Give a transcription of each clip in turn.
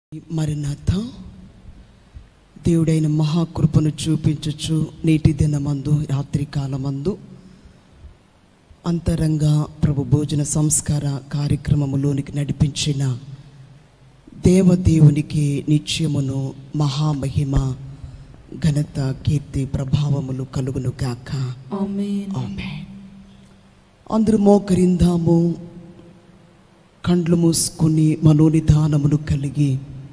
మరణాత దేవుడైన మహాకృపను చూపించుచు నేటి దినమందు రాత్రి కాలమందు అంతరంగ ప్రభు భోజన సంస్కార కార్యక్రమములోనికి నడిపించిన దేవదేవునికి నిత్యమును మహామహిమ ఘనత కీర్తి ప్రభావములు కలుగును గాక ఆమేన్ ఆమేన్ అందరూ మోకరిందాము కండ్లు మూసుకుని మనోనిధానమును కలిగి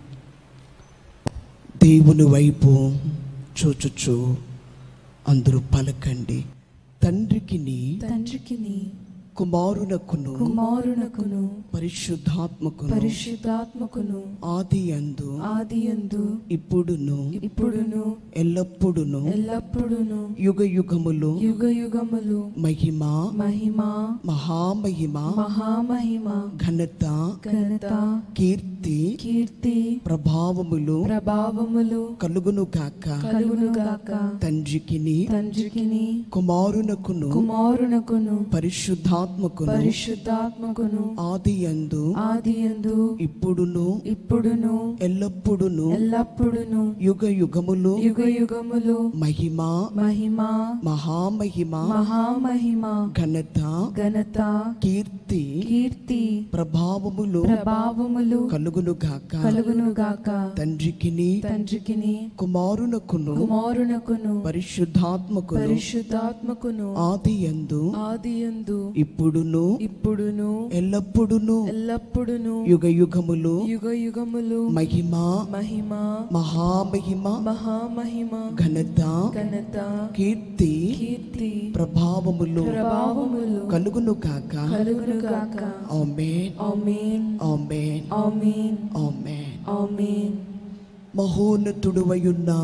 దేవుని వైపు చూచుచు అందరూ పలకండి తండ్రికి తండ్రికి కుమారునకును కుమారునకును పరిశుద్ధాత్మకును పరిశుద్ధాత్మకును ఆది అందు ఆదియందు ఇప్పుడును ఇప్పుడును ఎల్లప్పుడును ఎల్లప్పుడును యుగ యుగములు యుగ యుగములు మహిమ మహిమ మహామహిమ మహామహిమ ఘనత ఘనత కీర్తి కీర్తి ప్రభావములు ప్రభావములు కలుగును గాక కలుగునుగాక తండ్రికిని తండ్రికిని కుమారునకును కుమారునకును పరిశుద్ధాత్మకును పరిశుద్ధాత్మకును ఆది యందు ఆదియందు ఇప్పుడును ఇప్పుడును ఎల్లప్పుడును ఎల్లప్పుడును యుగ యుగములు యుగ యుగములు మహిమ మహిమ మహామహిమ మహామహిమ ఘనత ఘనత కీర్తి కీర్తి ప్రభావములు ప్రభావములు కలుగును గాక కలుగునుగాక తండ్రికిని తండ్రికిని కుమారునకును కుమారునకును పరిశుద్ధాత్మకును పరిశుద్ధాత్మకును ఆది యందు ఆదియందు ఇప్పుడును ఇప్పుడును ఎల్లప్పుడును ఎల్లప్పుడును యుగ యుగములు యుగ యుగములు మహిమ మహిమ మహామహిమ మహామహిమ ఘనత ఘనత కీర్తి కీర్తి ప్రభావములు ప్రభావములు కలుగును కాక కలుగునుగాక ఆమేన్ ఆమేన్ ఆమేన్ ఆమేన్ ఆమేన్ ఆమేన్ మహోన్నతుడువయున్న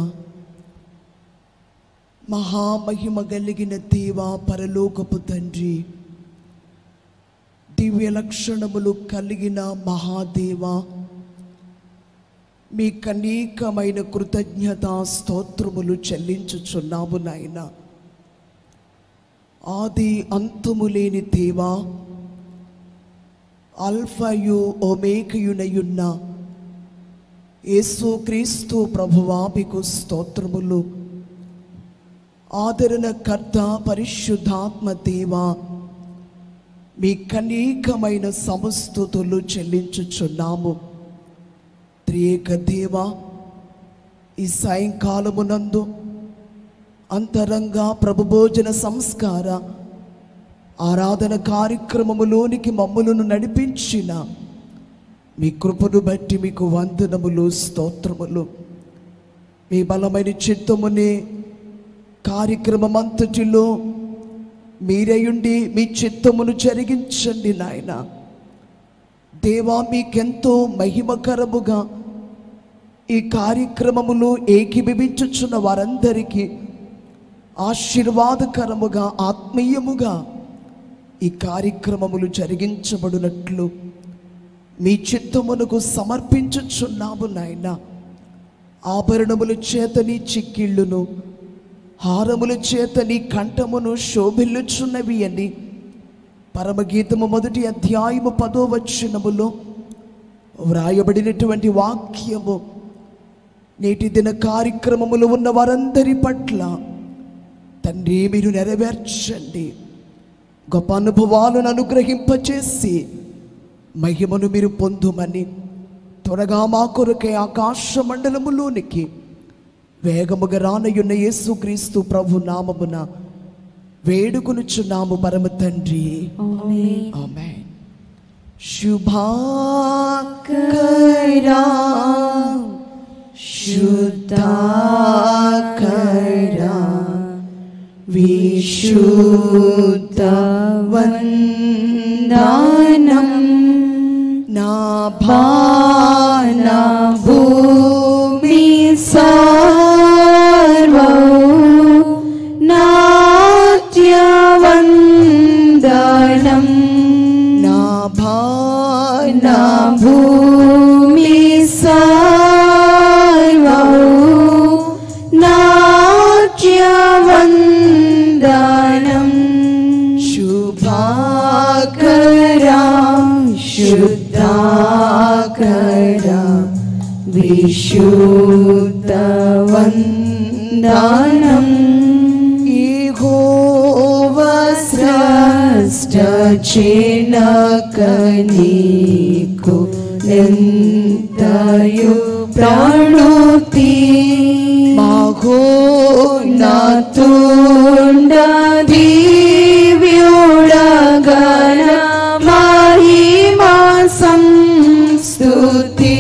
మహామహిమ కలిగిన దేవ పరలోకపు తండ్రి దివ్య లక్షణములు కలిగిన మహాదేవ మీ కనీకమైన కృతజ్ఞత స్తోత్రములు చెల్లించుచున్నాము నాయన ఆది అంతుము లేని దేవా అల్ఫయు ఒమేకయునయున్న యేసు క్రీస్తు ప్రభువా మీకు స్తోత్రములు ఆదరణకర్త పరిశుద్ధాత్మ దేవ మీ కనీకమైన సమస్తుతులు చెల్లించుచున్నాము త్రియేక దేవ ఈ సాయంకాలమునందు అంతరంగ ప్రభుభోజన సంస్కార ఆరాధన కార్యక్రమములోనికి మమ్మలను నడిపించిన మీ కృపను బట్టి మీకు వందనములు స్తోత్రములు మీ బలమైన చిత్తముని కార్యక్రమం అంతటిలో మీరయుండి మీ చిత్తమును జరిగించండి నాయన దేవా మీకెంతో మహిమకరముగా ఈ కార్యక్రమములో ఏకీభవించుచున్న వారందరికీ ఆశీర్వాదకరముగా ఆత్మీయముగా ఈ కార్యక్రమములు జరిగించబడినట్లు మీ చిత్తమునకు సమర్పించుచున్నాము నాయన ఆభరణముల చేత నీ చిక్కిళ్ళును హారముల చేత నీ కంఠమును శోభిల్లుచున్నవి అని పరమగీతము మొదటి అధ్యాయము పదో వచనములో వ్రాయబడినటువంటి వాక్యము నేటి దిన కార్యక్రమములు ఉన్న వారందరి పట్ల తండ్రి మీరు నెరవేర్చండి గొప్ప అనుభవాలను అనుగ్రహింపచేసి మహిమను మీరు పొందుమని త్వరగా మా కొరకే ఆకాశ మండలములోనికి వేగముగా రానయున్న యేసుక్రీస్తు ప్రభు నామమున వేడుకొనుచున్నాము పరమ తండ్రి ఆమేన్ ఆమేన్ శుభాకరా శుద్ధాకరా విశుద్ధవందనం నా భాన భూమి నాట్యవందనం నా భాన భూమి నాట్యవందనం శుభాకరా శుద్ధాకర విశుద్ధవందనం యెహోవా స్రష్టచినకనీకు నింతయు ప్రాణుతి నాతుండ దివ్యుడగన మహిమా సంస్తుతి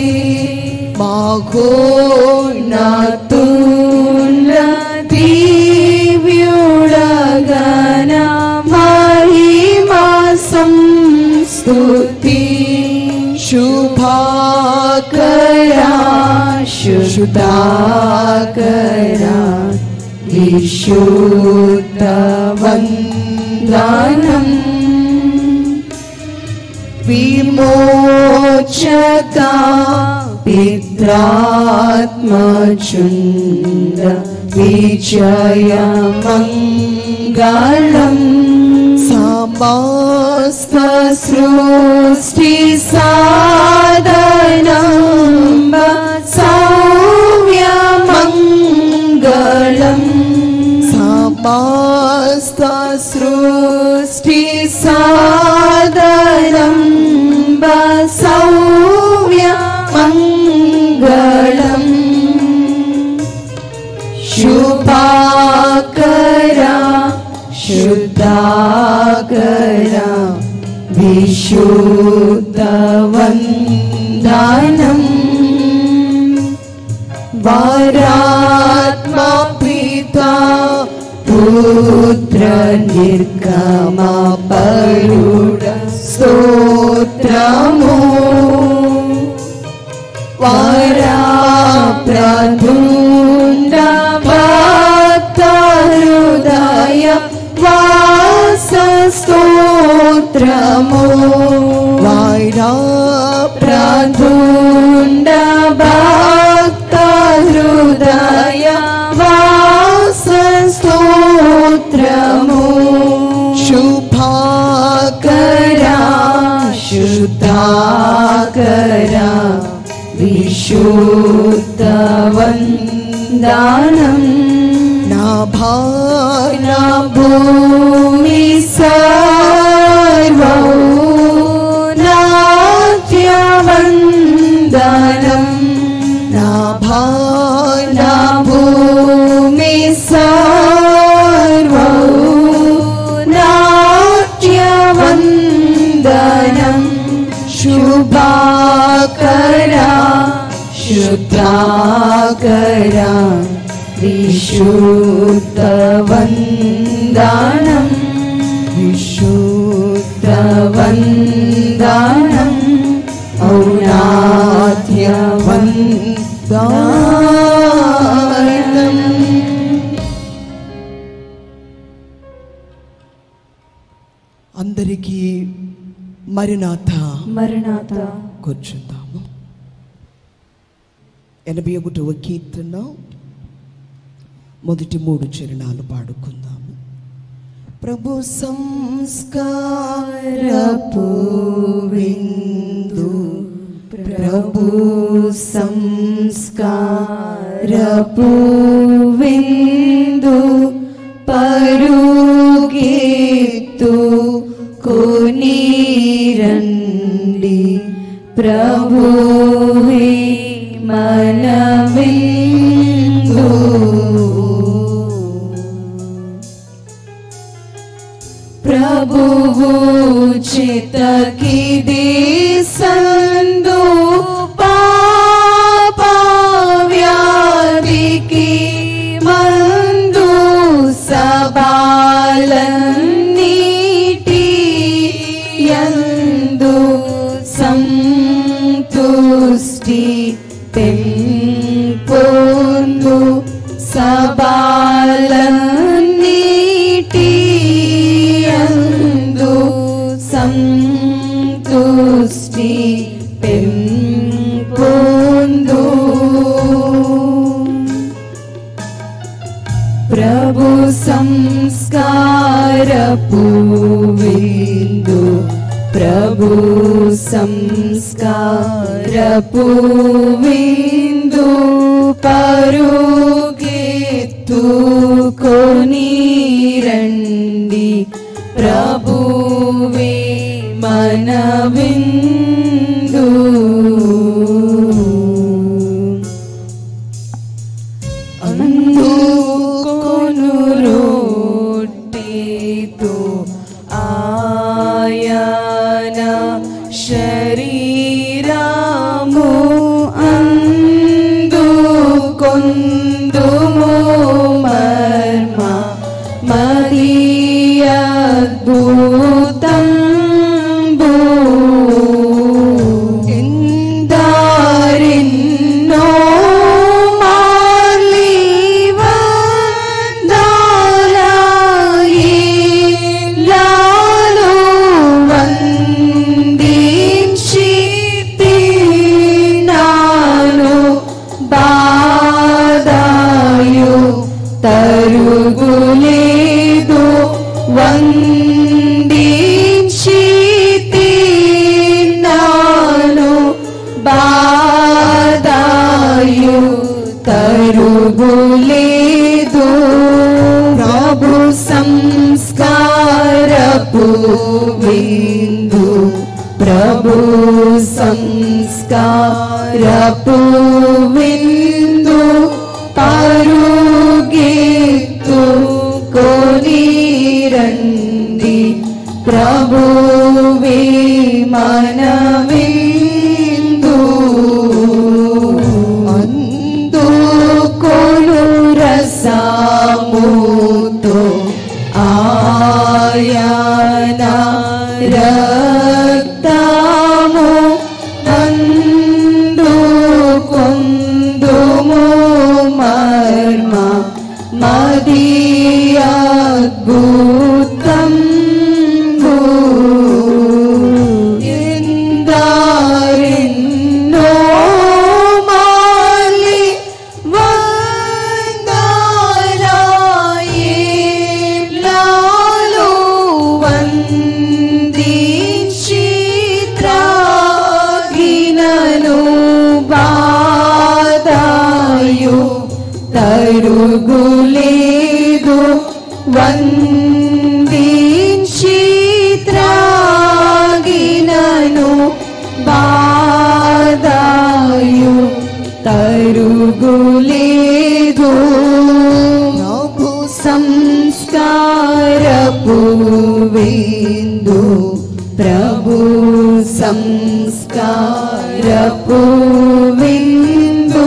నాతుండ దివ్యుడగన మహిమా సంస్తుతి శుభాకరా శుద్ధాకరా విశుద్ధవందనం విమోచక పిత్రాత్మచుండ విజయమంగళం సమస్త సృష్టి సాధనం సౌమ్యమంగళం సమస్త సృష్టి సాధనం సౌమ్యమంగళం శుభాకరా శుద్ధాకరా విశుద్ధవందనం వారాత్మ పితా పుత్ర నిర్గమ పరుడ స్తోత్రము వారా ప్రధుండ భక్త హృదయ వాస స్తోత్రము వారా ప్రధుండ భక్త హృదయ వాస స్తోత్రము శుభాకరా శుద్ధాకరా విశుద్ధవందనం నా భాన భూమి సర్వౌ నాట్యవందనం నా భాన భూమి సర్వౌ నాట్యవందనం శుభాకరా శుద్ధాకరా విశుద్ధవందనం విశుద్ధవందనం ఔనాథ్యవందనం అందరికీ మరినాథ మరణాత కూర్చుందాము ఎనభై ఒకటవ కీర్తన మొదటి మూడు చరణాలు పాడుకుందాము ప్రభు సంస్కారపు విందు ప్రభు సంస్కారపు విందు పరుగెత్తు కొనీరండి ప్రభువే మన విందు ప్రభువు చితకిది సందు పాప వ్యాధికి మందు సబాలన్నీటి యందు సంతుష్టి పెంపొందు సబాలన్నీటి యందు సంతుష్టి పెంపొందు ప్రభు సంస్కారపు విందు ప్రభు సంస్కార రపు విందు పరుగెత్తుకొని రండి ప్రభువే మన విందు అందుకొను రొట్టెతో ఆయన శరీరము అందుకొందుము మర్మ మదియద్భుతంబు ఎందరిన్నో మాలివందనాయిలాలు వందించి తిన్నాను బాదాయు తరుగులేదు వందించి తిన్నాను బాదాయు తరుగులేదు ప్రభు సంస్కారపు విందు ప్రభు సంస్కారపు విందు పరుగెత్తు కొని రండి ప్రభువే మన విందు అందుకొను రసముతో ఆయన రక్తము అందుకొందుము మర్మ మదియద్భుతంబు ఎందరిన్నో మాలి వందనాయిలాలు వందించి త్రాగినను బాదాయు తరుగులేదు వందించి త్రాగినను బాదాయు తరుగులేదు ప్రభు సంస్కారపు విందు ప్రభు సంస్కారపు విందు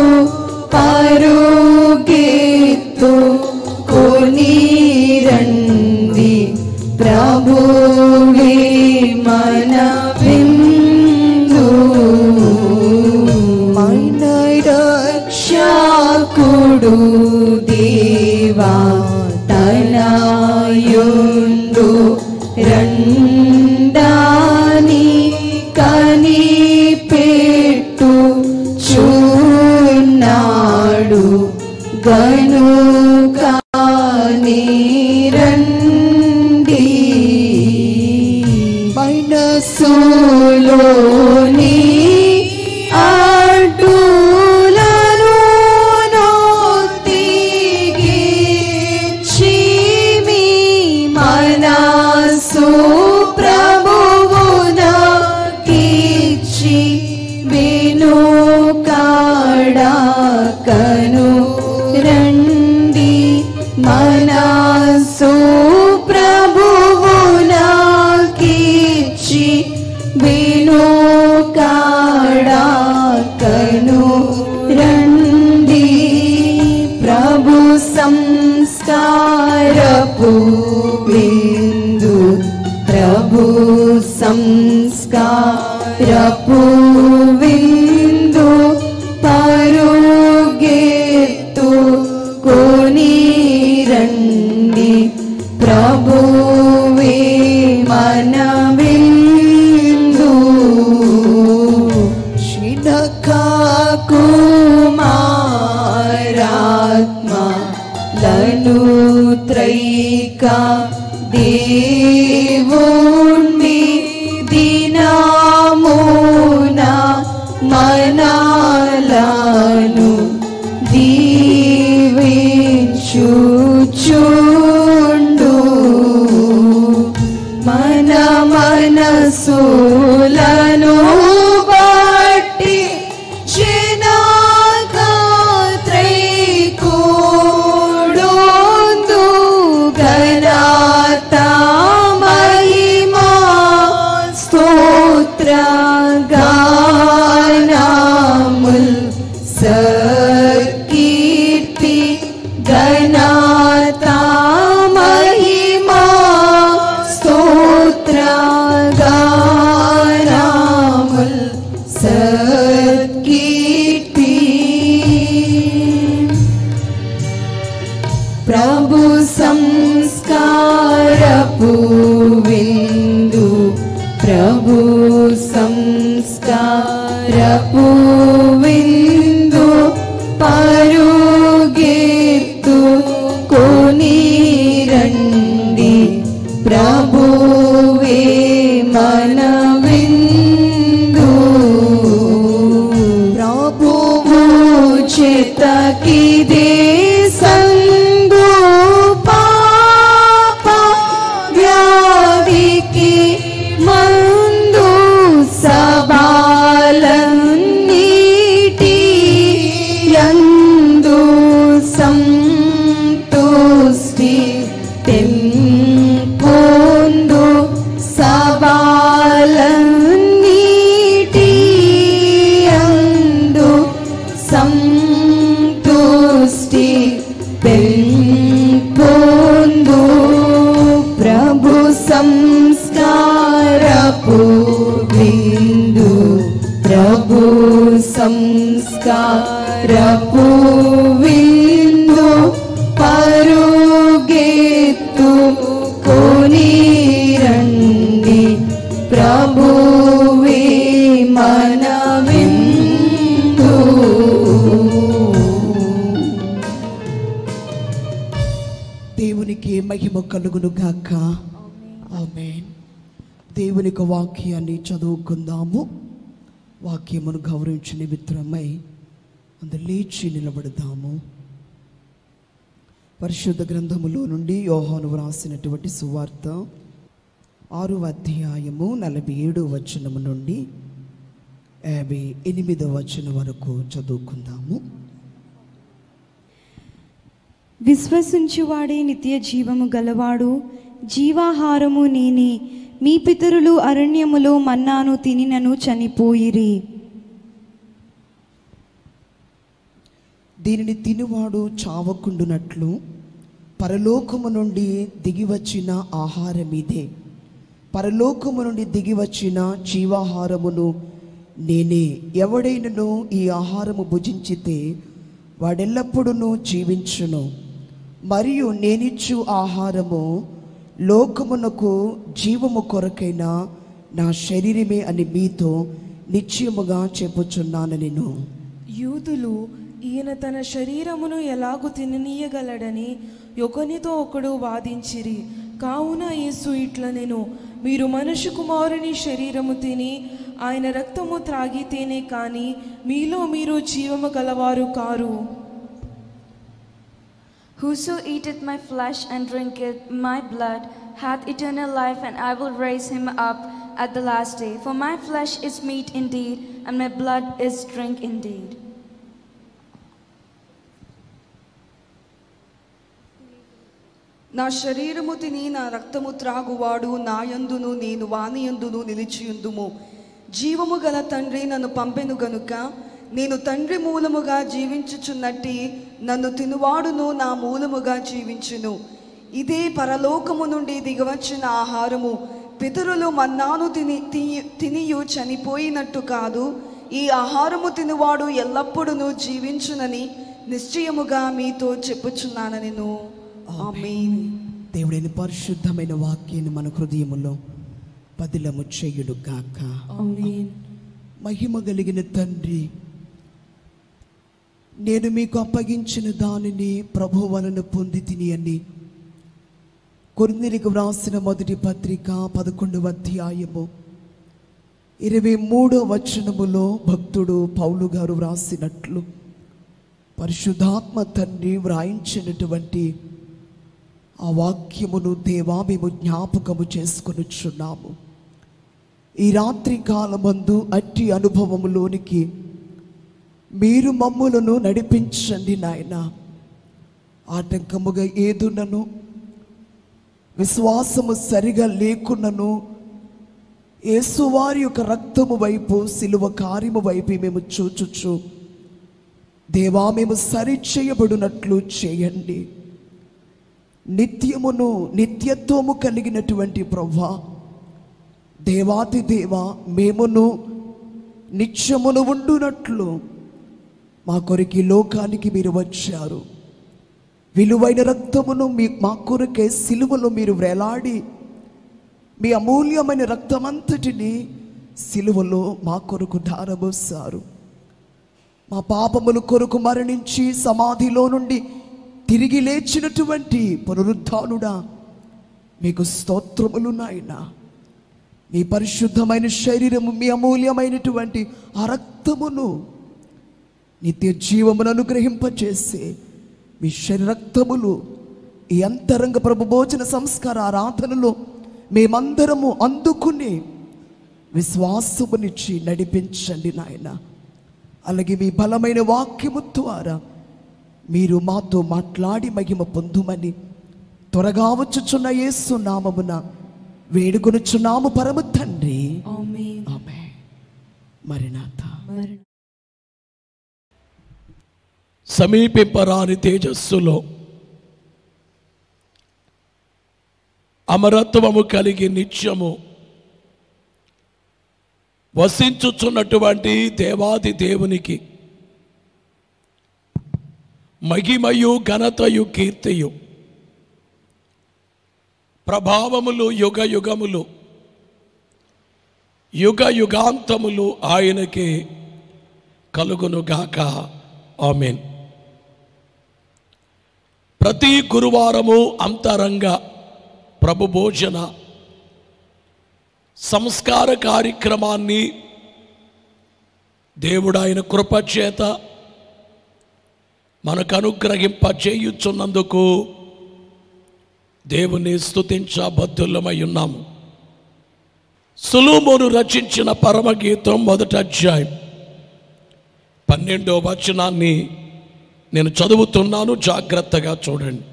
పరుగెత్తు కొని రండి ప్రభువే మన విందు మన రక్షకుడు దేవా తనయుండు రండాని కనిపెట్టు చూన్నాడు గనుకాని రండి మనసులోని అడ్డులను నొత్తిగించి మీ మనసు ప్రభువునకిచ్చి విను కాడకను రండి మనసు ప్రభువునకిచ్చి విను కాడకను రండి ప్రభు సంస్కారపు విందు ప్రభు సంస్కారపు విందు పరుగెత్తు కొని రండి ప్రభువే మన విందు కుమారాత్మ లను త్రైక దేవుణ్ణి దినమున మన కాలాను దీవించుచుండు మన మనసులను బట్టి జనకాత్రైకూడొందు ఘనత మహిమా స్తోత్ర గానముల్ సకీర్తి ఘనత మహిమా స్తోత్ర గానముల్ సకీర్తి ప్రభు సంస్కారపు విందు ప్రభు సంస్కారపు విందు పరుగెత్తు కొని రండి ప్రభువే మన విందు ప్రభువు చేతకిదే సంగు పాప వ్యాధికి మందు సబాలన్నీటి యందు సంతుష్టి తెంపొందు సబాలన్నీటి యందు సంతుష్టి పెంపొందు ప్రభు సంస్కారపు బిందు ప్రభు సంస్కారపు విందు పరుగెత్తు కొని రండి ప్రభువే మన విందు దేవునికి మహిమ కలుగును గాక ఆమేన్ దేవుని యొక్క వాక్యాన్ని చదువుకుందాము వాక్యమును గౌరవించు నిమిత్తమై అందు లేచి నిలబడదాము పరిశుద్ధ గ్రంథములో నుండి యోహాను వ్రాసినటువంటి సువార్త ఆరు అధ్యాయము నలభై ఏడు వచనము నుండి యాభై ఎనిమిదవ వచనం వరకు చదువుకుందాము విశ్వసించువాడే నిత్య జీవము గలవాడు జీవాహారము నేనే మీ పితరులు అరణ్యములో మన్నాను తినినను చనిపోయిరి దీనిని తినువాడు చావకుండునట్లు పరలోకము నుండి దిగివచ్చిన ఆహారం ఇదే పరలోకము నుండి దిగివచ్చిన జీవాహారమును నేనే ఎవడైనను ఈ ఆహారము భుజించితే వాడెల్లప్పుడూ జీవించును మరియు నేనిచ్చు ఆహారము లోకమునకు జీవము కొరకైన నా శరీరమే అని మీతో నిశ్చయముగా చెప్పుచున్నాను నేను యూదులు ఈయన తన శరీరమును ఎలాగు తిననీయగలడని ఒకనితో ఒకడు వాదించిరి కావున యేసు ఇట్ల నేను మీరు మనుష్య కుమారుని శరీరము తిని ఆయన రక్తము త్రాగితేనే కాని మీలో మీరు జీవము గలవారు కారు Whoso eateth my flesh and drinketh my blood hath eternal life, and I will raise him up at the last day. For my flesh is meat indeed, and my blood is drink indeed. నా శరీరము తిని నా రక్తము త్రాగువాడు నాయందును నేను వానియందును నిలిచియుందుము జీవము గల తండ్రి నన్ను పంపెను గనుక నేను తండ్రి మూలముగా జీవించుచున్నట్టి నన్ను తినువాడును నా మూలముగా జీవించును ఇదే పరలోకము నుండి దిగవచ్చిన ఆహారము పితరులు మన్నాను తిని తిని- తినియు చనిపోయినట్టు కాదు ఈ ఆహారము తినువాడు ఎల్లప్పుడూ జీవించునని నిశ్చయముగా మీతో చెప్పుచున్నాను నేను ఆమేన్ దేవుడైన పరిశుద్ధమైన వాక్యాన్ని మన హృదయములో పదిలము చేయుడు గాక మహిమ కలిగిన తండ్రి నేను మీకు అప్పగించిన దానిని ప్రభు వలన పొంది తిని అని కొరిందిరికి వ్రాసిన మొదటి పత్రిక పదకొండవ అధ్యాయము ఇరవై మూడో వచనములో భక్తుడు పౌలు గారు వ్రాసినట్లు పరిశుద్ధాత్మ తండ్రి వ్రాయించినటువంటి ఆ వాక్యమును దేవా మేము జ్ఞాపకము చేసుకొనుచున్నాము ఈ రాత్రి కాలమందు అట్టి అనుభవములోనికి మీరు మమ్ములను నడిపించండి నాయన ఆటంకముగా ఏదునను విశ్వాసము సరిగా లేకున్నను యేసువారి యొక్క రక్తము వైపు సిలువ కార్యము వైపు మేము చూచుచు దేవా మేము సరి చేయబడినట్లు చేయండి నిత్యమును నిత్యత్వము కలిగినటువంటి ప్రభా దేవాతి దేవ మేమును నిత్యమును ఉండునట్లు మా కొరికి ఈ లోకానికి మీరు వచ్చారు విలువైన రక్తమును మీ మా కొరకే సిలువలో మీరు వ్రేలాడి మీ అమూల్యమైన రక్తమంతటిని సిలువలో మా కొరకు ధారబోసారు మా పాపముల కొరకు మరణించి సమాధిలో నుండి తిరిగి లేచినటువంటి పునరుద్ధానుడా మీకు స్తోత్రములు నాయనా మీ పరిశుద్ధమైన శరీరము మీ అమూల్యమైనటువంటి ఆ రక్తమును నిత్య జీవమును అనుగ్రహింపచేసే మీ శరీర రక్తములు ఈ అంతరంగ ప్రభు భోజన సంస్కార ఆరాధనలో మేమందరము అందుకుని విశ్వాసమునిచ్చి నడిపించండి నాయన అలాగే మీ బలమైన వాక్యము ద్వారా మీరు మాతో మాట్లాడి మహిమ పొందుమని త్వరగా వచ్చుచున్న యేసు నామమున వేడుకొనుచున్నాము పరమ తండ్రి ఆమె మరినాథ సమీపింపరాని తేజస్సులో అమరత్వము కలిగి నిత్యము వసించుచున్నటువంటి దేవాది దేవునికి మహిమయు ఘనతయు కీర్తియు ప్రభావములు యుగ యుగములు యుగ యుగాంతములు ఆయనకి కలుగునుగాక ఆమెన్ ప్రతి గురువారము అంతరంగ ప్రభు భోజన సంస్కార కార్యక్రమాన్ని దేవుడు ఆయన కృపచేత మనకు అనుగ్రహింప చేయుచున్నందుకు దేవుని స్తుతించబద్ధులమై ఉన్నాము సులుమును రచించిన పరమగీతం మొదటి అధ్యాయం పన్నెండో వచనాన్ని నేను చదువుతున్నాను జాగ్రత్తగా చూడండి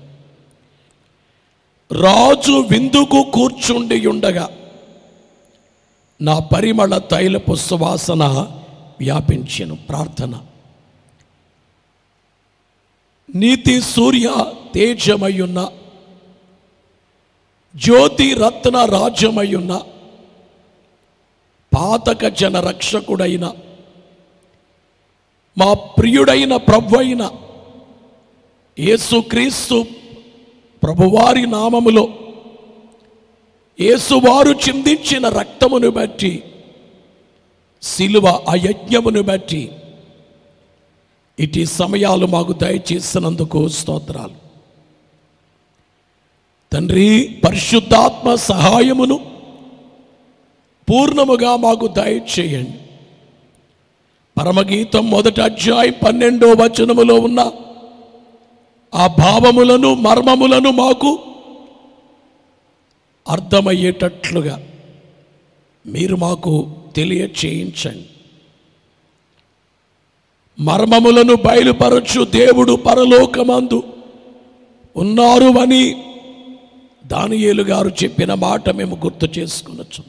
రాజు విందుకు కూర్చుండి ఉండగా నా పరిమళ తైలపు సువాసన వ్యాపించెను ప్రార్థన నీతి సూర్య తేజమయున్న జ్యోతి రత్న రాజ్యమయున్న పాతక జన రక్షకుడైన మా ప్రియుడైన ప్రభు అయిన యేసుక్రీస్తు ప్రభువారి నామములో యేసువారు చిందించిన రక్తమును బట్టి శిలువ అయజ్ఞమును బట్టి ఇటు సమయాలు మాకు దయచేసినందుకు స్తోత్రాలు తండ్రి పరిశుద్ధాత్మ సహాయమును పూర్ణముగా మాకు దయచేయండి పరమగీతం మొదటి అధ్యాయం పన్నెండో వచనములో ఉన్న ఆ భావములను మర్మములను మాకు అర్థమయ్యేటట్లుగా మీరు మాకు తెలియచేయించండి మర్మములను బయలుపరచు దేవుడు పరలోకమందు ఉన్నారు అని దానియేలు గారు చెప్పిన మాట మేము గుర్తు చేసుకునొచ్చు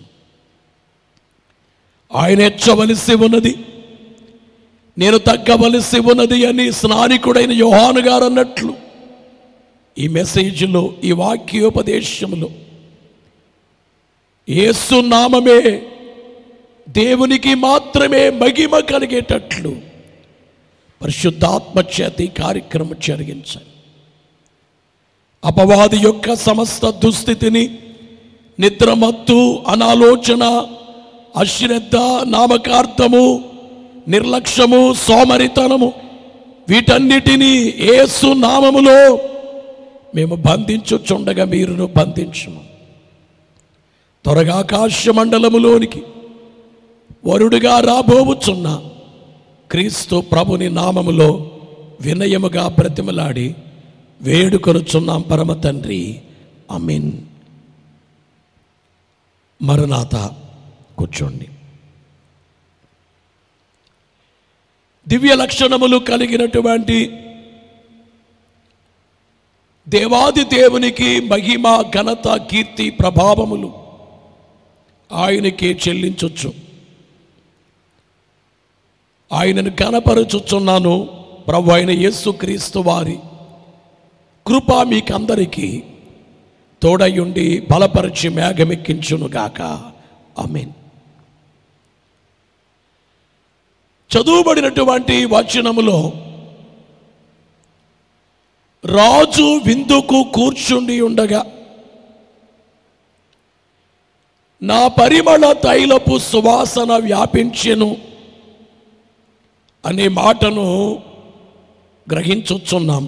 ఆయన ఎచ్చవలసి ఉన్నది నేను తగ్గవలసి ఉన్నది అని స్నానికుడైన యోహాను గారు అన్నట్లు ఈ మెసేజ్లో ఈ వాక్యోపదేశంలో యేసు నామమే దేవునికి మాత్రమే మహిమ కలిగేటట్లు పరిశుద్ధాత్మ చేత ఈ కార్యక్రమం జరిగించాలి అపవాది యొక్క సమస్త దుస్థితిని నిద్రమత్తు అనాలోచన అశ్రద్ధ నామకార్థము నిర్లక్ష్యము సోమరితనము వీటన్నిటినీ ఏసు నామములో మేము బంధించుచుండగా మీరును బంధించము త్వరగా ఆకాశ మండలములోనికి వరుడుగా రాబోవుచున్న క్రీస్తు ప్రభుని నామములో వినయముగా బ్రతిమలాడి వేడుకొనుచున్నాం పరమ తండ్రి అమీన్ మరణాత కూర్చోండి దివ్య లక్షణములు కలిగినటువంటి దేవాది దేవునికి మహిమ ఘనత కీర్తి ప్రభావములు ఆయనకే చెల్లించొచ్చు ఆయనను కనపరచుచున్నాను ప్రభు అయిన యేసుక్రీస్తు వారి కృప మీకందరికీ తోడయుండి బలపరిచి మేఘమెక్కించునుగాక ఆమేన్ చదువుబడినటువంటి వచనములో రాజు విందుకు కూర్చుండి ఉండగా నా పరిమళ తైలపు సువాసన వ్యాపించెను అనే మాటను గ్రహించుచున్నాం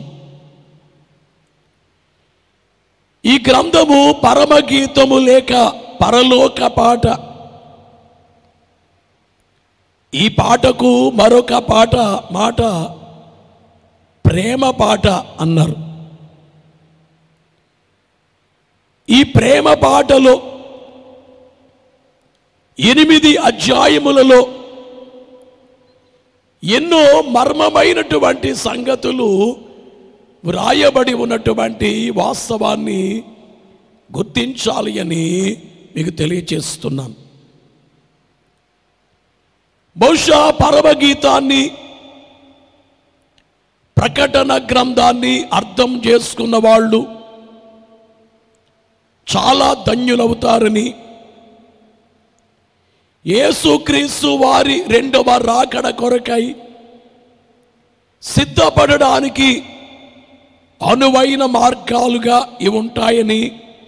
ఈ గ్రంథము పరమగీతము లేక పరలోక పాట ఈ పాటకు మరొక పాట మాట ప్రేమ పాట అన్నారు ఈ ప్రేమ పాటలో ఎనిమిది అధ్యాయములలో ఎన్నో మర్మమైనటువంటి సంగతులు వ్రాయబడి ఉన్నటువంటి వాస్తవాన్ని గుర్తించాలి అని మీకు తెలియచేస్తున్నాను బహుశా పరమగీతాన్ని ప్రకటన గ్రంథాన్ని అర్థం చేసుకున్న వాళ్ళు చాలా ధన్యులవుతారని యేసుక్రీస్తు వారి రెండవ రాకడ కొరకై సిద్ధపడడానికి అనువైన మార్గాలుగా ఇవి ఉంటాయని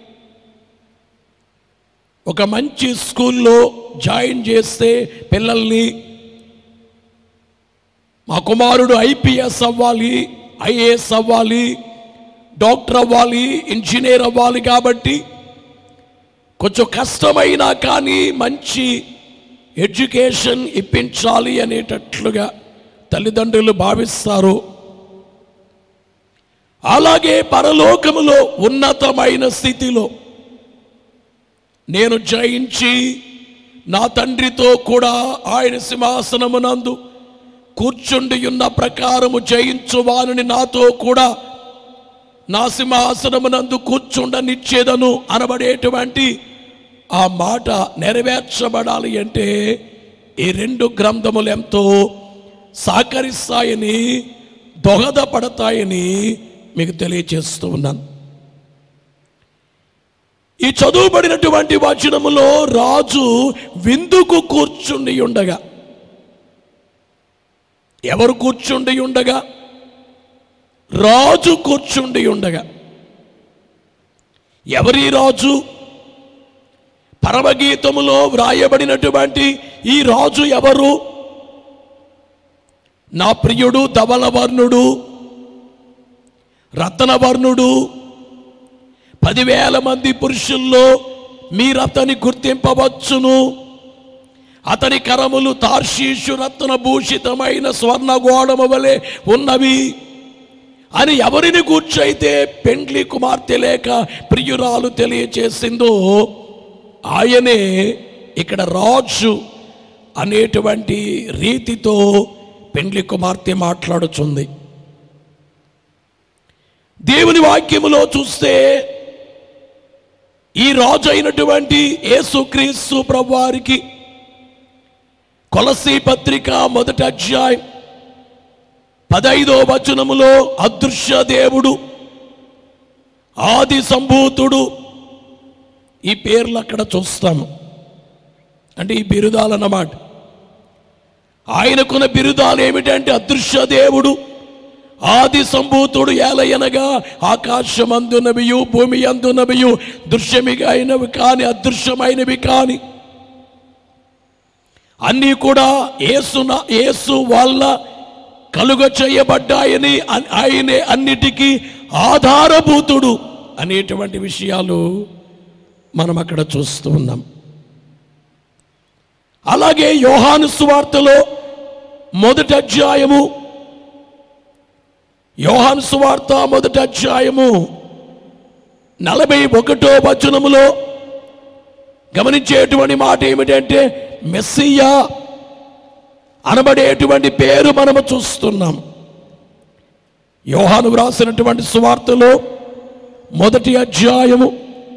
ఒక మంచి స్కూల్లో జాయిన్ చేస్తే పిల్లల్ని మా కుమారుడు ఐపీఎస్ అవ్వాలి ఐఏఎస్ అవ్వాలి డాక్టర్ అవ్వాలి ఇంజనీర్ అవ్వాలి కాబట్టి కొంచెం కష్టమైనా కానీ మంచి ఎడ్యుకేషన్ ఇప్పించాలి అనేటట్లుగా తల్లిదండ్రులు భావిస్తారు అలాగే పరలోకములో ఉన్నతమైన స్థితిలో నేను జయించి నా తండ్రితో కూడా ఆయన సింహాసనమునందు కూర్చుండి ఉన్న ప్రకారము జయించువానని నాతో కూడా నా సింహాసనమునందు కూర్చుండనిచ్చేదను అనబడేటువంటి ఆ మాట నెరవేర్చబడాలి అంటే ఈ రెండు గ్రంథములు ఎంతో సహకరిస్తాయని దోహదపడతాయని మీకు తెలియచేస్తూ ఉన్నాను ఈ చదువుబడినటువంటి వచనములో రాజు విందుకు కూర్చుండి ఉండగా ఎవరు కూర్చుండి ఉండగా రాజు కూర్చుండి ఉండగా ఎవరి రాజు పరమగీతములో వ్రాయబడినటువంటి ఈ రాజు ఎవరు నా ప్రియుడు ధవలవర్ణుడు రత్నవర్ణుడు పదివేల మంది పురుషుల్లో మీరతని గుర్తింపవచ్చును అతని కరములు తార్షీషు రత్న భూషితమైన స్వర్ణ గోడము వలె ఉన్నవి అని ఎవరిని కూర్చైతే పెండ్లి కుమార్తె లేక ప్రియురాలు తెలియచేసిందో ఆయనే ఇక్కడ రాజు అనేటువంటి రీతితో పెండ్లి కుమార్తె మాట్లాడుచుంది దేవుని వాక్యములో చూస్తే ఈ రాజు అయినటువంటి యేసుక్రీస్తు ప్రభువారికి కొలసి పత్రిక మొదటి అధ్యాయం పదైదో వచనములో అదృశ్య దేవుడు ఆది సంభూతుడు ఈ పేర్లు అక్కడ చూస్తాము అంటే ఈ బిరుదాలు అన్నమాట ఆయనకున్న బిరుదాలు ఏమిటంటే అదృశ్య దేవుడు ఆది సంభూతుడు ఏలయనగా ఆకాశమందునవియు భూమి అందునవియు దృశ్యమిగా అయినవి కాని అదృశ్యమైనవి కాని అన్నీ కూడా ఏసున ఏసు వల్ల కలుగ చేయబడ్డాయని అన్- ఆయనే అన్నిటికీ ఆధారభూతుడు అనేటువంటి విషయాలు మనం అక్కడ చూస్తూ ఉన్నాం అలాగే యోహాను సువార్తలో మొదటి అధ్యాయము యోహాను సువార్త మొదటి అధ్యాయము నలభై ఒకటో వచనములో గమనించేటువంటి మాట ఏమిటంటే మెస్సియా అనబడేటువంటి పేరు మనము చూస్తున్నాం యోహాను వ్రాసినటువంటి సువార్తలో మొదటి అధ్యాయము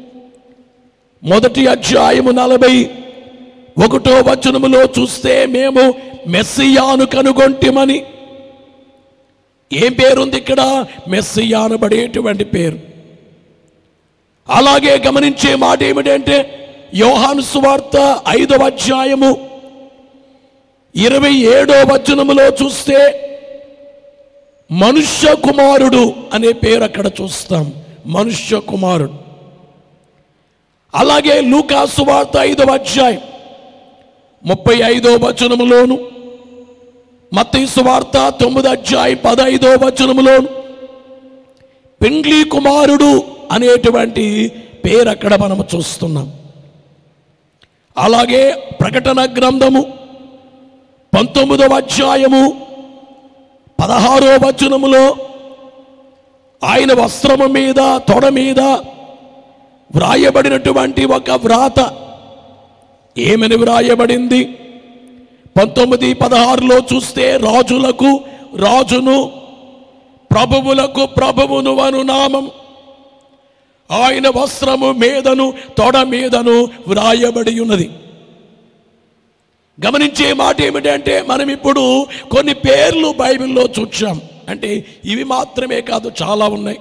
మొదటి అధ్యాయము నలభై ఒకటో వచనములో చూస్తే మేము మెస్సియాను కనుగొంటిమని ఏం పేరుంది ఇక్కడ మెస్సియా అనబడేటువంటి పేరు అలాగే గమనించే మాట ఏమిటంటే యోహాను సువార్త ఐదవ అధ్యాయము ఇరవై ఏడో వచనములో చూస్తే మనుష్య కుమారుడు అనే పేరు అక్కడ చూస్తాం మనుష్య కుమారుడు అలాగే లూకా సువార్త ఐదవ అధ్యాయం ముప్పై ఐదో వచనములోను మత్తయి సువార్త తొమ్మిది అధ్యాయం పదైదో వచనములోను పెండ్లి కుమారుడు అనేటువంటి పేరు అక్కడ మనము చూస్తున్నాం అలాగే ప్రకటన గ్రంథము పంతొమ్మిదవ అధ్యాయము పదహారో వచనములో ఆయన వస్త్రము మీద తొడ మీద వ్రాయబడినటువంటి ఒక వ్రాత ఏమని వ్రాయబడింది పంతొమ్మిది పదహారులో చూస్తే రాజులకు రాజును ప్రభువులకు ప్రభువును అను నామం ఆయన వస్త్రము మీదను తొడ మీదను వ్రాయబడి ఉన్నది గమనించే మాట ఏమిటంటే మనం ఇప్పుడు కొన్ని పేర్లు బైబిల్లో చూచాం అంటే ఇవి మాత్రమే కాదు చాలా ఉన్నాయి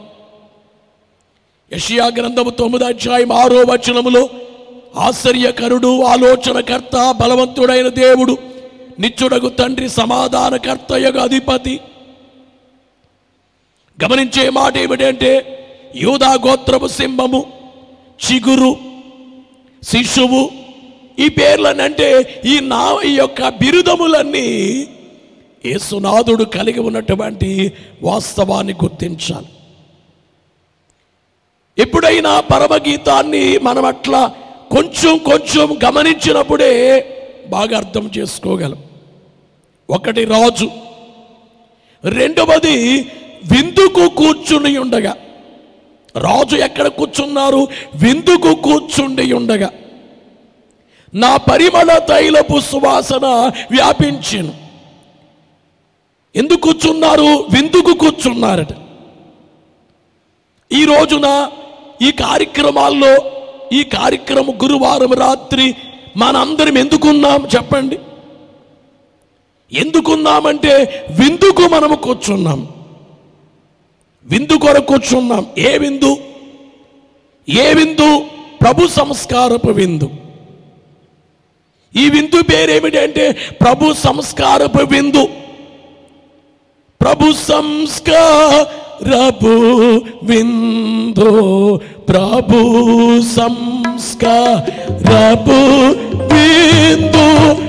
యషియా గ్రంథము తొమ్మిది అధ్యాయం ఆరో వచనములో ఆశ్చర్యకరుడు ఆలోచనకర్త బలవంతుడైన దేవుడు నిత్యుడగు తండ్రి సమాధానకర్తయగు అధిపతి గమనించే మాట ఏమిటంటే యూదా గోత్రపు సింహము చిగురు శిశువు ఈ పేర్లనంటే ఈ నా ఈ యొక్క బిరుదములన్నీ యేసునాథుడు కలిగి ఉన్నటువంటి వాస్తవాన్ని గుర్తించాలి ఎప్పుడైనా పరమగీతాన్ని మనం అట్లా కొంచెం కొంచెం గమనించినప్పుడే బాగా అర్థం చేసుకోగలం ఒకటి రాజు రెండవది విందుకు కూర్చుని ఉండగా రాజు ఎక్కడ కూర్చున్నారు విందుకు కూర్చుండి ఉండగా నా పరిమళ తైలపు సువాసన వ్యాపించెను ఎందుకు కూర్చున్నారు విందుకు కూర్చున్నారట ఈ రోజున ఈ కార్యక్రమాల్లో ఈ కార్యక్రమం గురువారం రాత్రి మనందరం ఎందుకున్నాం చెప్పండి ఎందుకున్నామంటే విందుకు మనము కూర్చున్నాం విందు కొరకు కూర్చున్నాం ఏ విందు ఏ విందు ప్రభు సంస్కారపు విందు ఈ విందు పేరేమిటంటే ప్రభు సంస్కారపు విందు ప్రభు సంస్కారపు విందు ప్రభు సంస్కారపు విందు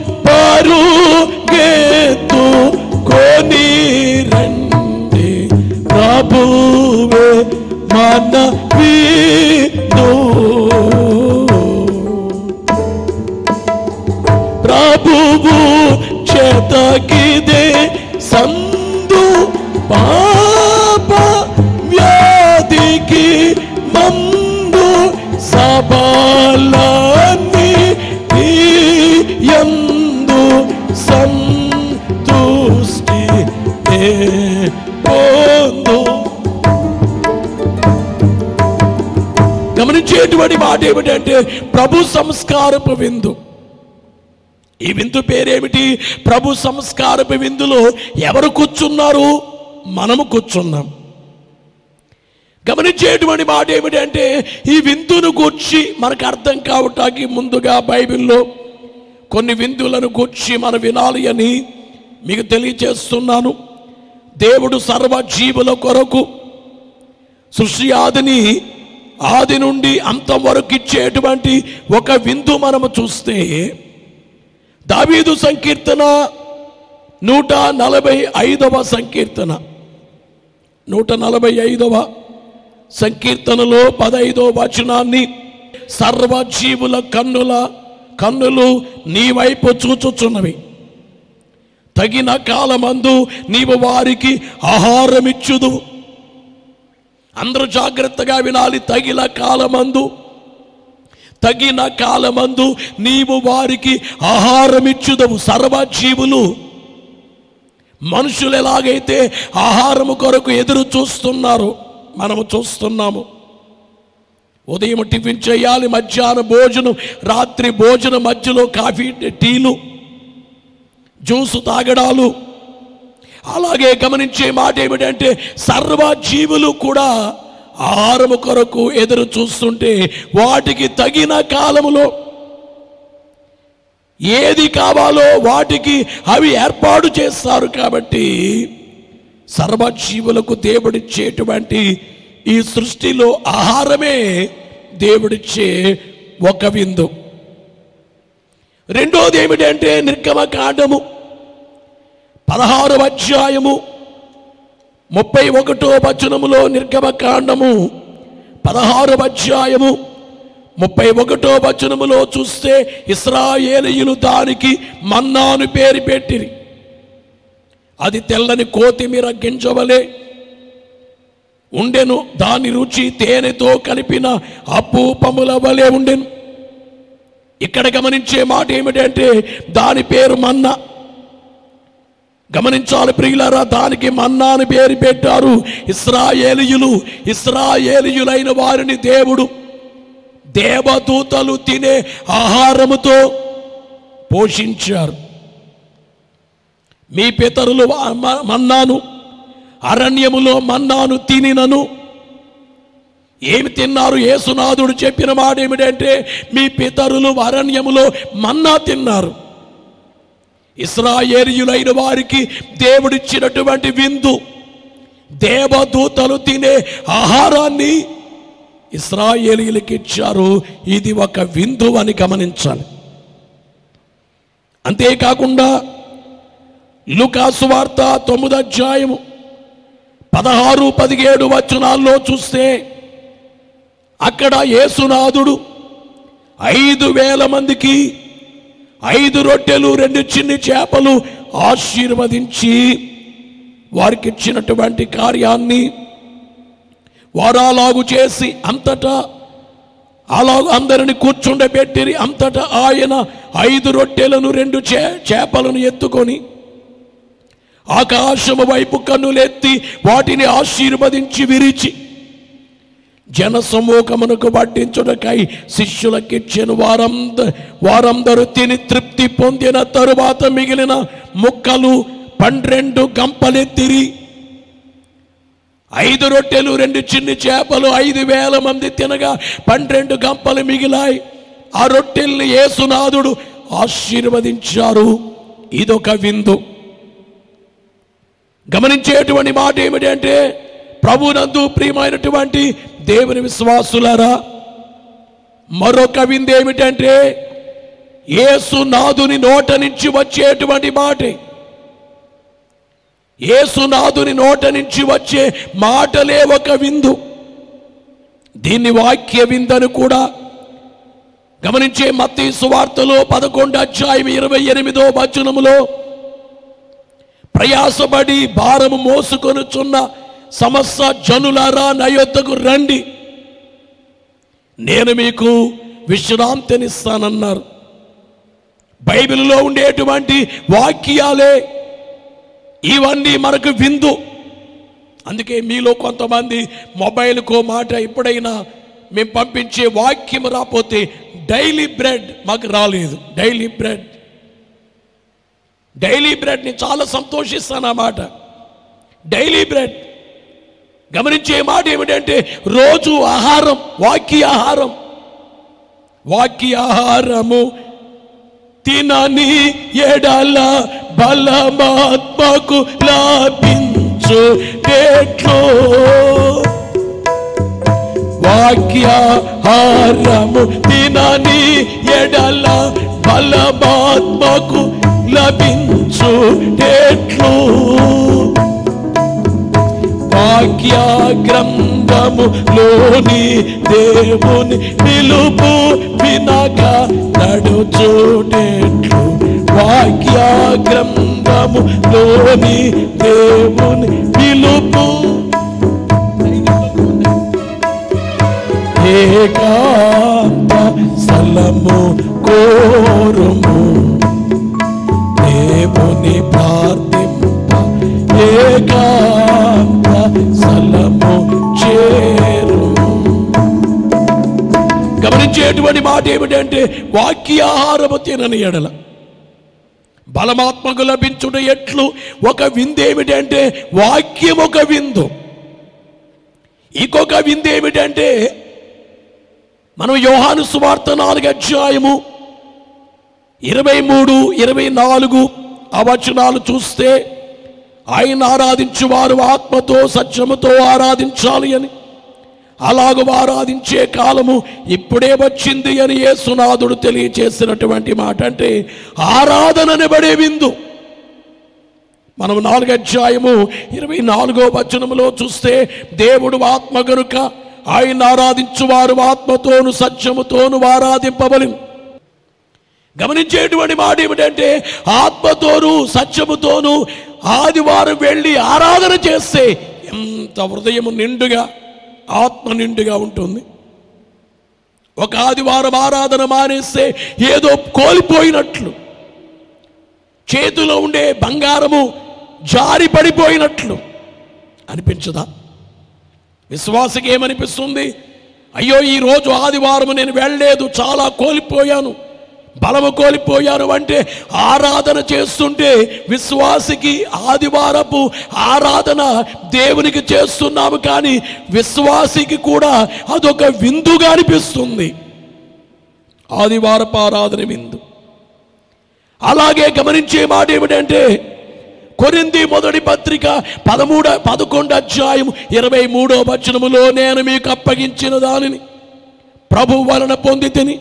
పరుగెత్తు కొని రండి ప్రభువే మన విందు ప్రభువు చేతకిదే సందు పాప వ్యాధికి మందు సబాలని యందు సంతుష్టి ఏ పొందు గమనించేటువంటి మాట ఏమిటంటే ప్రభు సంస్కారపు విందు ఈ విందు పేరేమిటి ప్రభు సంస్కారపు విందులో ఎవరు కూర్చున్నారు మనము కూర్చున్నాం గమనించేటువంటి మాట ఏమిటంటే ఈ విందును గూర్చి మనకు అర్థం కావటానికి ముందుగా బైబిల్లో కొన్ని విందులను గూర్చి మనం వినాలి అని మీకు తెలియచేస్తున్నాను దేవుడు సర్వజీవుల కొరకు సృష్టి ఆదిని ఆది నుండి అంతం వరకు ఇచ్చేటువంటి ఒక విందు మనము చూస్తే దావీదు సంకీర్తన నూట నలభై ఐదవ సంకీర్తన నూట నలభై ఐదవ సంకీర్తనలో పదైదో వచనాన్ని సర్వజీవుల కన్నుల కన్నులు నీ వైపు చూచుచున్నవి తగిన కాలమందు నీవు వారికి ఆహారమిచ్చుదు అందరూ జాగ్రత్తగా వినాలి తగిన కాలమందు తగిన కాలమందు నీవు వారికి ఆహారమిచ్చుదవు సర్వజీవులు మనుషులు ఎలాగైతే ఆహారము కొరకు ఎదురు చూస్తున్నారు మనము చూస్తున్నాము ఉదయం టిఫిన్ చేయాలి మధ్యాహ్నం భోజనం రాత్రి భోజనం మధ్యలో కాఫీ టీలు జ్యూసు తాగడాలు అలాగే గమనించే మాట ఏమిటంటే సర్వజీవులు కూడా ఆహారము కొరకు ఎదురు చూస్తుంటే వాటికి తగిన కాలములో ఏది కావాలో వాటికి అవి ఏర్పాటు చేస్తారు కాబట్టి సర్వజీవులకు దేవుడిచ్చేటువంటి ఈ సృష్టిలో ఆహారమే దేవుడిచ్చే ఒక విందు రెండోది ఏమిటంటే నిర్గమ కాండము పదహారు అధ్యాయము ముప్పై ఒకటో వచనములో నిర్గమ కాండము పదహారు అధ్యాయము ముప్పై ఒకటో వచనములో చూస్తే ఇస్రాయేలీయులు దానికి మన్నాను పేరు పెట్టిరి అది తెల్లని కోతిమీర గింజవలే ఉండెను దాని రుచి తేనెతో కలిపిన అపూపముల వలె ఉండెను ఇక్కడ గమనించే మాట ఏమిటంటే దాని పేరు మన్నా గమనించాలి ప్రియులారా దానికి మన్నా అని పేరు పెట్టారు ఇస్రాయేలీయులు ఇస్రాయేలీయులైన వారిని దేవుడు దేవదూతలు తినే ఆహారముతో పోషించారు మీ పితరులు మ- మన్నాను అరణ్యములో మన్నాను తినినను ఏమి తిన్నారు యేసునాథుడు చెప్పిన మాట ఏమిటంటే మీ పితరులు అరణ్యములో మన్నా తిన్నారు ఇస్రాయేలీయులైన వారికి దేవుడిచ్చినటువంటి విందు దేవదూతలు తినే ఆహారాన్ని ఇస్రాయేలీయులకి ఇచ్చారు ఇది ఒక విందు అని గమనించాలి అంతేకాకుండా లుకాసు వార్త తొమ్మిది అధ్యాయము పదహారు పదిహేడు వచనాల్లో చూస్తే అక్కడ యేసునాథుడు ఐదు వేల మందికి ఐదు రొట్టెలు రెండు చిన్ని చేపలు ఆశీర్వదించి వారికి ఇచ్చినటువంటి కార్యాన్ని వారు అలాగు చేసి అంతటా అలా అందరిని కూర్చుండబెట్టిరి అంతటా ఆయన ఐదు రొట్టెలను రెండు చే చేపలను ఎత్తుకొని ఆకాశము వైపు కన్నులెత్తి వాటిని ఆశీర్వదించి విరిచి జన సమూహమునకు వడ్డించుటకై శిష్యులకిచ్చిన వారంద వారందరూ తిని తృప్తి పొందిన తరువాత మిగిలిన ముక్కలు పన్నెండు గంపలెత్తిరి ఐదు రొట్టెలు రెండు చిన్ని చేపలు ఐదు వేల మంది తినగా పన్నెండు గంపలు మిగిలాయి ఆ రొట్టెల్ని యేసునాథుడు ఆశీర్వదించారు ఇదొక విందు గమనించేటువంటి మాట ఏమిటంటే ప్రభునందు ప్రియమైనటువంటి దేవుని విశ్వాసులారా మరొక విందు ఏమిటంటే యేసునాథుని నోట నుంచి వచ్చేటువంటి మాటే యేసునాథుని నోట నుంచి వచ్చే మాటలే ఒక విందు దీన్ని వాక్య విందని కూడా గమనించే మత్తి సువార్తలో పదకొండు అధ్యాయం ఇరవై ఎనిమిదో వచనములో ప్రయాసపడి భారము మోసుకొనుచున్న సమస్త జనులారా నా యొద్దకు రండి నేను మీకు విశ్రాంతినిస్తానన్నారు బైబిల్లో ఉండేటువంటి వాక్యాలే ఇవన్నీ మనకు విందు అందుకే మీలో కొంతమంది మొబైల్కో మాట ఎప్పుడైనా మేము పంపించే వాక్యం రాకపోతే డైలీ బ్రెడ్ మాకు రాలేదు డైలీ బ్రెడ్ డైలీ బ్రెడ్ నేను చాలా సంతోషిస్తాను ఆ మాట డైలీ బ్రెడ్ గమనించే మాట ఏమిటంటే రోజు ఆహారం వాక్య ఆహారం వాక్య ఆహారము తినని ఎడల బలమాత్మకు లాభించు ఎట్లో వాక్యాహారము తినని ఎడల బలమాత్మకు లభించు ఎట్లు వాక్య గ్రంథములోని దేవుని పిలుపు వినక నడుచుటెట్లు వాక్య గ్రంథములోని దేవుని పిలుపు ఏకాంత స్థలము కోరుము దేవుని ప్రార్థింప ఏకాంత స్థలము చేరుము గమనించేటువంటి మాట ఏమిటంటే వాక్యాహారము తినని ఎడల బలమాత్మకు లభించుట ఎట్లు ఒక విందు ఏమిటంటే వాక్యం ఒక విందు ఇంకొక విందు ఏమిటంటే మనం యోహాను సువార్త నాలుగు అధ్యాయము ఇరవై మూడు ఇరవై నాలుగు ఆ వచనాలు చూస్తే ఆయన ఆరాధించు వారు ఆత్మతో సత్యముతో ఆరాధించాలి అని అలాగ ఆరాధించే కాలము ఇప్పుడే వచ్చింది అని యేసునాథుడు తెలియచేసినటువంటి మాట అంటే ఆరాధననిబడే విందు మనం నాలుగు అధ్యాయము ఇరవై నాలుగో వచనములో చూస్తే దేవుడు ఆత్మ గనుక ఆయన ఆరాధించు వారు ఆత్మతోను సత్యముతోను ఆరాధింపబలిను గమనించేటువంటి మాట ఏమిటంటే ఆత్మతోను సత్యముతోను ఆదివారం వెళ్ళి ఆరాధన చేస్తే ఎంత హృదయము నిండుగా ఆత్మ నిండుగా ఉంటుంది ఒక ఆదివారం ఆరాధన మానేస్తే ఏదో కోల్పోయినట్లు చేతిలో ఉండే బంగారము జారి పడిపోయినట్లు అనిపించదా విశ్వాసకి ఏమనిపిస్తుంది అయ్యో ఈ రోజు ఆదివారం నేను వెళ్ళలేదు చాలా కోల్పోయాను బలము కోల్పోయాను అంటే ఆరాధన చేస్తుంటే విశ్వాసికి ఆదివారపు ఆరాధన దేవునికి చేస్తున్నాము కానీ విశ్వాసికి కూడా అదొక విందుగా అనిపిస్తుంది ఆదివారపు ఆరాధన విందు అలాగే గమనించే మాట ఏమిటంటే కొరింది మొదటి పత్రిక పదమూడ పదకొండు అధ్యాయం ఇరవై మూడో వచనములో నేను మీకు అప్పగించిన దానిని ప్రభు వలన పొంది తిని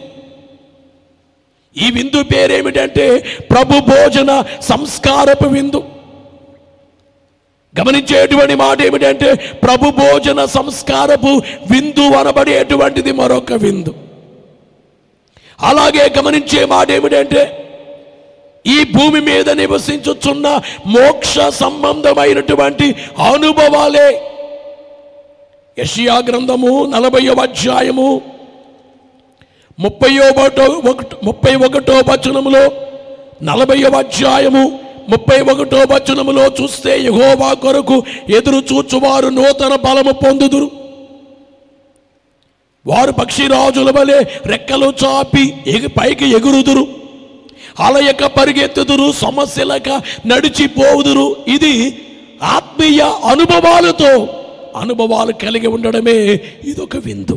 ఈ విందు పేరేమిటంటే ప్రభు భోజన సంస్కారపు విందు గమనించేటువంటి మాట ఏమిటంటే ప్రభు భోజన సంస్కారపు విందు అనబడేటువంటిది మరొక విందు అలాగే గమనించే మాట ఏమిటంటే ఈ భూమి మీద నివసించుచున్న మోక్ష సంబంధమైనటువంటి అనుభవాలే యషియా గ్రంథము నలభయో అధ్యాయము ముప్పయో ఒకటో ఒకటి ముప్పై ఒకటో వచనములో నలభయో అధ్యాయము ముప్పై ఒకటో వచనములో చూస్తే యహోవా కొరకు ఎదురు చూచువారు నూతన బలము పొందుదురు వారు పక్షిరాజుల వలె రెక్కలు చాపి ఎగి పైకి ఎగురుదురు అలయక పరిగెత్తుదురు సమస్యలక నడిచిపోవుదురు ఇది ఆత్మీయ అనుభవాలతో అనుభవాలు కలిగి ఉండడమే ఇదొక విందు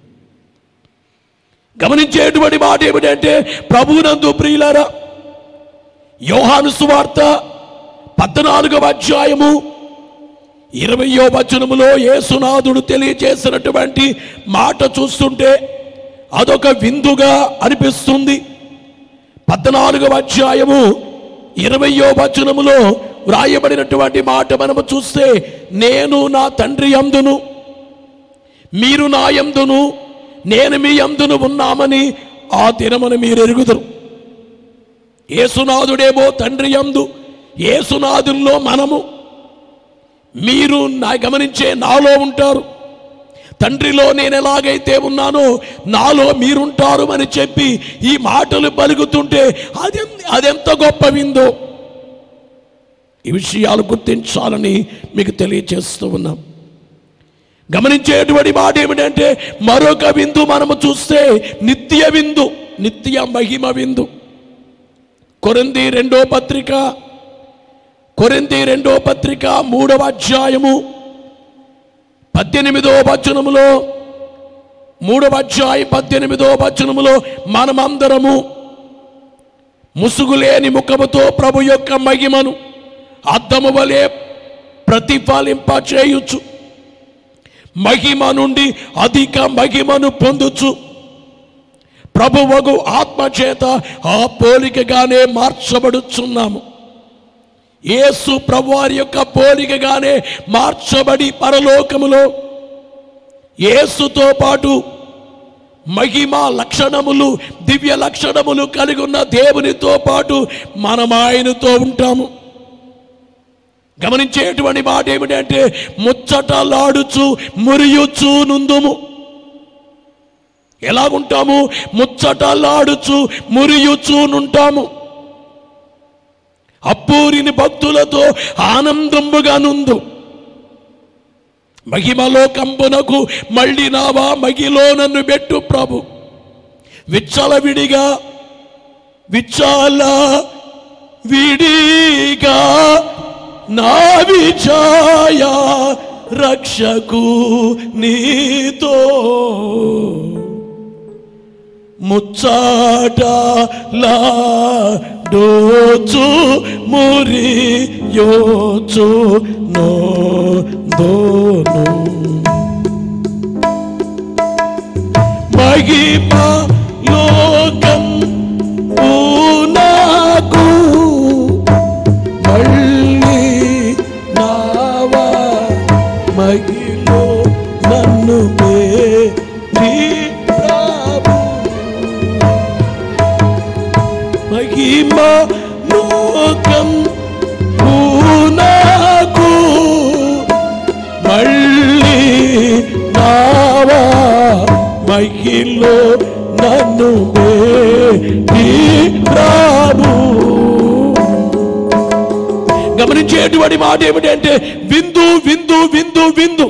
గమనించేటువంటి మాట ఏమిటంటే ప్రభునందు ప్రియులారా యోహాను సువార్త పద్నాలుగవ అధ్యాయము ఇరవయో వచనములో యేసునాథుడు తెలియజేసినటువంటి మాట చూస్తుంటే అదొక విందుగా అనిపిస్తుంది పద్నాలుగవ అధ్యాయము ఇరవయో వచనములో వ్రాయబడినటువంటి మాట మనము చూస్తే నేను నా తండ్రి యందును మీరు నా యందును నేను మీ యందును ఉన్నామని ఆ దినమును మీరు ఎరుగుదురు ఏసునాథుడేమో తండ్రి యందు ఏసునాథుల్లో మనము మీరు నా గమనించే నాలో ఉంటారు తండ్రిలో నేను ఎలాగైతే ఉన్నానో నాలో మీరుంటారు అని చెప్పి ఈ మాటలు పలుకుతుంటే అది అదెంత గొప్ప విందో ఈ విషయాలు గుర్తించాలని మీకు తెలియచేస్తూ ఉన్నాం గమనించేటువంటి మాట ఏమిటంటే మరొక విందు మనము చూస్తే నిత్య విందు నిత్య మహిమ విందు కొరింది రెండో పత్రిక కొరింది రెండో పత్రిక మూడవ అధ్యాయము పద్దెనిమిదో వచనములో మూడవ అధ్యాయం పద్దెనిమిదో వచనములో మనమందరము ముసుగులేని ముఖముతో ప్రభు యొక్క మహిమను అద్దము వలె ప్రతిఫలింప చేయుచు మహిమ నుండి అధిక మహిమను పొందుచు ప్రభువగు ఆత్మ చేత ఆ పోలికగానే మార్చబడుచున్నాము యేసు ప్రభువారి యొక్క పోలికగానే మార్చబడి పరలోకములో యేసుతో పాటు మహిమ లక్షణములు దివ్య లక్షణములు కలిగి ఉన్న దేవునితో పాటు మనం ఆయనతో ఉంటాము గమనించేటువంటి మాట ఏమిటంటే ముచ్చటలాడుచు మురియుచు నుందుము ఎలాగుంటాము ముచ్చటలాడుచు మురియుచు నుంటాము అప్పూరిని భక్తులతో ఆనందముగా నుందు మహిమలో కంపునకు మళ్ళీ నావా మగిలో నన్ను పెట్టు ప్రభు విచ్చలవిడిగా విచ్చాల విడిగా నా విజయ రక్షకు నీతో ముచ్చాటలా డోచు మురి యోచు నో దోను మహిమ లోకం నాకు మళ్ళీ నావా మహిలో నన్ను మేరీ ప్రభు మహిమ లోకం నాకు మళ్ళీ నావా మహిలో నన్ను మేరీ ప్రభు గమనించేటువంటి మాట ఏమిటంటే విందు విందు విందు విందు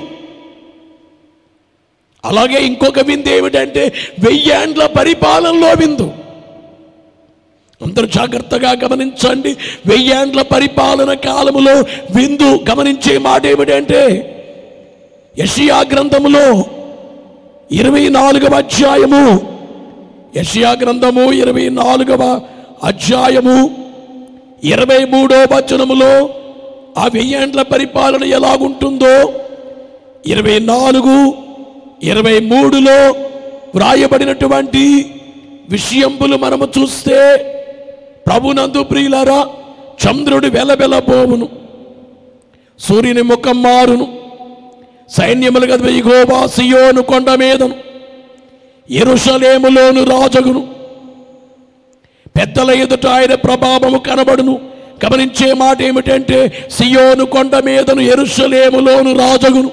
అలాగే ఇంకొక విందు ఏమిటంటే వెయ్యేండ్ల పరిపాలనలో విందు అందరూ జాగ్రత్తగా గమనించండి వెయ్యేండ్ల పరిపాలన కాలములో విందు గమనించే మాట ఏమిటంటే యషియా గ్రంథములో ఇరవై నాలుగవ అధ్యాయము యషియా గ్రంథము ఇరవై నాలుగవ అధ్యాయము ఇరవై మూడో వచనములో ఆ వెయ్యేండ్ల పరిపాలన ఎలాగుంటుందో ఇరవై నాలుగు ఇరవై మూడులో వ్రాయబడినటువంటి విషయంబులు మనము చూస్తే ప్రభునందు ప్రియులారా చంద్రుడు వెలవెలబోవును సూర్యుని ముఖం మారును సైన్యములు గది ఇగోవా సియోను కొండ మీదను ఎరుషలేములోను రాజగును పెద్దల ఎదుట ఆయన ప్రభావము కనబడును గమనించే మాట ఏమిటంటే సియోను కొండ మీదను ఎరుషలేములోను రాజగును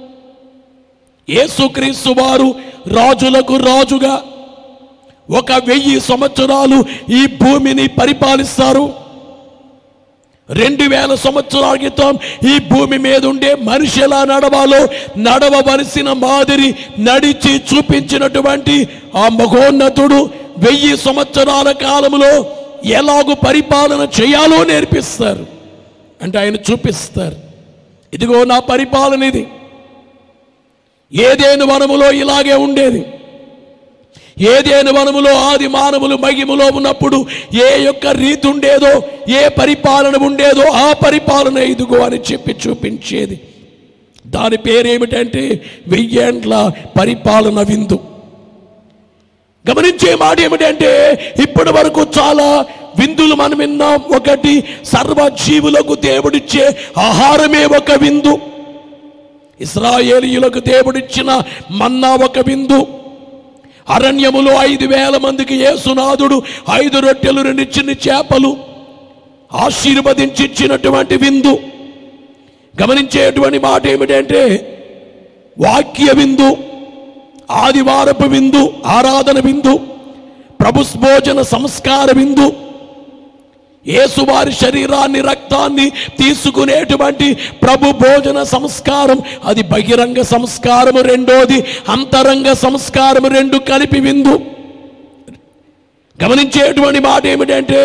యేసుక్రీస్తు వారు రాజులకు రాజుగా ఒక వెయ్యి సంవత్సరాలు ఈ భూమిని పరిపాలిస్తారు రెండు వేల సంవత్సరాల క్రితం ఈ భూమి మీద ఉండే మనిషి ఎలా నడవాలో నడవవలసిన మాదిరి నడిచి చూపించినటువంటి ఆ మహోన్నతుడు వెయ్యి సంవత్సరాల కాలంలో ఎలాగూ పరిపాలన చేయాలో నేర్పిస్తారు అంటే ఆయన చూపిస్తారు ఇదిగో నా పరిపాలన ఇది ఏదేను వనములో ఇలాగే ఉండేది ఏదేను వనములో ఆది మానవులు మహిమలో ఉన్నప్పుడు ఏ యొక్క రీతి ఉండేదో ఏ పరిపాలన ఉండేదో ఆ పరిపాలన ఇదిగో అని చెప్పి చూపించేది దాని పేరేమిటంటే వెయ్యేండ్ల పరిపాలన విందు గమనించే మాట ఏమిటంటే ఇప్పటి వరకు చాలా విందులు మనం విన్నాం ఒకటి సర్వజీవులకు దేవుడిచ్చే ఆహారమే ఒక విందు ఇస్రాయేలీయులకు దేవుడిచ్చిన మన్నా ఒక విందు అరణ్యములో ఐదు వేల మందికి యేసునాథుడు ఐదు రొట్టెలు రెండు చిన్న చేపలు ఆశీర్వదించి ఇచ్చినటువంటి విందు గమనించేటువంటి మాట ఏమిటంటే వాక్య విందు ఆదివారపు విందు ఆరాధన విందు ప్రభుస్భోజన సంస్కార విందు యేసువారి శరీరాన్ని రక్తాన్ని తీసుకునేటువంటి ప్రభు భోజన సంస్కారం అది బహిరంగ సంస్కారము రెండోది అంతరంగ సంస్కారము రెండు కలిపి విందు గమనించేటువంటి మాట ఏమిటంటే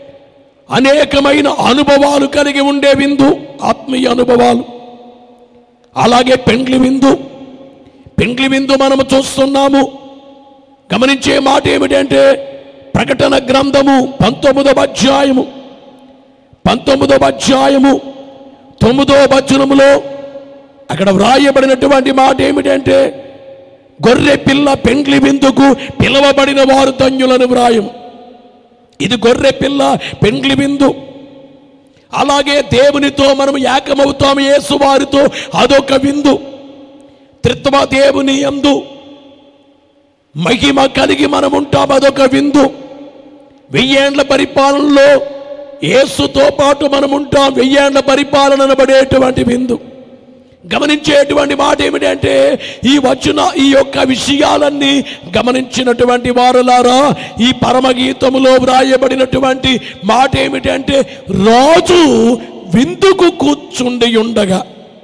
అనేకమైన అనుభవాలు కలిగి ఉండే విందు ఆత్మీయ అనుభవాలు అలాగే పెండ్లి విందు పెండ్లి విందు మనము చూస్తున్నాము గమనించే మాట ఏమిటంటే ప్రకటన గ్రంథము పంతొమ్మిదవ అధ్యాయము పంతొమ్మిదవ అధ్యాయము తొమ్మిదవ వచనములో అక్కడ వ్రాయబడినటువంటి మాట ఏమిటంటే గొర్రె పిల్ల పెండ్లి విందుకు పిలవబడిన వారు ధన్యులను వ్రాయం ఇది గొర్రె పిల్ల పెండ్లి విందు అలాగే దేవునితో మనం ఏకమవుతాము యేసు వారితో అదొక విందు త్రిత్వ దేవుని యందు మహిమ కలిగి మనం ఉంటాం అదొక విందు వెయ్యేండ్ల పరిపాలనలో యేసుతో పాటు మనం ఉంటాం వెయ్యేండ్ల పరిపాలన అనబడేటువంటి విందు గమనించేటువంటి మాట ఏమిటంటే ఈ వచ్చిన ఈ యొక్క విషయాలన్నీ గమనించినటువంటి వారులారా ఈ పరమగీతములో వ్రాయబడినటువంటి మాట ఏమిటంటే రాజు విందుకు కూర్చుండి ఉండగా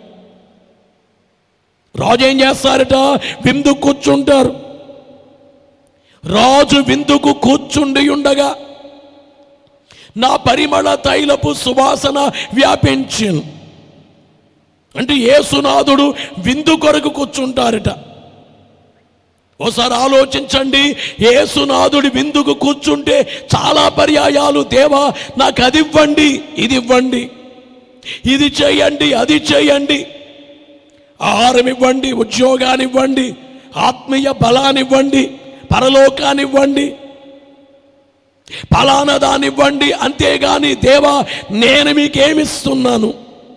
రాజు ఏం చేస్తారట విందు కూర్చుంటారు రాజు విందుకు కూర్చుండి ఉండగా నా పరిమళ తైలపు సువాసన వ్యాపించింది అంటే యేసునాథుడు విందు కొరకు కూర్చుంటారట ఓసారి ఆలోచించండి యేసునాథుడి విందుకు కూర్చుంటే చాలా పర్యాయాలు దేవా నాకు అది ఇవ్వండి ఇది ఇవ్వండి ఇది చేయండి అది చేయండి ఆహారం ఇవ్వండి ఉద్యోగాన్ని ఇవ్వండి ఆత్మీయ బలాన్ని ఇవ్వండి పరలోకాన్ని ఇవ్వండి ఫలానా దాన్ని ఇవ్వండి అంతేగాని దేవా నేను మీకేమిస్తున్నాను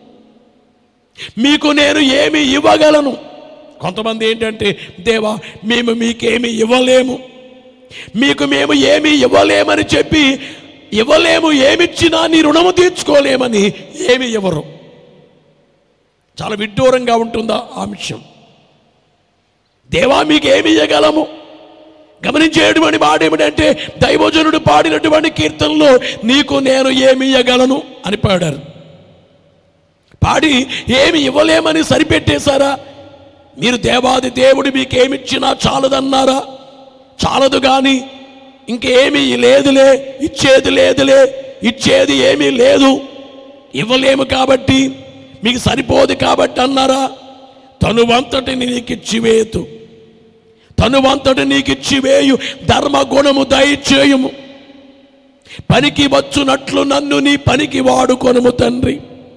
మీకు నేను ఏమి ఇవ్వగలను కొంతమంది ఏంటంటే దేవా మేము మీకేమి ఇవ్వలేము మీకు మేము ఏమి ఇవ్వలేమని చెప్పి ఇవ్వలేము ఏమిచ్చినా నీ రుణము తీర్చుకోలేమని ఏమి ఇవ్వరు చాలా విడ్డూరంగా ఉంటుందా ఆ అంశం దేవా మీకు ఏమి ఇవ్వగలము గమనించేటువంటి మాట ఏమిటంటే దైవజనుడు పాడినటువంటి కీర్తనలో నీకు నేను ఏమి ఇవ్వగలను అని పాడారు పాడి ఏమి ఇవ్వలేమని సరిపెట్టేశారా మీరు దేవాది దేవుడు మీకేమిచ్చినా చాలదన్నారా చాలదు కానీ ఇంకేమీ లేదులే ఇచ్చేది లేదులే ఇచ్చేది ఏమీ లేదు ఇవ్వలేము కాబట్టి మీకు సరిపోదు కాబట్టి అన్నారా తనువంతటిని నీకు ఇచ్చివేతు తనువంతటి నీకు ఇచ్చివేయు ధర్మ గుణము దయచేయుము పనికి వచ్చునట్లు నన్ను నీ పనికి వాడుకొనుము తండ్రి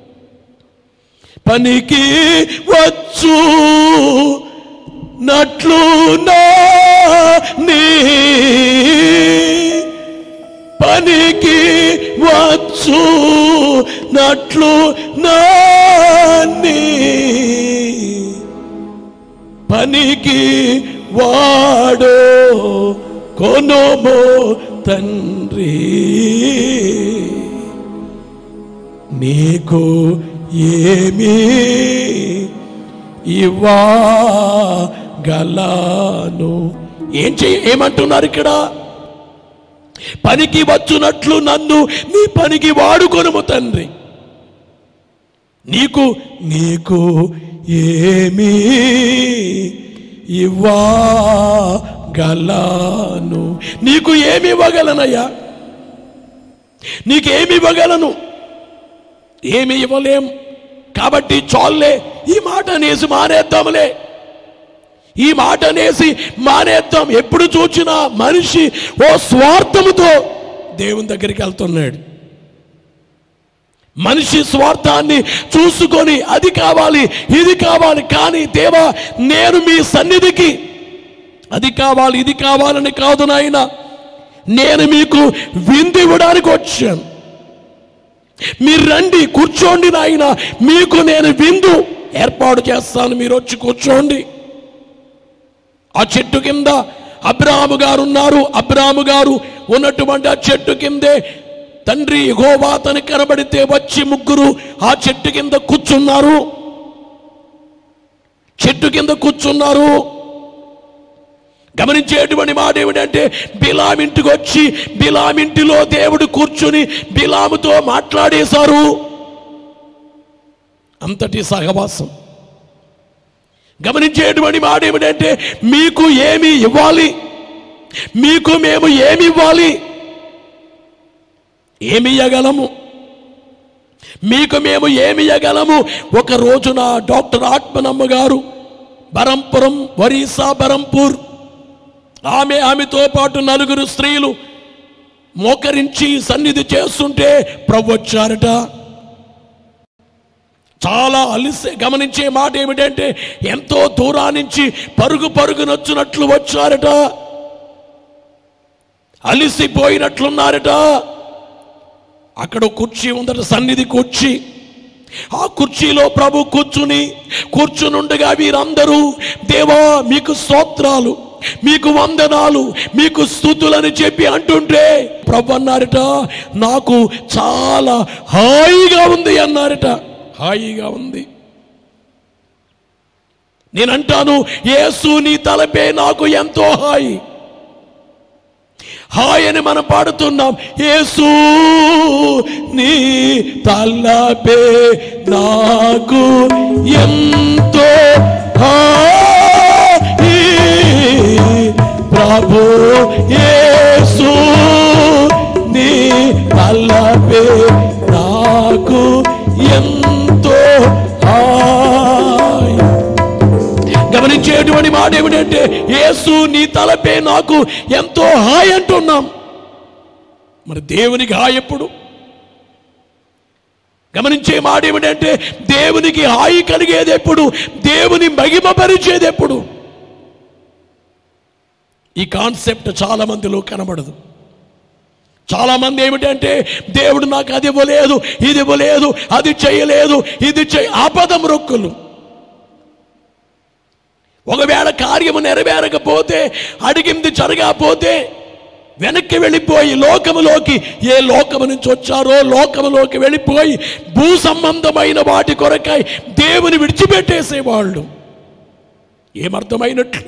పనికి వచ్చు నట్లు నా నీ పనికి వచ్చు నట్లు నా నీ పనికి వాడో కొనుమో తండ్రి నీకు ఏమి ఇవ్వగలను ఏం చెయ్య ఏమంటున్నారు ఇక్కడ పనికి వచ్చునట్లు నన్ను నీ పనికి వాడుకొనుము తండ్రి నీకు నీకు ఏమి ఇవ్వగలను నీకు ఏమి ఇవ్వగలనయ్యా నీకేమి ఇవ్వగలను ఏమి ఇవ్వలేం కాబట్టి చాలే ఈ మాట అనేసి మానేద్దాంలే ఈ మాట అనేసి మానేద్దాం ఎప్పుడు చూచినా మనిషి ఓ స్వార్థముతో దేవుని దగ్గరికి వెళ్తున్నాడు మనిషి స్వార్థాన్ని చూసుకొని అది కావాలి ఇది కావాలి కానీ దేవా నేను మీ సన్నిధికి అది కావాలి ఇది కావాలని కాదు నాయన నేను మీకు విందివ్వడానికి వచ్చాను మీరు రండి కూర్చోండి నాయన మీకు నేను విందు ఏర్పాటు చేస్తాను మీరు వచ్చి కూర్చోండి ఆ చెట్టు కింద అబ్రాము గారు ఉన్నారు అబ్రాము గారు ఉన్నటువంటి ఆ చెట్టు కిందే తండ్రి యెహోవా అతనికి కనబడితే వచ్చి ముగ్గురు ఆ చెట్టు కింద కూర్చున్నారు చెట్టు కింద కూర్చున్నారు గమనించేటువంటి మాట ఏమిటంటే బిలాం ఇంటికి వచ్చి బిలాం ఇంటిలో దేవుడు కూర్చుని బిలాముతో మాట్లాడేశారు అంతటి సహవాసం గమనించేటువంటి మాట ఏమిటంటే మీకు ఏమి ఇవ్వాలి మీకు మేము ఏమి ఇవ్వాలి ఏమి ఇవ్వగలము మీకు మేము ఏమి ఇవ్వగలము ఒక రోజున డాక్టర్ ఆత్మనమ్మ గారు బరంపురం ఒరిస్సా బరంపూర్ ఆమె ఆమెతో పాటు నలుగురు స్త్రీలు మోకరించి సన్నిధి చేస్తుంటే ప్రభు వచ్చారట చాలా అలిసి గమనించే మాట ఏమిటంటే ఎంతో దూరాన్నించి పరుగు పరుగునొచ్చినట్లు వచ్చారట అలిసిపోయినట్లున్నారట అక్కడ ఒక కుర్చీ ఉందట సన్నిధి కుర్చీ ఆ కుర్చీలో ప్రభు కూర్చుని కూర్చునుండగా వీరందరూ దేవా మీకు స్తోత్రాలు మీకు వందనాలు మీకు స్థుతులని చెప్పి అంటుంటే ప్రభు అన్నారట నాకు చాలా హాయిగా ఉంది అన్నారట హాయిగా ఉంది నేనంటాను యేసు నీ తలపే నాకు ఎంతో హాయి హాయ్ అని మనం పాడుతున్నాం యేసు నీ తలపే నాకు ఎంతో హాయి ప్రభు యేసు నీ తలపే నాకు ఎంతో హాయ్ గమనించేటువంటి మాట ఏమిటంటే యేసు నీ తలపే నాకు ఎంతో హాయ్ అంటున్నాం మరి దేవునికి హాయ్ ఎప్పుడు గమనించే మాట ఏమిటంటే దేవునికి హాయి కలిగేది ఎప్పుడు దేవుని మహిమపరిచేది ఎప్పుడు ఈ కాన్సెప్ట్ చాలా మందిలో కనబడదు చాలా మంది ఏమిటంటే దేవుడు నాకు అది ఇవ్వలేదు ఇది ఇవ్వలేదు అది చేయలేదు ఇది చేయ ఆపదం రొక్కులు ఒకవేళ కార్యము నెరవేరకపోతే అడిగింది జరగకపోతే వెనక్కి వెళ్ళిపోయి లోకములోకి ఏ లోకము నుంచి వచ్చారో లోకములోకి వెళ్ళిపోయి భూ సంబంధమైన వాటి కొరకై దేవుని విడిచిపెట్టేసేవాళ్ళు ఏమర్థమైనట్లు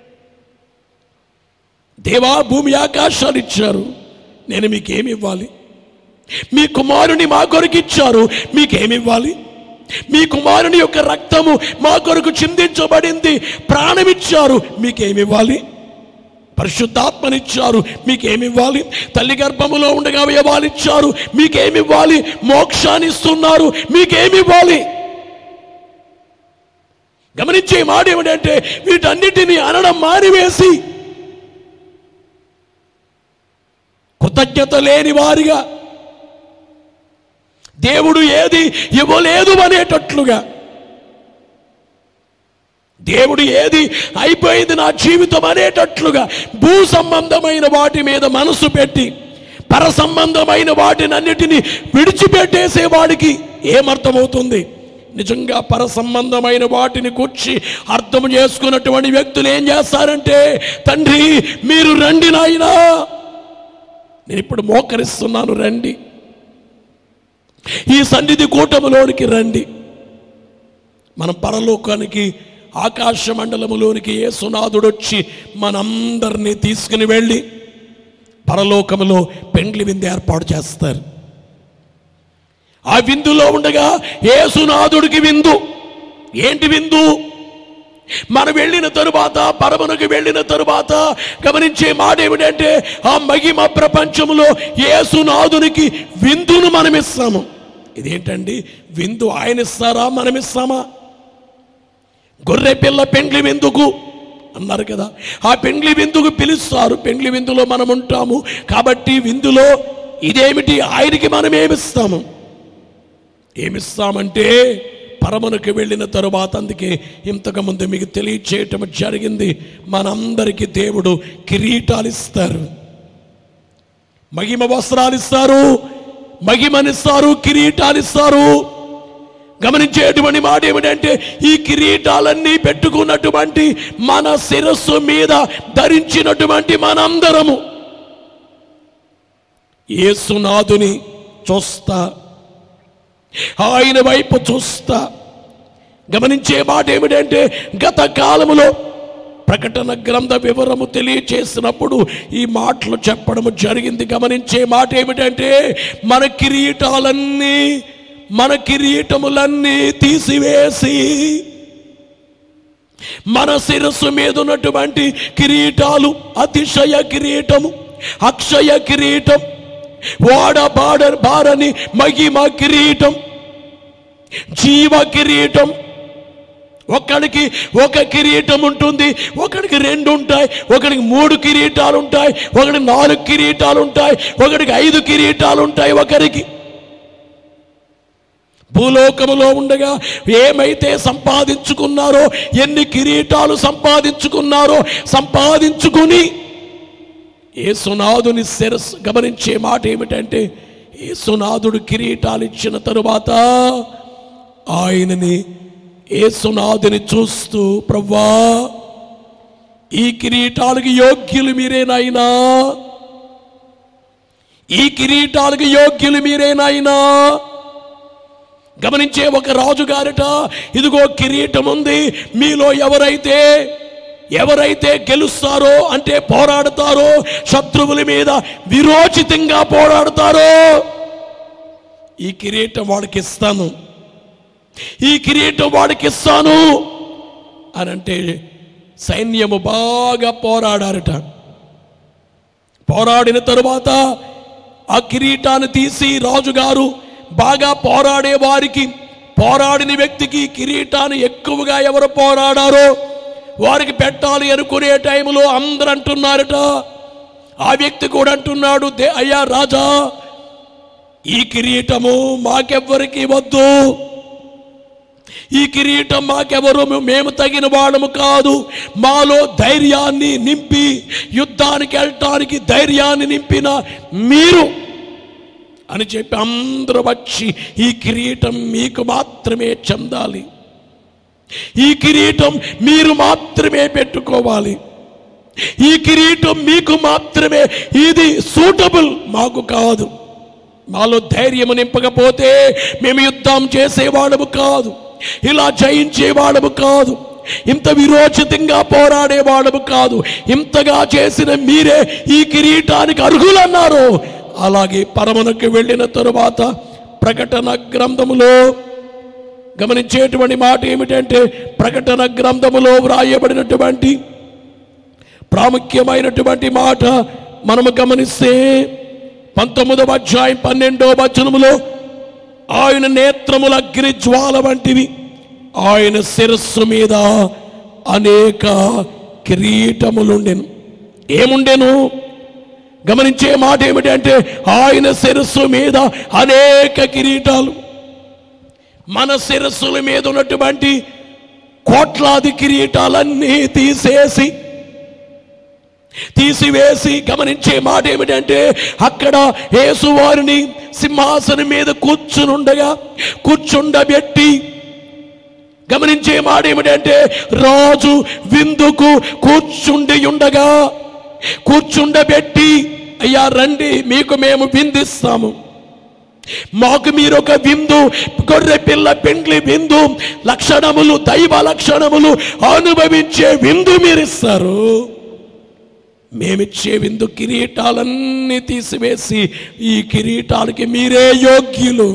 దేవా భూమి ఆకాశాలు ఇచ్చారు నేను మీకేమి ఇవ్వాలి మీ కుమారుని మా కొరకు ఇచ్చారు మీకేమి ఇవ్వాలి మీ కుమారుని యొక్క రక్తము మా కొరకు చిందించబడింది ప్రాణమిచ్చారు మీకేమి ఇవ్వాలి పరిశుద్ధాత్మనిచ్చారు మీకేమి ఇవ్వాలి తల్లి గర్భములో ఉండగా అవయవాలు ఇచ్చారు మీకేమి ఇవ్వాలి మోక్షాన్ని ఇస్తున్నారు మీకేమి ఇవ్వాలి గమనించే మాట ఏమిటంటే వీటన్నిటిని అనడం మారివేసి కృతజ్ఞత లేని వారిగా దేవుడు ఏది ఇవ్వలేదు అనేటట్లుగా దేవుడు ఏది అయిపోయింది నా జీవితం అనేటట్లుగా భూ సంబంధమైన వాటి మీద మనసు పెట్టి పర సంబంధమైన వాటిని అన్నిటినీ విడిచిపెట్టేసే వాడికి ఏమర్థమవుతుంది నిజంగా పర సంబంధమైన వాటిని కూర్చి అర్థం చేసుకున్నటువంటి వ్యక్తులు ఏం చేస్తారంటే తండ్రి మీరు రండి నాయనా నేను ఇప్పుడు మోకరిస్తున్నాను రండి ఈ సన్నిధి కూటములోనికి రండి మనం పరలోకానికి ఆకాశ మండలములోనికి యేసునాథుడు వచ్చి మనందరినీ తీసుకుని వెళ్ళి పరలోకములో పెండ్లి విందు ఏర్పాటు చేస్తారు ఆ విందులో ఉండగా యేసునాథుడికి విందు ఏంటి విందు మనం వెళ్ళిన తరువాత పరమనుకు వెళ్ళిన తరువాత గమనించే మాట ఏమిటంటే ఆ మహిమ ప్రపంచములో యేసునాథునికి విందును మనం ఇస్తాము ఇదేంటండి విందు ఆయన ఇస్తారా మనం ఇస్తామా గొర్రె పిల్ల పెండ్లి విందుకు అన్నారు కదా ఆ పెండ్లి విందుకు పిలుస్తారు పెండ్లి విందులో మనం ఉంటాము కాబట్టి విందులో ఇదేమిటి ఆయనకి మనం ఏమిస్తాము ఏమిస్తామంటే పరమునకు వెళ్ళిన తరువాత అందుకే ఇంతకు ముందు మీకు తెలియచేయటం జరిగింది మనందరికీ దేవుడు కిరీటాలు ఇస్తారు మహిమ వస్త్రాలు ఇస్తారు మహిమనిస్తారు కిరీటాలు ఇస్తారు గమనించేటువంటి మాట ఏమిటంటే ఈ కిరీటాలన్నీ పెట్టుకున్నటువంటి మన శిరస్సు మీద ధరించినటువంటి మనందరము యేసునాథుని చూస్తా ఆయన వైపు చూస్తా గమనించే మాట ఏమిటంటే గత కాలములో ప్రకటన గ్రంథ వివరము తెలియచేసినప్పుడు ఈ మాటలు చెప్పడము జరిగింది గమనించే మాట ఏమిటంటే మన కిరీటాలన్నీ మన కిరీటములన్నీ తీసివేసి మన శిరస్సు మీద ఉన్నటువంటి కిరీటాలు అతిశయ కిరీటము అక్షయ కిరీటం వాడ బాడ బారని మహిమ కిరీటం జీవ కిరీటం ఒకడికి ఒక కిరీటం ఉంటుంది ఒకడికి రెండు ఉంటాయి ఒకడికి మూడు కిరీటాలు ఉంటాయి ఒకడికి నాలుగు కిరీటాలు ఉంటాయి ఒకడికి ఐదు కిరీటాలు ఉంటాయి ఒకరికి భూలోకములో ఉండగా ఏమైతే సంపాదించుకున్నారో ఎన్ని కిరీటాలు సంపాదించుకున్నారో సంపాదించుకుని యేసునాథుని శిరస్సు గమనించే మాట ఏమిటంటే యేసునాథుడు కిరీటాలు ఇచ్చిన తరువాత ఆయనని యేసునాథుని చూస్తూ ప్రవ్వా ఈ కిరీటాలకు యోగ్యులు మీరేనాయినా ఈ కిరీటాలకు యోగ్యులు మీరేనాయినా గమనించే ఒక రాజుగారట ఇదిగో కిరీటం ఉంది మీలో ఎవరైతే ఎవరైతే గెలుస్తారో అంటే పోరాడతారో శత్రువుల మీద విరోచితంగా పోరాడతారో ఈ కిరీటం వాడికి ఇస్తాను ఈ కిరీటం వాడికి ఇస్తాను అని అంటే సైన్యము బాగా పోరాడారట పోరాడిన తరువాత ఆ కిరీటాన్ని తీసి రాజుగారు బాగా పోరాడే వారికి పోరాడిన వ్యక్తికి కిరీటాన్ని ఎక్కువగా ఎవరు పోరాడారో వారికి పెట్టాలి అనుకునే టైంలో అందరు అంటున్నారట ఆ వ్యక్తి కూడా అంటున్నాడు దే అయ్యా రాజా ఈ కిరీటము మాకెవ్వరికి వద్దు ఈ కిరీటం మాకెవరు మేము తగిన వాళ్ళము కాదు మాలో ధైర్యాన్ని నింపి యుద్ధానికి వెళ్ళటానికి ధైర్యాన్ని నింపిన మీరు అని చెప్పి అందరూ వచ్చి ఈ కిరీటం మీకు మాత్రమే చెందాలి ఈ కిరీటం మీరు మాత్రమే పెట్టుకోవాలి ఈ కిరీటం మీకు మాత్రమే ఇది సూటబుల్ మాకు కాదు మాలో ధైర్యం నింపకపోతే మేము యుద్ధం చేసేవాళ్ళము కాదు ఇలా జయించేవాళ్ళము కాదు ఇంత విరోచితంగా పోరాడేవాళ్ళము కాదు ఇంతగా చేసిన మీరే ఈ కిరీటానికి అర్హులన్నారు అలాగే పరమునకు వెళ్ళిన తరువాత ప్రకటన గ్రంథములో గమనించేటువంటి మాట ఏమిటంటే ప్రకటన గ్రంథములో వ్రాయబడినటువంటి ప్రాముఖ్యమైనటువంటి మాట మనము గమనిస్తే పంతొమ్మిదవ అధ్యాయం పన్నెండవ వచనములో ఆయన నేత్రముల అగ్ని జ్వాల వంటివి ఆయన శిరస్సు మీద అనేక కిరీటములుండెను ఏముండెను గమనించే మాట ఏమిటంటే ఆయన శిరస్సు మీద అనేక కిరీటాలు మన శిరస్సుల మీద ఉన్నటువంటి కోట్లాది కిరీటాలన్నీ తీసేసి తీసివేసి గమనించే మాట ఏమిటంటే అక్కడ యేసువారిని సింహాసనం మీద కూర్చునుండగా కూర్చుండబెట్టి గమనించే మాట ఏమిటంటే రాజు విందుకు కూర్చుండి ఉండగా కూర్చుండబెట్టి అయ్యా రండి మీకు మేము విందిస్తాము మాకు మీరు ఒక విందు గొర్రె పిల్ల పెండ్లి విందు లక్షణములు దైవ లక్షణములు అనుభవించే విందు మీరు ఇస్తారు మేమిచ్చే విందు కిరీటాలన్నీ తీసివేసి ఈ కిరీటాలకి మీరే యోగ్యులు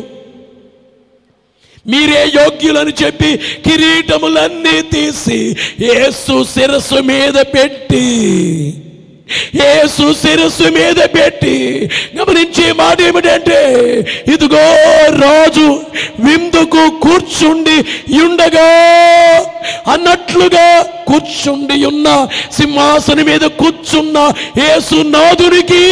మీరే యోగ్యులని చెప్పి కిరీటములన్నీ తీసి యేసు శిరస్సు మీద పెట్టి యేసు శిరస్సు మీద పెట్టి గమనించే మాట ఏమిటంటే ఇదిగో రాజు విందుకు కూర్చుండి ఉండగా అన్నట్లుగా కూర్చుండి ఉన్న సింహాసనం మీద కూర్చున్న యేసు నాదునికి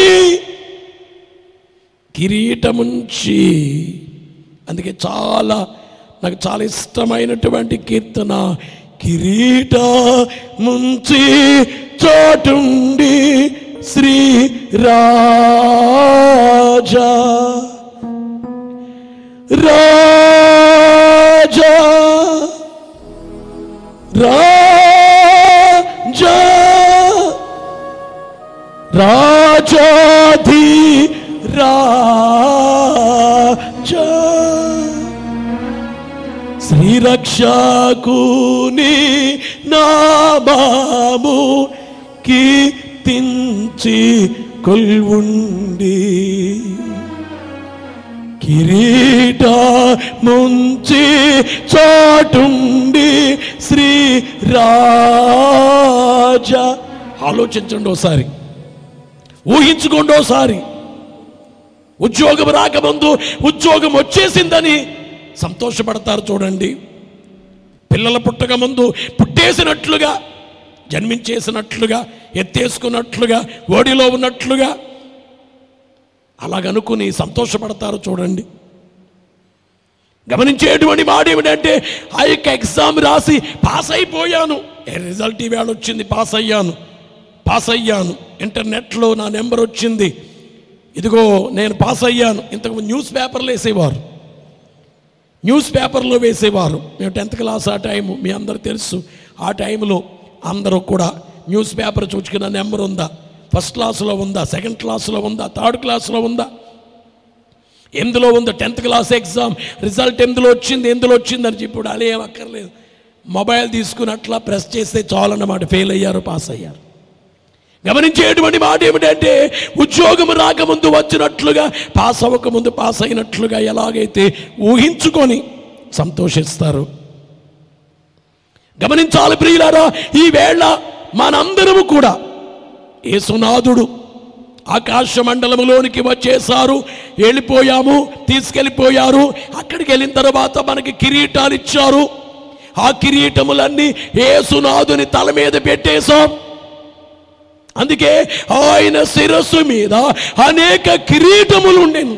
కిరీటముంచి అందుకే చాలా నాకు చాలా ఇష్టమైనటువంటి కీర్తన కిరీట ముంచి చోటుండి శ్రీ రాజా రాజా రాజా రాజాధి రాజా శ్రీరక్షకుని నామాము కీర్తించి కొల్వుండి కిరీట ముంచి చాటుండి శ్రీ రాజా ఆలోచించండి ఒకసారి ఊహించుకోండి ఒకసారి ఉద్యోగం రాకముందు ఉద్యోగం వచ్చేసిందని సంతోషపడతారు చూడండి పిల్లల పుట్టక ముందు పుట్టేసినట్లుగా జన్మించేసినట్లుగా ఎత్తేసుకున్నట్లుగా ఓడిలో ఉన్నట్లుగా అలాగనుకుని సంతోషపడతారు చూడండి గమనించేటువంటి మాట ఏమిటంటే ఆ యొక్క ఎగ్జామ్ రాసి పాస్ అయిపోయాను ఏ రిజల్ట్ ఈవేళ వచ్చింది పాస్ అయ్యాను పాస్ అయ్యాను ఇంటర్నెట్లో నా నెంబర్ వచ్చింది ఇదిగో నేను పాస్ అయ్యాను ఇంతకు న్యూస్ పేపర్లు వేసేవారు న్యూస్ పేపర్లో వేసేవారు మేము టెన్త్ క్లాస్ ఆ టైము మీ అందరు తెలుసు ఆ టైంలో అందరూ కూడా న్యూస్ పేపర్ చూసుకున్న నెంబర్ ఉందా ఫస్ట్ క్లాస్లో ఉందా సెకండ్ క్లాస్లో ఉందా థర్డ్ క్లాస్లో ఉందా ఎందులో ఉందో టెన్త్ క్లాస్ ఎగ్జామ్ రిజల్ట్ ఎందులో వచ్చింది ఎందులో వచ్చింది అని ఇప్పుడు అలా ఏం అక్కర్లేదు మొబైల్ తీసుకుని అట్లా ప్రెస్ చేస్తే చాలు అన్నమాట ఫెయిల్ అయ్యారు పాస్ అయ్యారు గమనించేటువంటి మాట ఏమిటంటే ఉద్యోగం రాకముందు వచ్చినట్లుగా పాస్ అవ్వకముందు పాస్ అయినట్లుగా ఎలాగైతే ఊహించుకొని సంతోషిస్తారు గమనించాలి ప్రియులారా ఈ వేళ మనందరము కూడా యేసునాథుడు ఆకాశ మండలములోనికి వచ్చేసారు వెళ్ళిపోయాము తీసుకెళ్ళిపోయారు అక్కడికి వెళ్ళిన తర్వాత మనకి కిరీటాలు ఇచ్చారు ఆ కిరీటములన్నీ యేసునాథుని తల మీద పెట్టేశాం అందుకే ఆయన శిరస్సు మీద అనేక కిరీటములు ఉండెను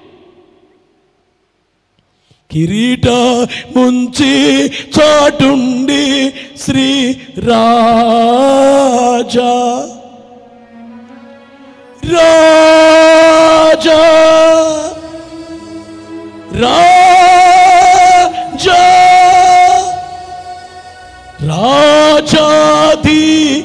కిరీట ముంచి చాటుండి శ్రీ రాజా రాజా రాజా రాజాది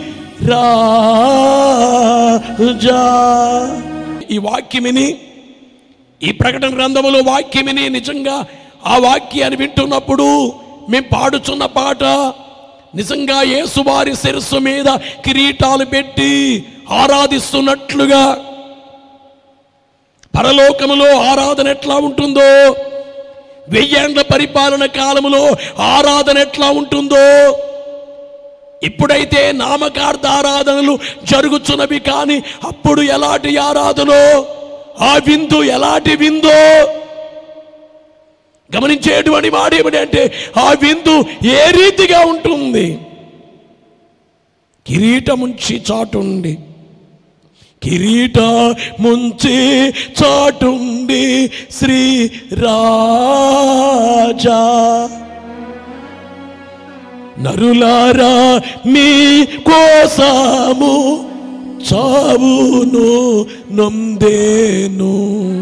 రాజా ఈ వాక్యమిని ఈ ప్రకటన గ్రంథములో వాక్యమిని నిజంగా ఆ వాక్యాన్ని వింటున్నప్పుడు మేము పాడుచున్న పాట నిజంగా యేసువారి శిరస్సు మీద కిరీటాలు పెట్టి ఆరాధిస్తున్నట్లుగా పరలోకములో ఆరాధన ఎట్లా ఉంటుందో వెయ్యేండ్ల పరిపాలన కాలములో ఆరాధన ఎట్లా ఉంటుందో ఇప్పుడైతే నామకార్థ ఆరాధనలు జరుగుతున్నవి కానీ అప్పుడు ఎలాంటి ఆరాధనో ఆ విందు ఎలాంటి విందో గమనించేటువంటి మాట ఏమిటంటే ఆ విందు ఏ రీతిగా ఉంటుంది కిరీటముంచి చాటుండి కిరీట ముంచి చాటుండి శ్రీ రాజా నరులారా మీ కోసము చావును నొందేను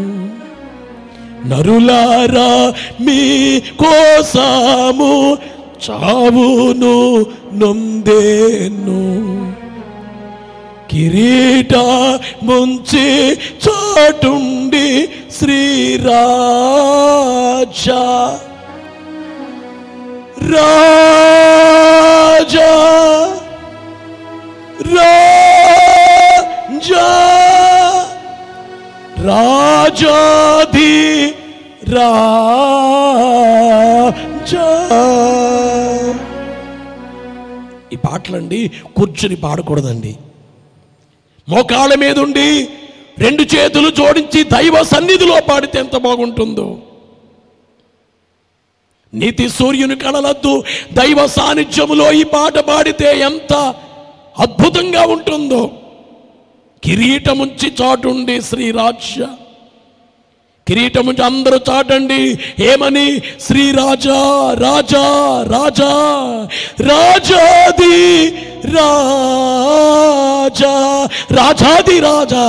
నరులారా మీ కోసము చావును నొందేను కిరీట ముంచి చాటుండి శ్రీరాజా రాజా రాజా రాజాది రాజా ఈ పాటలండి కూర్చుని పాడకూడదండి మోకాళ్ళ మీద ఉండి రెండు చేతులు జోడించి దైవ సన్నిధిలో పాడితే ఎంత బాగుంటుందో నీతి సూర్యుని కళలద్దు దైవ సాన్నిధ్యములో ఈ పాట పాడితే ఎంత అద్భుతంగా ఉంటుందో కిరీటముంచి చాటుండి శ్రీరాజ్య కిరీటముంచి అందరూ చాటండి ఏమని శ్రీరాజా రాజా రాజా రాజాది రాజా రాజాది రాజా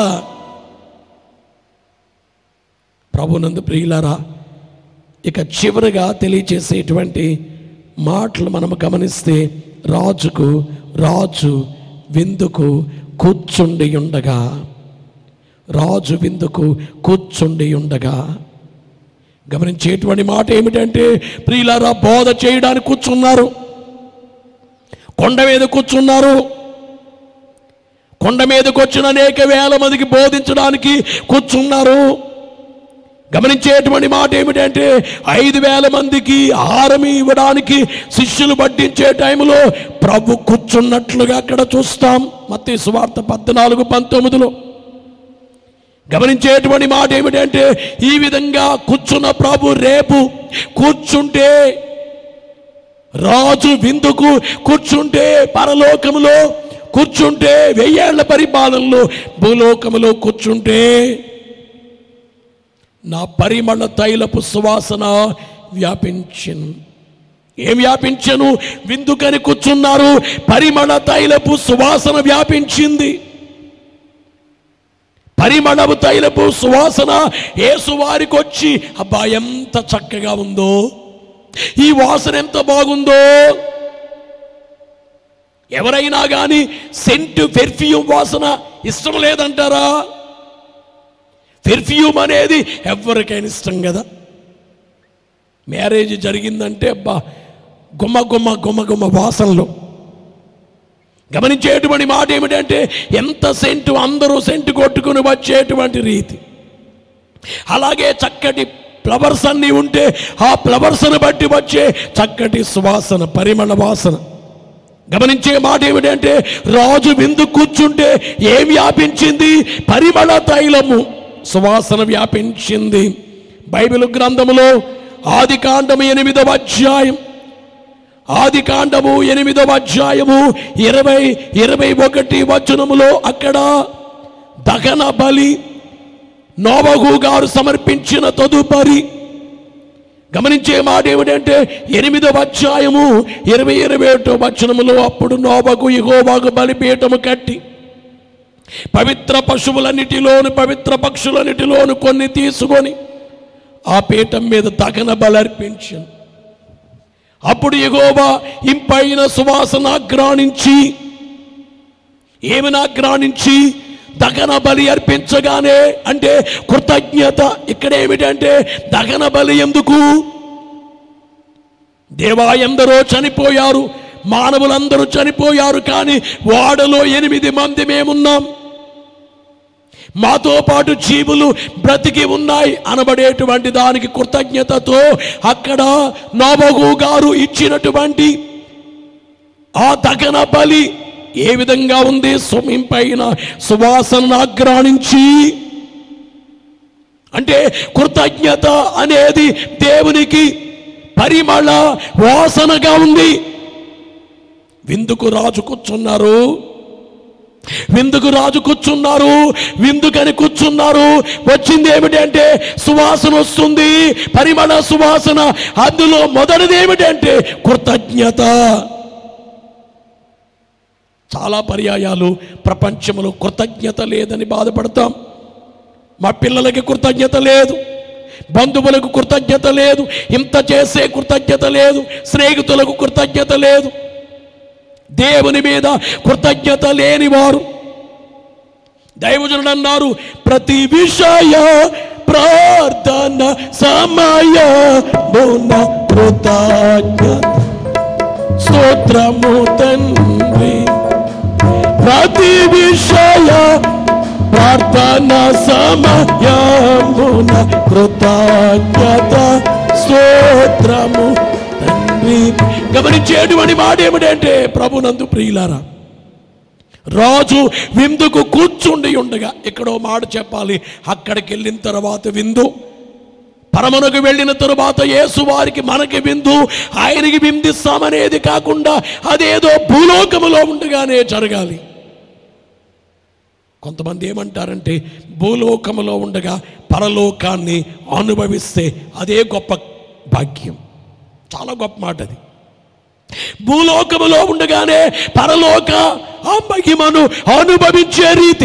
ప్రభునందు ప్రియులారా ఇక చివరిగా తెలియచేసేటువంటి మాటలు మనము గమనిస్తే రాజుకు రాజు విందుకు కూర్చుండి ఉండగా రాజు విందుకు కూర్చుండి ఉండగా గమనించేటువంటి మాట ఏమిటంటే ప్రియులారా బోధ చేయడానికి కూర్చున్నారు కొండ మీద కూర్చున్నారు కొండ మీదకి వచ్చిన అనేక వేల మందికి బోధించడానికి కూర్చున్నారు గమనించేటువంటి మాట ఏమిటంటే ఐదు వేల మందికి ఆహారం ఇవ్వడానికి శిష్యులు పట్టించే టైంలో ప్రభు కూర్చున్నట్లుగా అక్కడ చూస్తాం మత్తి సువార్త పద్నాలుగు పంతొమ్మిదిలో గమనించేటువంటి మాట ఏమిటంటే ఈ విధంగా కూర్చున్న ప్రభు రేపు కూర్చుంటే రాజు విందుకు కూర్చుంటే పరలోకములో కూర్చుంటే వెయ్యేళ్ల పరిపాలనలో భూలోకములో కూర్చుంటే నా పరిమళ తైలపు సువాసన వ్యాపించను ఏం వ్యాపించను విందుకని కూర్చున్నారు పరిమళ తైలపు సువాసన వ్యాపించింది పరిమళపు తైలపు సువాసన ఏసువారికి వచ్చి అబ్బా ఎంత చక్కగా ఉందో ఈ వాసన ఎంత బాగుందో ఎవరైనా కానీ సెంటు పెర్ఫ్యూమ్ వాసన ఇష్టం లేదంటారా పెర్ఫ్యూమ్ అనేది ఎవరికైనా ఇష్టం కదా మ్యారేజ్ జరిగిందంటే అబ్బా గుమ్మ గుమ్మ గుమ్మ గుమ్మ వాసనలు గమనించేటువంటి మాట ఏమిటంటే ఎంత సెంటు అందరూ సెంటు కొట్టుకుని వచ్చేటువంటి రీతి అలాగే చక్కటి ఫ్లవర్స్ అన్నీ ఉంటే ఆ ఫ్లవర్స్ని బట్టి వచ్చే చక్కటి సువాసన పరిమళ వాసన గమనించే మాట ఏమిటంటే రాజు విందు కూర్చుంటే ఏం వ్యాపించింది పరిమళ తైలము సువాసన వ్యాపించింది బైబిల్ గ్రంథములో ఆది కాండము ఎనిమిదవ అధ్యాయం ఆది కాండము ఎనిమిదవ అధ్యాయము ఇరవై ఇరవై ఒకటి వచనములో అక్కడ దహన బలి నోవహు గారు సమర్పించిన తదుపరి గమనించే మాట ఏమిటంటే ఎనిమిదవ అధ్యాయము ఇరవై ఇరవై ఒకటో వచనములో అప్పుడు నోబకు ఇహోబాకు బలిపీఠము కట్టి పవిత్ర పశువులన్నిటిలోను పవిత్ర పక్షులన్నిటిలోను కొన్ని తీసుకొని ఆ పీఠం మీద దగన బలర్పించాను అప్పుడు ఎగోబా ఇంపైన సువాసన ఆగ్రాణించి ఏమి ఆగ్రాణించి దగన బలి అర్పించగానే అంటే కృతజ్ఞత ఇక్కడ ఏమిటంటే దగన బలి ఎందుకు దేవా ఎందరో చనిపోయారు మానవులందరూ చనిపోయారు కానీ వాడలో ఎనిమిది మంది మేమున్నాం మాతో పాటు జీవులు బ్రతికి ఉన్నాయి అనబడేటువంటి దానికి కృతజ్ఞతతో అక్కడ నోబగు గారు ఇచ్చినటువంటి ఆ దగన బలి ఏ విధంగా ఉంది సుమిం పైన సువాసన ఆగ్రాణించి అంటే కృతజ్ఞత అనేది దేవునికి పరిమళ వాసనగా ఉంది విందుకు రాజు కూర్చున్నారు విందుకు రాజు కూర్చున్నారు విందుకని కూర్చున్నారు వచ్చింది ఏమిటంటే సువాసన వస్తుంది పరిమళ సువాసన అందులో మొదటిది ఏమిటంటే కృతజ్ఞత చాలా పర్యాయాలు ప్రపంచంలో కృతజ్ఞత లేదని బాధపడతాం మా పిల్లలకి కృతజ్ఞత లేదు బంధువులకు కృతజ్ఞత లేదు ఇంత చేసే కృతజ్ఞత లేదు స్నేహితులకు కృతజ్ఞత లేదు దేవుని మీద కృతజ్ఞత లేనివారు దైవజనుడు అన్నారు ప్రతి విషయ ప్రార్థన సమయమున కృతజ్ఞత స్తోత్రము తండ్రి ప్రతి విషయ ప్రార్థన సమయమున కృతజ్ఞత స్తోత్రము తండ్రి గమనించేటువంటి మాట ఏమిటంటే ప్రభునందు ప్రియులారా రాజు విందుకు కూర్చుండి ఉండగా ఇక్కడో మాట చెప్పాలి అక్కడికి వెళ్ళిన తర్వాత విందు పరమనకు వెళ్ళిన తరువాత యేసు వారికి మనకి విందు ఆయనకి విందిస్తామనేది కాకుండా అదేదో భూలోకములో ఉండగానే జరగాలి కొంతమంది ఏమంటారంటే భూలోకములో ఉండగా పరలోకాన్ని అనుభవిస్తే అదే గొప్ప భాగ్యం చాలా గొప్ప మాట అది భూలోకములో ఉండగానే పరలోక ఆ మహిమను అనుభవించే రీతి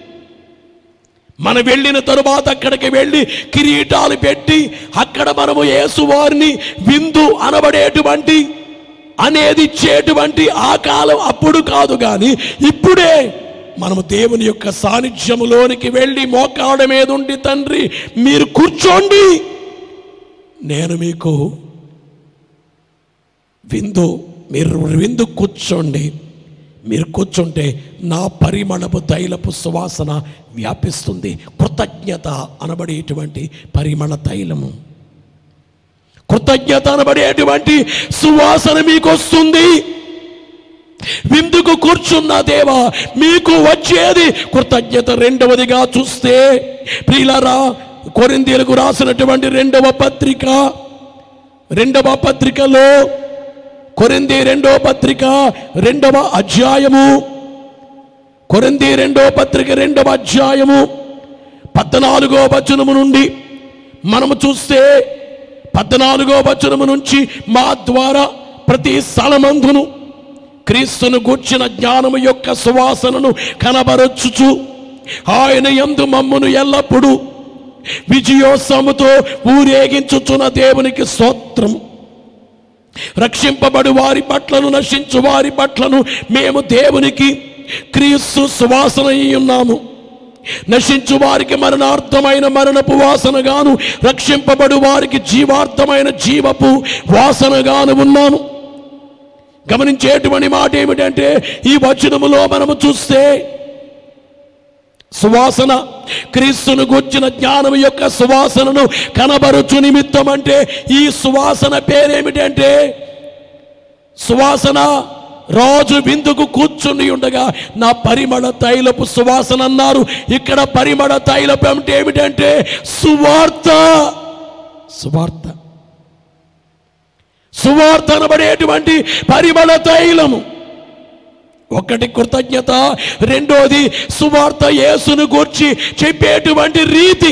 మనం వెళ్ళిన తరువాత అక్కడికి వెళ్ళి కిరీటాలు పెట్టి అక్కడ మనము యేసువారిని విందు అనబడేటువంటి అనేది ఇచ్చేటువంటి ఆ కాలం అప్పుడు కాదు కానీ ఇప్పుడే మనము దేవుని యొక్క సాన్నిధ్యములోనికి వెళ్ళి మోకాడ మీద ఉండి తండ్రి మీరు కూర్చోండి నేను మీకు విందు మీరు విందు కూర్చోండి మీరు కూర్చుంటే నా పరిమళపు తైలపు సువాసన వ్యాపిస్తుంది కృతజ్ఞత అనబడేటువంటి పరిమళ తైలము కృతజ్ఞత అనబడేటువంటి సువాసన మీకు వస్తుంది విందుకు కూర్చున్న దేవా మీకు వచ్చేది కృతజ్ఞత రెండవదిగా చూస్తే ప్రియులరా కొరిందీలకు రాసినటువంటి రెండవ పత్రిక రెండవ పత్రికలో కొరింది రెండవ పత్రిక రెండవ అధ్యాయము కొరింది రెండవ పత్రిక రెండవ అధ్యాయము పద్నాలుగో వచనము నుండి మనము చూస్తే పద్నాలుగో వచనము నుంచి మా ద్వారా ప్రతి స్థలమందును క్రీస్తును గూర్చిన జ్ఞానము యొక్క సువాసనను కనబరచుచు ఆయన యందు మమ్మును ఎల్లప్పుడూ విజయోత్సవముతో ఊరేగించుచున్న దేవునికి స్తోత్రం రక్షింపబడు వారి పట్లను నశించు వారి పట్లను మేము దేవునికి క్రీస్తు సువాసన అయి ఉన్నాము నశించు వారికి మరణార్థమైన మరణపు వాసనగాను రక్షింపబడు వారికి జీవార్థమైన జీవపు వాసనగాను ఉన్నాము గమనించేటువంటి మాట ఏమిటంటే ఈ వచనములో మనము చూస్తే సువాసన క్రీస్తును గుర్చిన జ్ఞానం యొక్క సువాసనను కనబరుచు నిమిత్తం అంటే ఈ సువాసన పేరేమిటంటే సువాసన రాజు విందుకు కూర్చుని ఉండగా నా పరిమళ తైలపు సువాసన అన్నారు ఇక్కడ పరిమళ తైలపు అంటే ఏమిటంటే సువార్త సువార్త సువార్త అనబడేటువంటి పరిమళ తైలము ఒకటి కృతజ్ఞత రెండోది సువార్త యేసును గూర్చి చెప్పేటువంటి రీతి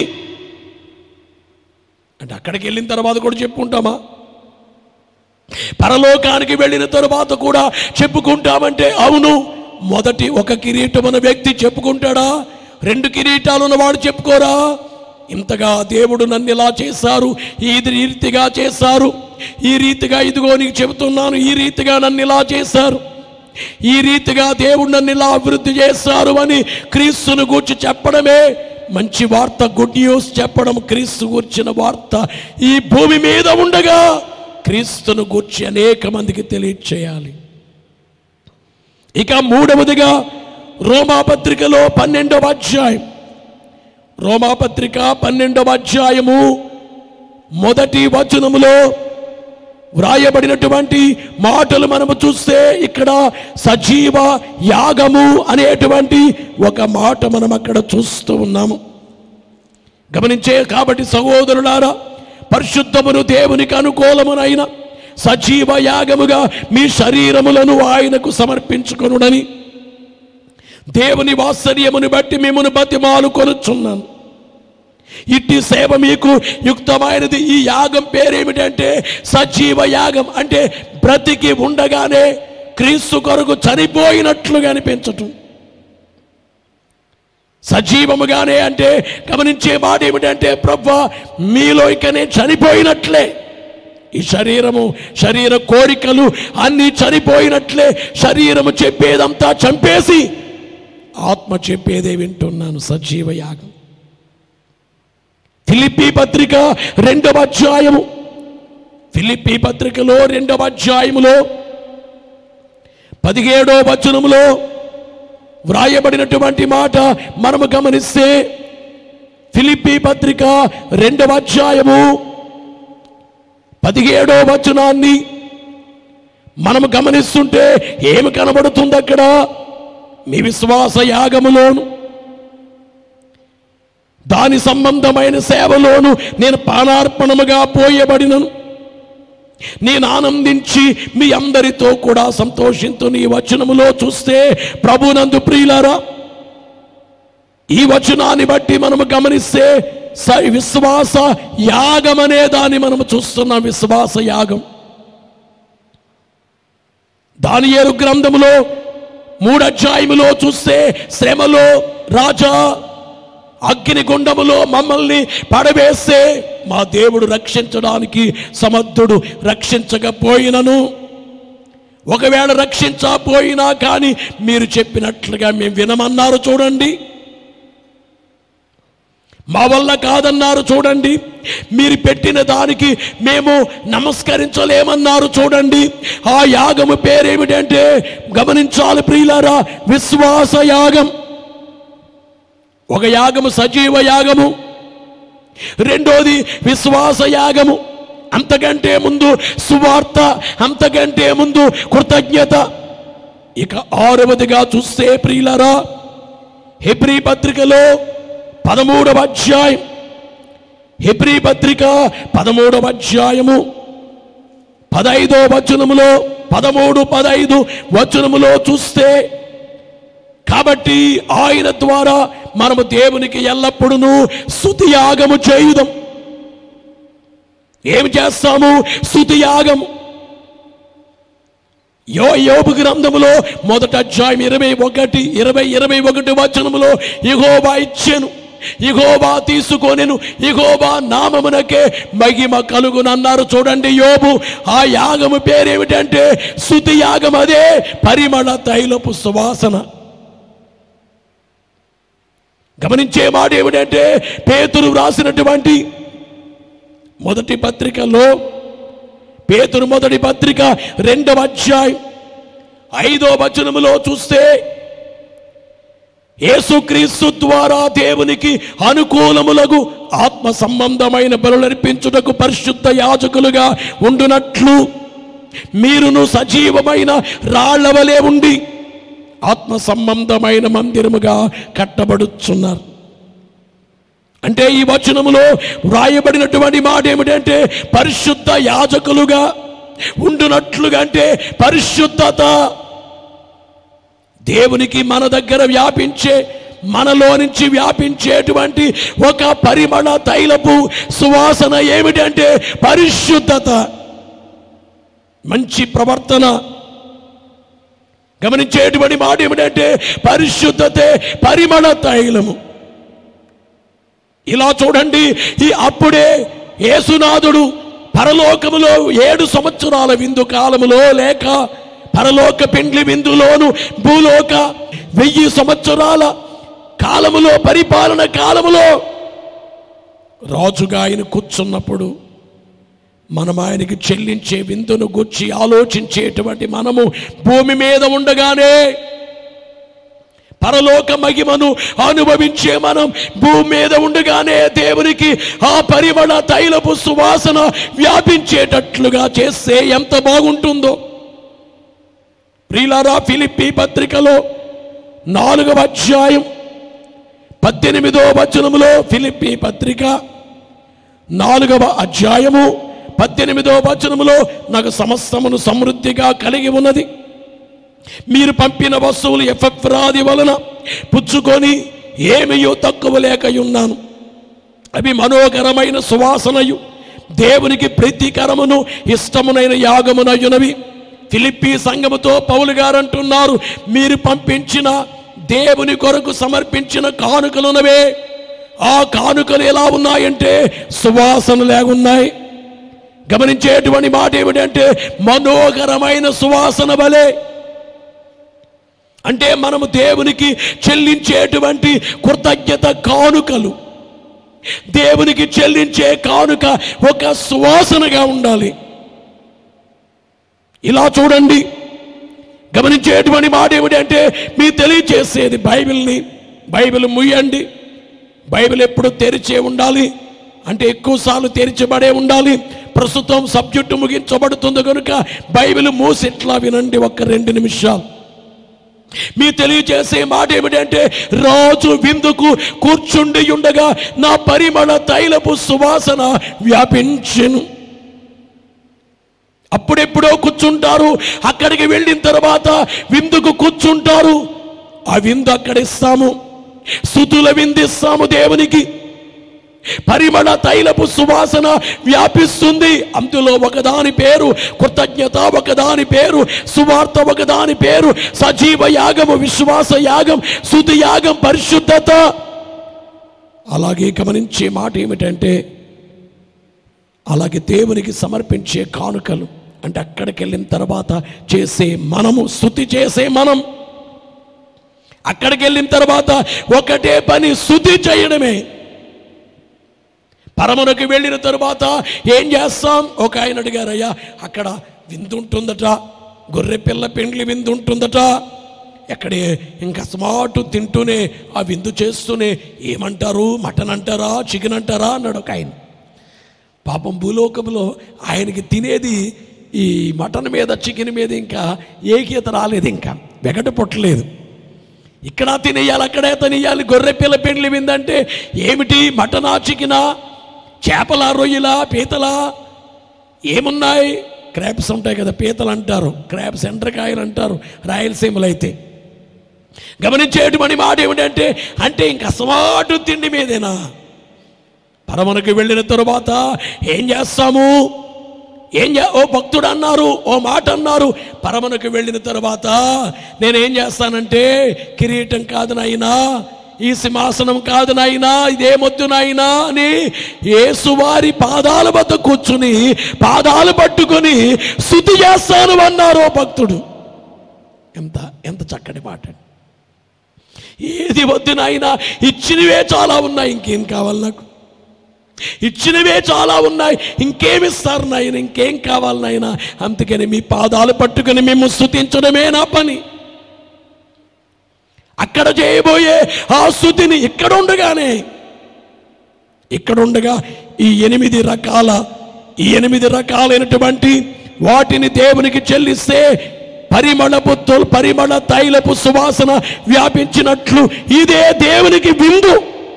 అంటే అక్కడికి వెళ్ళిన తర్వాత కూడా చెప్పుకుంటామా పరలోకానికి వెళ్ళిన తరువాత కూడా చెప్పుకుంటామంటే అవును మొదటి ఒక కిరీటం అన్న వ్యక్తి చెప్పుకుంటాడా రెండు కిరీటాలు ఉన్నవాడు చెప్పుకోరా ఇంతగా దేవుడు నన్ను ఇలా చేశారు ఈ రీతిగా చేశారు ఈ రీతిగా ఇదిగో నీకు చెబుతున్నాను ఈ రీతిగా నన్ను ఇలా చేశారు ఈ రీతిగా దేవుడు నన్ను ఇలా అభివృద్ధి చేశారు అని క్రీస్తును గూర్చి చెప్పడమే మంచి వార్త గుడ్ న్యూస్ చెప్పడం క్రీస్తు గూర్చిన వార్త ఈ భూమి మీద ఉండగా క్రీస్తును గూర్చి అనేక మందికి తెలియచేయాలి ఇక మూడవదిగా రోమాపత్రికలో పన్నెండవ అధ్యాయం రోమాపత్రిక పన్నెండవ అధ్యాయము మొదటి వచనములో వ్రాయబడినటువంటి మాటలు మనము చూస్తే ఇక్కడ సజీవ యాగము అనేటువంటి ఒక మాట మనం అక్కడ చూస్తూ ఉన్నాము గమనించే కాబట్టి సహోదరులారా పరిశుద్ధమును దేవునికి అనుకూలమునైన సజీవ యాగముగా మీ శరీరములను ఆయనకు సమర్పించుకొనుడని దేవుని వాత్సర్యమును బట్టి మిమ్మను బతిమాలు కొనుచున్నాను ఇట్టి సేవ మీకు యుక్తమైనది ఈ యాగం పేరేమిటంటే సజీవ యాగం అంటే బ్రతికి ఉండగానే క్రీస్తు కొరకు చనిపోయినట్లుగా అనిపించటం సజీవముగానే అంటే గమనించే మాట ఏమిటంటే ప్రభు మీలో ఇక నేను చనిపోయినట్లే ఈ శరీరము శరీర కోరికలు అన్నీ చనిపోయినట్లే శరీరము చెప్పేదంతా చంపేసి ఆత్మ చెప్పేదే వింటున్నాను సజీవ యాగం ఫిలిప్పీ పత్రిక రెండవ అధ్యాయము ఫిలిప్పీ పత్రికలో రెండవ అధ్యాయములో పదిహేడో వచనములో వ్రాయబడినటువంటి మాట మనము గమనిస్తే ఫిలిప్పీ పత్రిక రెండవ అధ్యాయము పదిహేడో వచనాన్ని మనము గమనిస్తుంటే ఏమి కనబడుతుంది అక్కడ మీ విశ్వాస యాగములోను దాని సంబంధమైన సేవలోను నేను పానార్పణముగా పోయబడినను నేను ఆనందించి మీ అందరితో కూడా సంతోషింతు నీ వచనములో చూస్తే ప్రభునందు ప్రియులారా ఈ వచనాన్ని బట్టి మనము గమనిస్తే స- విశ్వాస యాగం అనే దాన్ని మనము చూస్తున్నాం విశ్వాస యాగం దానియేలు గ్రంథములో మూడు అధ్యాయములో చూస్తే శ్రమలో రాజా అగ్నిగుండములో మమ్మల్ని పడవేస్తే మా దేవుడు రక్షించడానికి సమర్థుడు రక్షించకపోయినను ఒకవేళ రక్షించకపోయినా కానీ మీరు చెప్పినట్లుగా మేము వినమన్నారు చూడండి మా వల్ల కాదన్నారు చూడండి మీరు పెట్టిన దానికి మేము నమస్కరించలేమన్నారు చూడండి ఆ యాగము పేరేమిటంటే గమనించాలి ప్రియులారా విశ్వాస యాగం ఒక యాగము సజీవ యాగము రెండోది విశ్వాస యాగము అంతకంటే ముందు సువార్త అంతకంటే ముందు కృతజ్ఞత ఇక ఆరవదిగా చూస్తే ప్రియులరా హెబ్రీ పత్రికలో పదమూడవ అధ్యాయం హెబ్రీ పత్రిక పదమూడవ అధ్యాయము పదైదో వచనములో పదమూడు పదైదు వచనములో చూస్తే కాబట్టి ఆయన ద్వారా మనము దేవునికి ఎల్లప్పుడూ స్థుతి యాగము చేయుదాం ఏమి చేస్తాము స్థుతి యాగము యో యోబు గ్రంథములో మొదట అధ్యాయం ఇరవై ఒకటి ఇరవై ఇరవై ఒకటి వచనములో ఇహోబా ఇచ్చాను ఇహోబా తీసుకొనెను ఇహోబా నామమునకే మహిమ కలుగునన్నారు చూడండి యోబు ఆ యాగము పేరేమిటంటే శుతి యాగం అదే పరిమళ తైలపు సువాసన గమనించే మాట ఏమిటంటే పేతురు వ్రాసినటువంటి మొదటి పత్రికలో పేతురు మొదటి పత్రిక రెండవ అధ్యాయం ఐదో వచనములో చూస్తే యేసుక్రీస్తు ద్వారా దేవునికి అనుకూలములకు ఆత్మ సంబంధమైన బలులర్పించుటకు పరిశుద్ధ యాజకులుగా ఉండునట్లు మీరును సజీవమైన రాళ్లవలే ఉండి ఆత్మ సంబంధమైన మందిరముగా కట్టబడుచున్నారు అంటే ఈ వచనములో వ్రాయబడినటువంటి మాట ఏమిటంటే పరిశుద్ధ యాజకులుగా ఉండునట్లుగా అంటే పరిశుద్ధత దేవునికి మన దగ్గర వ్యాపించే మనలో నుంచి వ్యాపించేటువంటి ఒక పరిమళ తైలపు సువాసన ఏమిటంటే పరిశుద్ధత మంచి ప్రవర్తన గమనించేటువంటి మాట ఏమిటంటే పరిశుద్ధతే పరిమళ తైలము ఇలా చూడండి ఈ అప్పుడే యేసునాథుడు పరలోకములో ఏడు సంవత్సరాల విందు కాలములో లేక పరలోక పెండ్లి విందులోను భూలోక వెయ్యి సంవత్సరాల కాలములో పరిపాలన కాలములో రాజుగా ఆయన కూర్చున్నప్పుడు మనం ఆయనకి చెల్లించే విందును గుర్చి ఆలోచించేటువంటి మనము భూమి మీద ఉండగానే పరలోక మహిమను అనుభవించే మనం భూమి మీద ఉండగానే దేవునికి ఆ పరిమళ తైలపు సువాసన వ్యాపించేటట్లుగా చేస్తే ఎంత బాగుంటుందో ప్రియులారా ఫిలిప్పి పత్రికలో నాలుగవ అధ్యాయం పద్దెనిమిదో వచనములో ఫిలిప్పి పత్రిక నాలుగవ అధ్యాయము పద్దెనిమిదో వచనములో నాకు సమస్తమును సమృద్ధిగా కలిగి ఉన్నది మీరు పంపిన వస్తువులు ఎఫ్ఎఫ్రాది వలన పుచ్చుకొని ఏమియో తక్కువ లేకయున్నాను అవి మనోకరమైన సువాసనయు దేవునికి ప్రీతికరమును ఇష్టమునైన యాగమునయునవి ఫిలిప్పి సంఘముతో పౌలు గారు అంటున్నారు మీరు పంపించిన దేవుని కొరకు సమర్పించిన కానుకలునవే ఆ కానుకలు ఎలా ఉన్నాయంటే సువాసన లేగున్నాయి గమనించేటువంటి మాట ఏమిటంటే మనోహరమైన సువాసన వలె అంటే మనము దేవునికి చెల్లించేటువంటి కృతజ్ఞత కానుకలు దేవునికి చెల్లించే కానుక ఒక సువాసనగా ఉండాలి ఇలా చూడండి గమనించేటువంటి మాట ఏమిటంటే మీ తెలియచేసేది బైబిల్ని బైబిల్ ముయ్యండి బైబిల్ ఎప్పుడు తెరిచే ఉండాలి అంటే ఎక్కువసార్లు తెరిచబడే ఉండాలి ప్రస్తుతం సబ్జెక్టు ముగించబడుతుంది కనుక బైబిల్ మూసిట్లా వినండి ఒక రెండు నిమిషాలు మీ తెలియజేసే మాట ఏమిటంటే రాజు విందుకు కూర్చుండి ఉండగా నా పరిమళ తైలపు సువాసన వ్యాపించెను అప్పుడెప్పుడో కూర్చుంటారు అక్కడికి వెళ్ళిన తర్వాత విందుకు కూర్చుంటారు ఆ విందు అక్కడ ఇస్తాము స్థుతుల విందిస్తాము దేవునికి పరిమళ తైలపు సువాసన వ్యాపిస్తుంది అందులో ఒకదాని పేరు కృతజ్ఞత ఒకదాని పేరు సువార్త ఒకదాని పేరు సజీవ యాగము విశ్వాస యాగం శుద్ధి యాగం పరిశుద్ధత అలాగే గమనించే మాట ఏమిటంటే అలాగే దేవునికి సమర్పించే కానుకలు అంటే అక్కడికి వెళ్ళిన తర్వాత చేసే మనము స్థుతి చేసే మనం అక్కడికి వెళ్ళిన తర్వాత ఒకటే పని స్థుతి చేయడమే పరమునకు వెళ్ళిన తరువాత ఏం చేస్తాం ఒక ఆయన అడిగారయ్యా అక్కడ విందు ఉంటుందట గొర్రె పిల్ల పెండ్లి విందు ఉంటుందట ఎక్కడే ఇంకా స్మార్ట్ తింటూనే ఆ విందు చేస్తూనే ఏమంటారు మటన్ అంటారా చికెన్ అంటారా అన్నాడు ఒక ఆయన పాపం భూలోకంలో ఆయనకి తినేది ఈ మటన్ మీద చికెన్ మీద ఇంకా ఏకీత రాలేదు ఇంకా వెగట పుట్టలేదు ఇక్కడ తినేయాలి అక్కడే తినేయాలి గొర్రె పిల్ల పెండ్లి విందంటే ఏమిటి మటనా చికెనా చేపల రొయ్యలా పీతలా ఏమున్నాయి క్రాప్స్ ఉంటాయి కదా పీతలు అంటారు క్రాప్స్ ఎండ్రకాయలు అంటారు రాయలసీమలు అయితే గమనించేటువంటి మాట ఏమిటంటే అంటే ఇంక అసమాటు తిండి మీదేనా పరమనకు వెళ్ళిన తరువాత ఏం చేస్తాము ఏం చే ఓ భక్తుడు అన్నారు ఓ మాట అన్నారు పరమనకు వెళ్ళిన తర్వాత నేనేం చేస్తానంటే కిరీటం కాదు నాయనా ఈ సింహాసనం కాదు నాయనా ఇదేమొద్దు నాయనా అని యేసువారి పాదాల వద్ద కూర్చుని పాదాలు పట్టుకొని స్థుతి చేస్తాను అన్నారు ఓ భక్తుడు ఎంత ఎంత చక్కటి మాట అండి. ఏది వద్దు నాయనా ఇచ్చినవే చాలా ఉన్నాయి ఇంకేం కావాలి నాకు ఇచ్చినవే చాలా ఉన్నాయి ఇంకేమిస్తారు నాయన ఇంకేం కావాలి నాయన అందుకని మీ పాదాలు పట్టుకుని మేము స్థుతించడమే నా పని అక్కడ చేయబోయే ఆ స్థుతిని ఇక్కడ ఉండగానే ఇక్కడ ఉండగా ఈ ఎనిమిది రకాల ఈ ఎనిమిది రకాలైనటువంటి వాటిని దేవునికి చెల్లిస్తే పరిమళపు తొల్- పరిమళ తైలపు సువాసన వ్యాపించినట్లు ఇదే దేవునికి విందు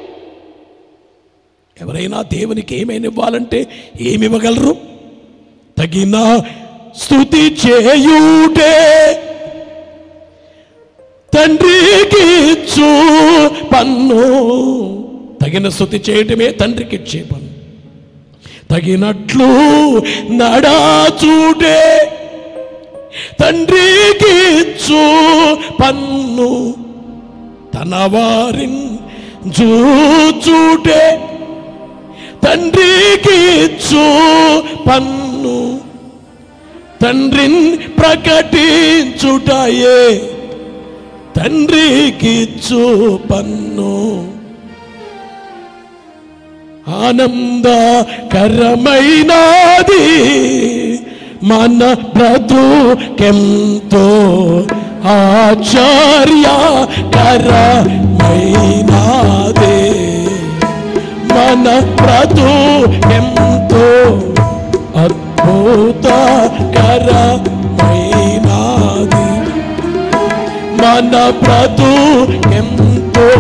ఎవరైనా దేవునికి ఏమైనా ఇవ్వాలంటే ఏమి ఇవ్వగలరు తగిన స్థుతి చేయుటే తండ్రికి ఇచ్చు పన్ను తగిన స్థుతి చేయటమే తండ్రికి ఇచ్చే పన్ను తగినట్లు నడాచూటే తండ్రికి ఇచ్చు పన్ను తన వారిన్ చూచూటే తండ్రికి ఇచ్చు పన్ను తండ్రిని ప్రకటించుటయే తండ్రికి ఇచ్చు పన్ను ఆనందకరమైనది మన బ్రతుకెంతో ఆచార్యకరమైనదే మన బ్రతుకెంతో అద్భుతకరమైనది మన బ్రతుకెంతో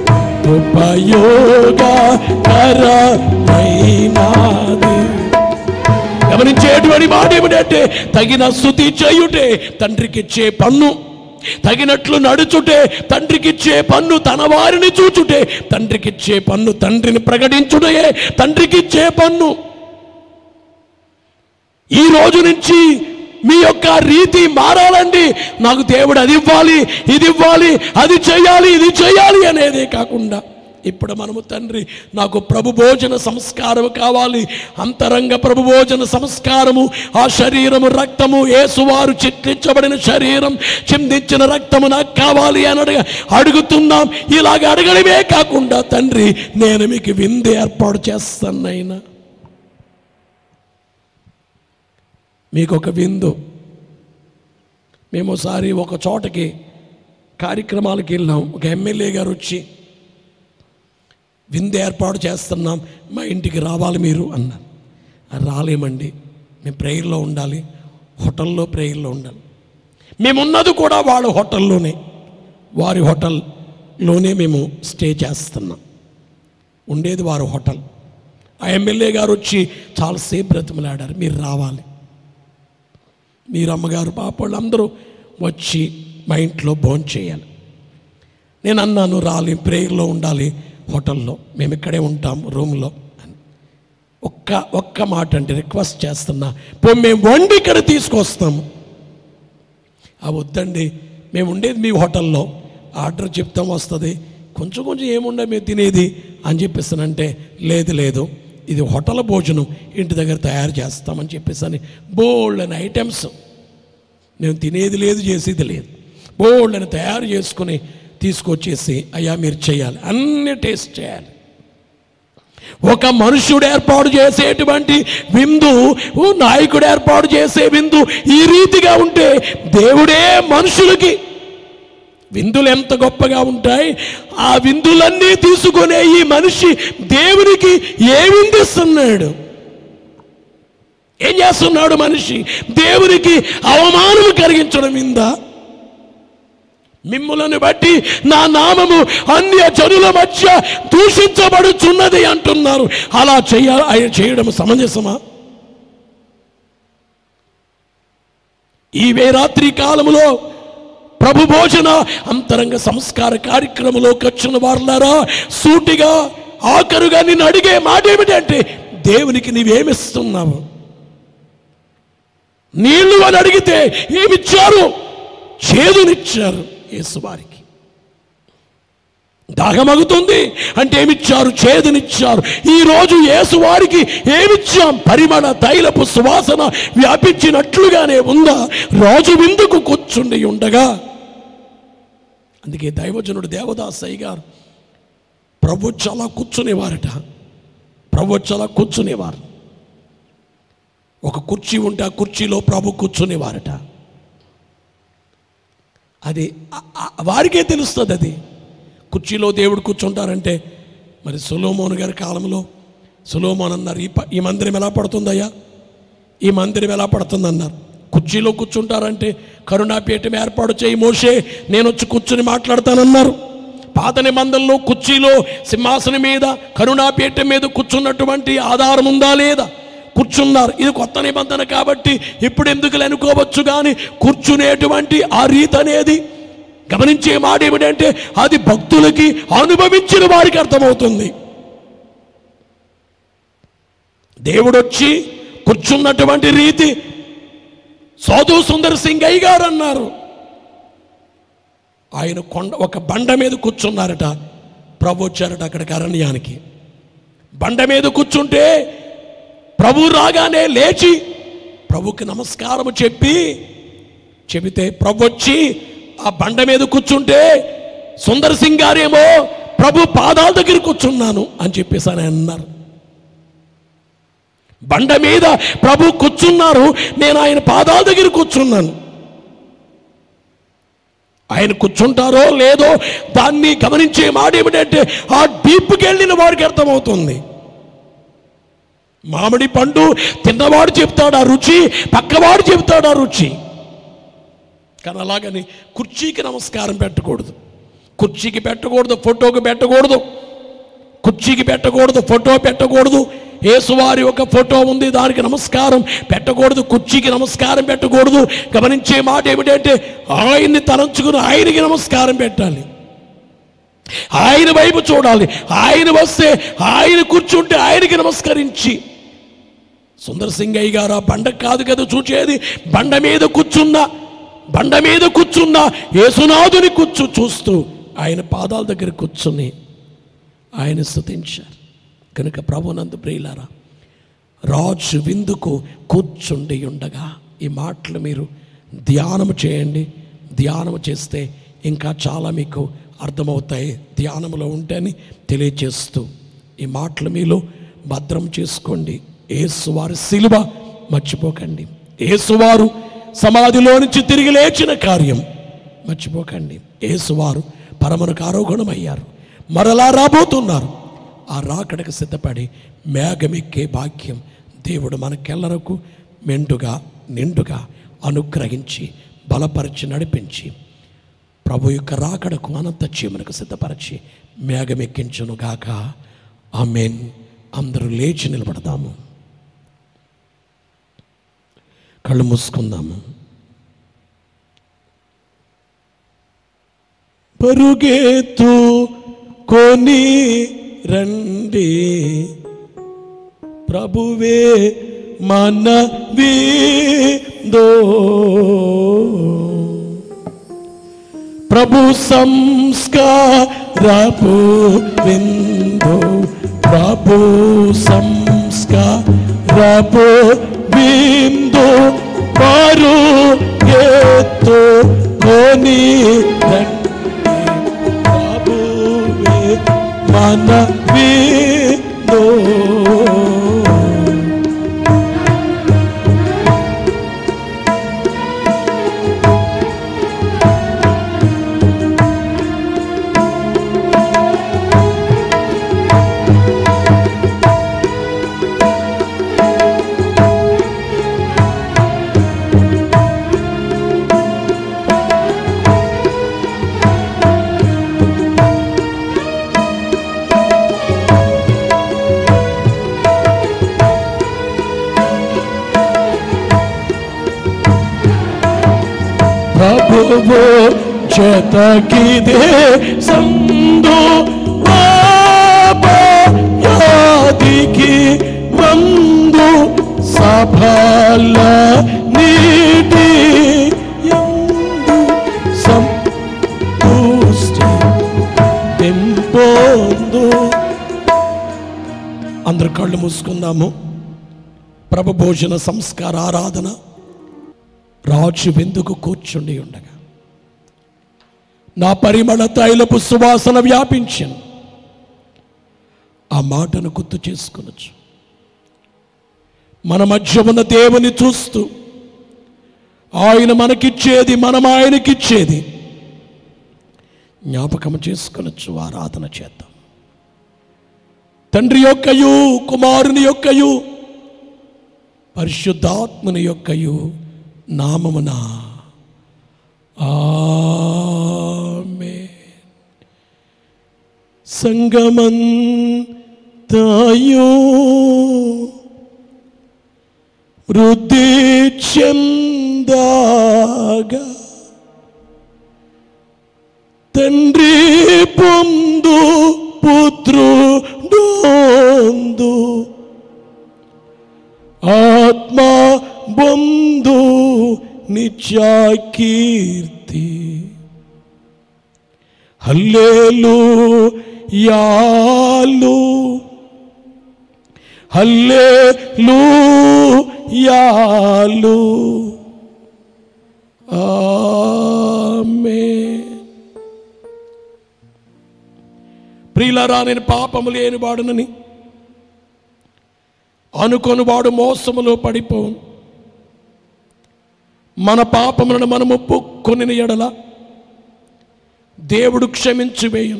ఉపయోగకరమైనది గమనించేటువంటి మాట ఏమిటంటే తగిన స్థుతి చేయుటే తండ్రికిచ్చే పన్ను తగినట్లు నడుచుటే తండ్రికిచ్చే పన్ను తన వారిని చూచుటే తండ్రికిచ్చే పన్ను తండ్రిని ప్రకటించుటే తండ్రికిచ్చే పన్ను ఈ రోజు నుంచి మీ యొక్క రీతి మారాలండి నాకు దేవుడు అది ఇవ్వాలి ఇది ఇవ్వాలి అది చేయాలి ఇది చేయాలి అనేదే కాకుండా ఇప్పుడు మనము తండ్రి నాకు ప్రభు భోజన సంస్కారం కావాలి అంతరంగ ప్రభు భోజన సంస్కారము ఆ శరీరము రక్తము ఏసువారు చిట్లించబడిన శరీరం చిందించిన రక్తము నాకు కావాలి అని అడగ అడుగుతున్నాం ఇలాగ అడగడమే కాకుండా తండ్రి నేను మీకు విందు ఏర్పాటు చేస్తాను అయినా మీకు ఒక విందు మేము ఒకసారి ఒక చోటకి కార్యక్రమాలకు వెళ్ళాం ఒక ఎమ్మెల్యే గారు వచ్చి విందు ఏర్పాటు చేస్తున్నాం మా ఇంటికి రావాలి మీరు అన్నారు "ఆ, రాలేమండి మేము ప్రేయర్లో ఉండాలి హోటల్లో ప్రేయర్లో ఉండాలి మేమున్నది కూడా వాళ్ళ హోటల్లోనే వారి హోటల్లోనే మేము స్టే చేస్తున్నాం ఉండేది వారి హోటల్ ఆ ఎమ్మెల్యే గారు వచ్చి చాలాసేపు బ్రతిమలాడారు మీరు రావాలి మీరు అమ్మగారు పాప వాళ్ళందరూ వచ్చి మా ఇంట్లో భోజనం చేయాలి నేను అన్నాను రాలి ప్రేయర్లో ఉండాలి హోటల్లో మేము ఇక్కడే ఉంటాం రూమ్లో అని ఒక్క ఒక్క మాట అంటే రిక్వెస్ట్ చేస్తున్నా పో మేము వండి ఇక్కడ తీసుకొస్తాము ఆ వద్దండి మేము ఉండేది మీ హోటల్లో ఆర్డర్ చెప్తాం వస్తుంది కొంచెం కొంచెం ఏముండే మేము తినేది అని చెప్పేసానంటే లేదు లేదు ఇది హోటల్ భోజనం ఇంటి దగ్గర తయారు చేస్తామని చెప్పేసి అని బోల్డ్ అని ఐటమ్స్ మేము తినేది లేదు చేసేది లేదు బోల్డ్ అని తయారు చేసుకుని తీసుకొచ్చేసి అయ్యా మీరు చేయాలి అన్ని టేస్ట్ చేయాలి ఒక మనుష్యుడు ఏర్పాటు చేసేటువంటి విందు ఓ నాయకుడు ఏర్పాటు చేసే విందు ఈ రీతిగా ఉంటే దేవుడే మనుషులకి విందులు ఎంత గొప్పగా ఉంటాయి ఆ విందులన్నీ తీసుకునే ఈ మనిషి దేవునికి ఏ విందిస్తున్నాడు ఏం చేస్తున్నాడు మనిషి దేవునికి అవమానం కలిగించడం విందా మిమ్ములను బట్టి నా నామము అన్య జనుల మధ్య దూషించబడుచున్నది అంటున్నారు అలా చేయ ఆయన చేయడం సమంజసమా ఈ వేరాత్రి కాలములో ప్రభు భోజన అంతరంగ సంస్కార కార్యక్రమంలోకి వచ్చిన వారులారా సూటిగా ఆఖరుగా నిన్ను అడిగే మాట ఏమిటంటే దేవునికి నీవేమిస్తున్నావు నీళ్లు అని అడిగితే ఏమిచ్చారు చేదునిచ్చారు యేసువారికి దాహమగుతుంది అంటే ఏమిచ్చారు చేదునిచ్చారు ఈ రోజు యేసు వారికి ఏమిచ్చాం పరిమళ తైలపు సువాసన వ్యాపించినట్లుగానే ఉందా రాజు విందుకు కూర్చుండి ఉండగా అందుకే దైవజనుడు దేవదాసయ్య గారు ప్రభు చాలా కూర్చునేవారట ప్రభు చాలా కూర్చునేవారు ఒక కుర్చీ ఉంటే ఆ కుర్చీలో ప్రభు కూర్చునేవారట అది ఆ- ఆ- వారికే తెలుస్తుంది అది కుర్చీలో దేవుడు కూర్చుంటారంటే మరి సులోమోన్ గారి కాలంలో సులోమోన్ అన్నారు ఈ ప- ఈ మందిరం ఎలా పడుతుందయ్యా ఈ మందిరం ఎలా పడుతుందన్నారు కుర్చీలో కూర్చుంటారంటే కరుణాపీఠం ఏర్పాటు చేయి మోషే నేను వచ్చి కూర్చుని మాట్లాడతానన్నారు పాత నిబంధనలో కుర్చీలో సింహాసనం మీద కరుణాపీఠం మీద కూర్చున్నటువంటి ఆధారం ఉందా లేదా కూర్చున్నారు ఇది కొత్త నిబంధన కాబట్టి ఇప్పుడు ఎందుకు అనుకోవచ్చు కానీ కూర్చునేటువంటి ఆ రీతి అనేది గమనించే మాట ఏమిటంటే అది భక్తులకి అనుభవించిన వారికి అర్థమవుతుంది దేవుడు వచ్చి కూర్చున్నటువంటి రీతి సోదు సుందర్ సింగ్ అయ్య గారు అన్నారు ఆయన కొండ ఒక బండ మీద కూర్చున్నారట ప్రభు వచ్చారట అక్కడికి అరణ్యానికి బండ మీద కూర్చుంటే ప్రభు రాగానే లేచి ప్రభుకి నమస్కారం చెప్పి చెబితే ప్రభు వచ్చి ఆ బండ మీద కూర్చుంటే సుందర్ సింగ్ గారేమో ప్రభు పాదాల దగ్గర కూర్చున్నాను అని చెప్పేసి ఆయన అన్నారు బండ మీద ప్రభు కూర్చున్నారు నేను ఆయన పాదాల దగ్గర కూర్చున్నాను ఆయన కూర్చుంటారో లేదో దాన్ని గమనించే మాట ఏమిటంటే ఆ డీప్కి వెళ్ళిన వారికి అర్థమవుతుంది మామిడి పండు తిన్నవాడు చెప్తాడు ఆ రుచి పక్కవాడు చెప్తాడు ఆ రుచి కానీ అలాగని కుర్చీకి నమస్కారం పెట్టకూడదు కుర్చీకి పెట్టకూడదు ఫోటోకి పెట్టకూడదు కుర్చీకి పెట్టకూడదు ఫోటో పెట్టకూడదు యేసువారి ఒక ఫోటో ఉంది దానికి నమస్కారం పెట్టకూడదు కుర్చీకి నమస్కారం పెట్టకూడదు గమనించే మాట ఏమిటంటే ఆయన్ని తలంచుకుని ఆయనకి నమస్కారం పెట్టాలి ఆయన వైపు చూడాలి ఆయన వస్తే ఆయన కూర్చుంటే ఆయనకి నమస్కరించి సుందర్ సింగ్ అయ్య గారు ఆ బండ కాదు కదా చూచేది బండ మీద కూర్చున్న బండ మీద కూర్చున్న యేసునాథుని కూర్చు చూస్తూ ఆయన పాదాల దగ్గర కూర్చుని ఆయన స్తుతించారు కనుక ప్రభునందు ప్రియులారా రాజు విందుకు కూర్చుండి ఉండగా ఈ మాటలు మీరు ధ్యానము చేయండి ధ్యానము చేస్తే ఇంకా చాలా మీకు అర్థమవుతాయి ధ్యానములో ఉంటేని తెలియచేస్తూ ఈ మాటలు మీలో భద్రం చేసుకోండి ఏసువారి సిలువ మర్చిపోకండి ఏసువారు సమాధిలో నుంచి తిరిగి లేచిన కార్యం మర్చిపోకండి ఏసువారు పరమనకు ఆరోగ్యమయ్యారు మరలా రాబోతున్నారు ఆ రాకడకు సిద్ధపడి మేఘమెక్కే భాగ్యం దేవుడు మనకెల్లరకు మెండుగా నిండుగా అనుగ్రహించి బలపరిచి నడిపించి ప్రభు యొక్క రాకడకు అనంత చీమలకు సిద్ధపరిచి మేఘమెక్కించును గాక ఆమెన్ అందరూ లేచి నిలబడదాము కళ్ళు మూసుకుందాము పరుగెత్తు కొని రండి ప్రభువే మన ప్రభు సంస్కారపు విందు ప్రభు సంస్కారపు విందు వారు ఎత్తు కొని రండి ప్రభువే మన విందు ప్రభువు జతకిదే సందు పాపయాదికి మందు సఫల వీటి యందు సంతుష్టి తెంపొందు అందరు కళ్ళు మూసుకుందాము ప్రభు భోజన సంస్కార ఆరాధన రాజు వెందుకు కూర్చుండి ఉండగా నా పరిమళ తైలపు సువాసన వ్యాపించను ఆ మాటను గుర్తు చేసుకొనొచ్చు మన మధ్య ఉన్న దేవుని చూస్తూ ఆయన మనకిచ్చేది మనం ఆయనకిచ్చేది జ్ఞాపకం చేసుకొనొచ్చు ఆరాధన చేద్దాం తండ్రి యొక్కయు కుమారుని యొక్కయు పరిశుద్ధాత్మని యొక్కయు నామమున ఆమె సంగమంతాయు వృద్ధి చెందాగా తండ్రి పొందు పుత్రుడోందు ఆత్మ బొందు నిత్యాకీర్తి హల్లేలు యాలు హల్లేలు యాలు ఆమె ప్రియులరా నేను పాపము లేని వాడునని అనుకొనివాడు మోసములో పడిపోవును మన పాపములను మనం ఒప్పుకొని ఎడల దేవుడు క్షమించి వేయను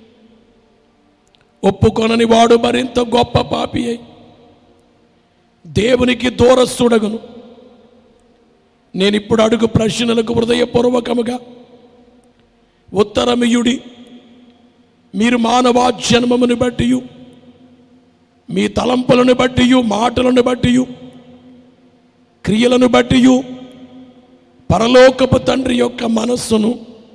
ఒప్పుకొనని వాడు మరింత గొప్ప పాపి అయి దేవునికి దూరస్తుడగును నేను ఇప్పుడు అడుగు ప్రశ్నలకు హృదయపూర్వకముగా ఉత్తరమియుడి మీరు మానవ జన్మమును బట్టి మీ తలంపులను బట్టి మాటలను బట్టి క్రియలను బట్టి పరలోకపు తండ్రి యొక్క మనస్సును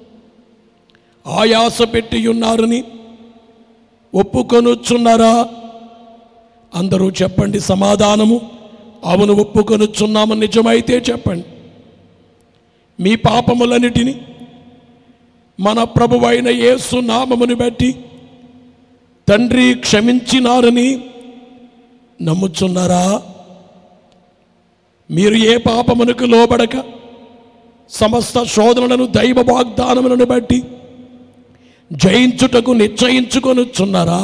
ఆయాస పెట్టి ఉన్నారని ఒప్పుకొనుచున్నారా అందరూ చెప్పండి సమాధానము అవును ఒప్పుకొనుచున్నాము నిజమైతే చెప్పండి మీ పాపములన్నిటిని మన ప్రభువైన యేసు నామమును బట్టి తండ్రి క్షమించినారని నమ్ముచున్నారా మీరు ఏ పాపమునకు లోబడక సమస్త శోధనలను దైవ వాగ్దానములను బట్టి జయించుటకు నిశ్చయించుకొనుచున్నారా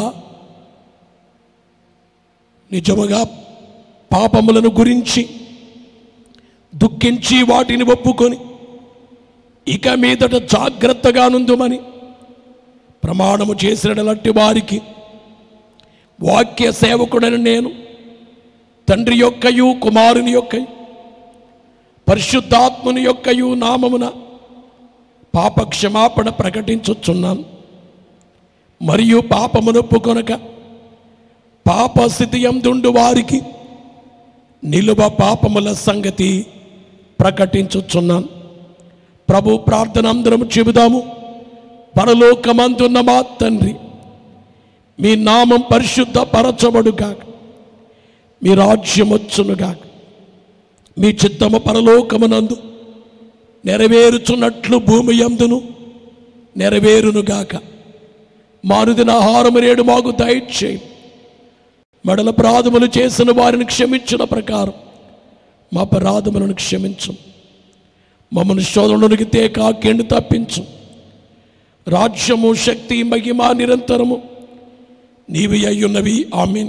నిజముగా పాపములను గురించి దుఃఖించి వాటిని ఒప్పుకొని ఇక మీదట జాగ్రత్తగా నుందుమని ప్రమాణము చేసినటువంటి వారికి వాక్య సేవకుడని నేను తండ్రి యొక్కయు కుమారుని యొక్కయు పరిశుద్ధాత్ముని యొక్కయు నామమున పాప క్షమాపణ ప్రకటించుచున్నాను మరియు పాపమునొప్పుకొనక పాప స్థితి అందుండు వారికి నిలువ పాపముల సంగతి ప్రకటించుచున్నాను ప్రభు ప్రార్థన అందరం చెబుదాము పరలోకమందున్న మా తండ్రి మీ నామం పరిశుద్ధ పరచబడుగాక మీ రాజ్యం వచ్చునుగాక మీ చిత్తము పరలోకమునందు నెరవేరుచున్నట్లు భూమి అందును నెరవేరునుగాక మారుదిన ఆహారము నేడు మాకు దయచేయి మడల అపరాధములు చేసిన వారిని క్షమించిన ప్రకారం మా అపరాధములను క్షమించు మమ్మల్ని శోధనలోనికి తేకాకెండు తప్పించు రాజ్యము శక్తి మహిమ నిరంతరము నీవి అయ్యున్నవి ఆమెన్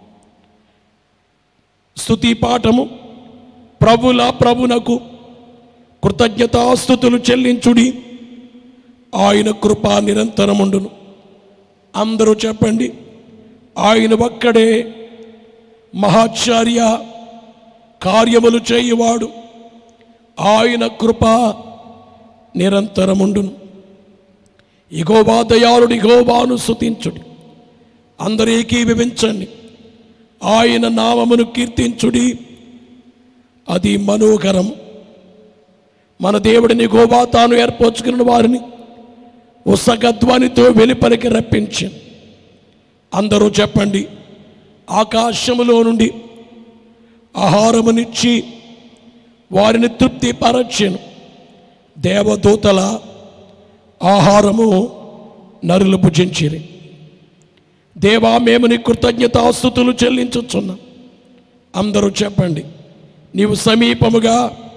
స్తుతి పాఠము ప్రభుల ప్రభునకు కృతజ్ఞతాస్థుతులు చెల్లించుడి ఆయన కృప నిరంతరముండును అందరూ చెప్పండి ఆయన ఒక్కడే మహాచార్య కార్యములు చేయువాడు ఆయన కృప నిరంతరముండును ఇగోబా దయాళుడు ఇగోబాను స్తుతించుడి అందరూ ఏకీభవించండి ఆయన నామమును కీర్తించుడి అది మనోహరం మన దేవుడిని గోబా తాను ఏర్పరచుకున్న వారిని ఉసగధ్వానితో వెలుపలికి రప్పించి అందరూ చెప్పండి ఆకాశములో నుండి ఆహారమునిచ్చి వారిని తృప్తిపరచెను దేవదూతల ఆహారము నరులు భుజించిరి దేవా మేము నీ కృతజ్ఞతాస్థుతులు చెల్లించుచున్నాం అందరూ చెప్పండి నీవు సమీపముగా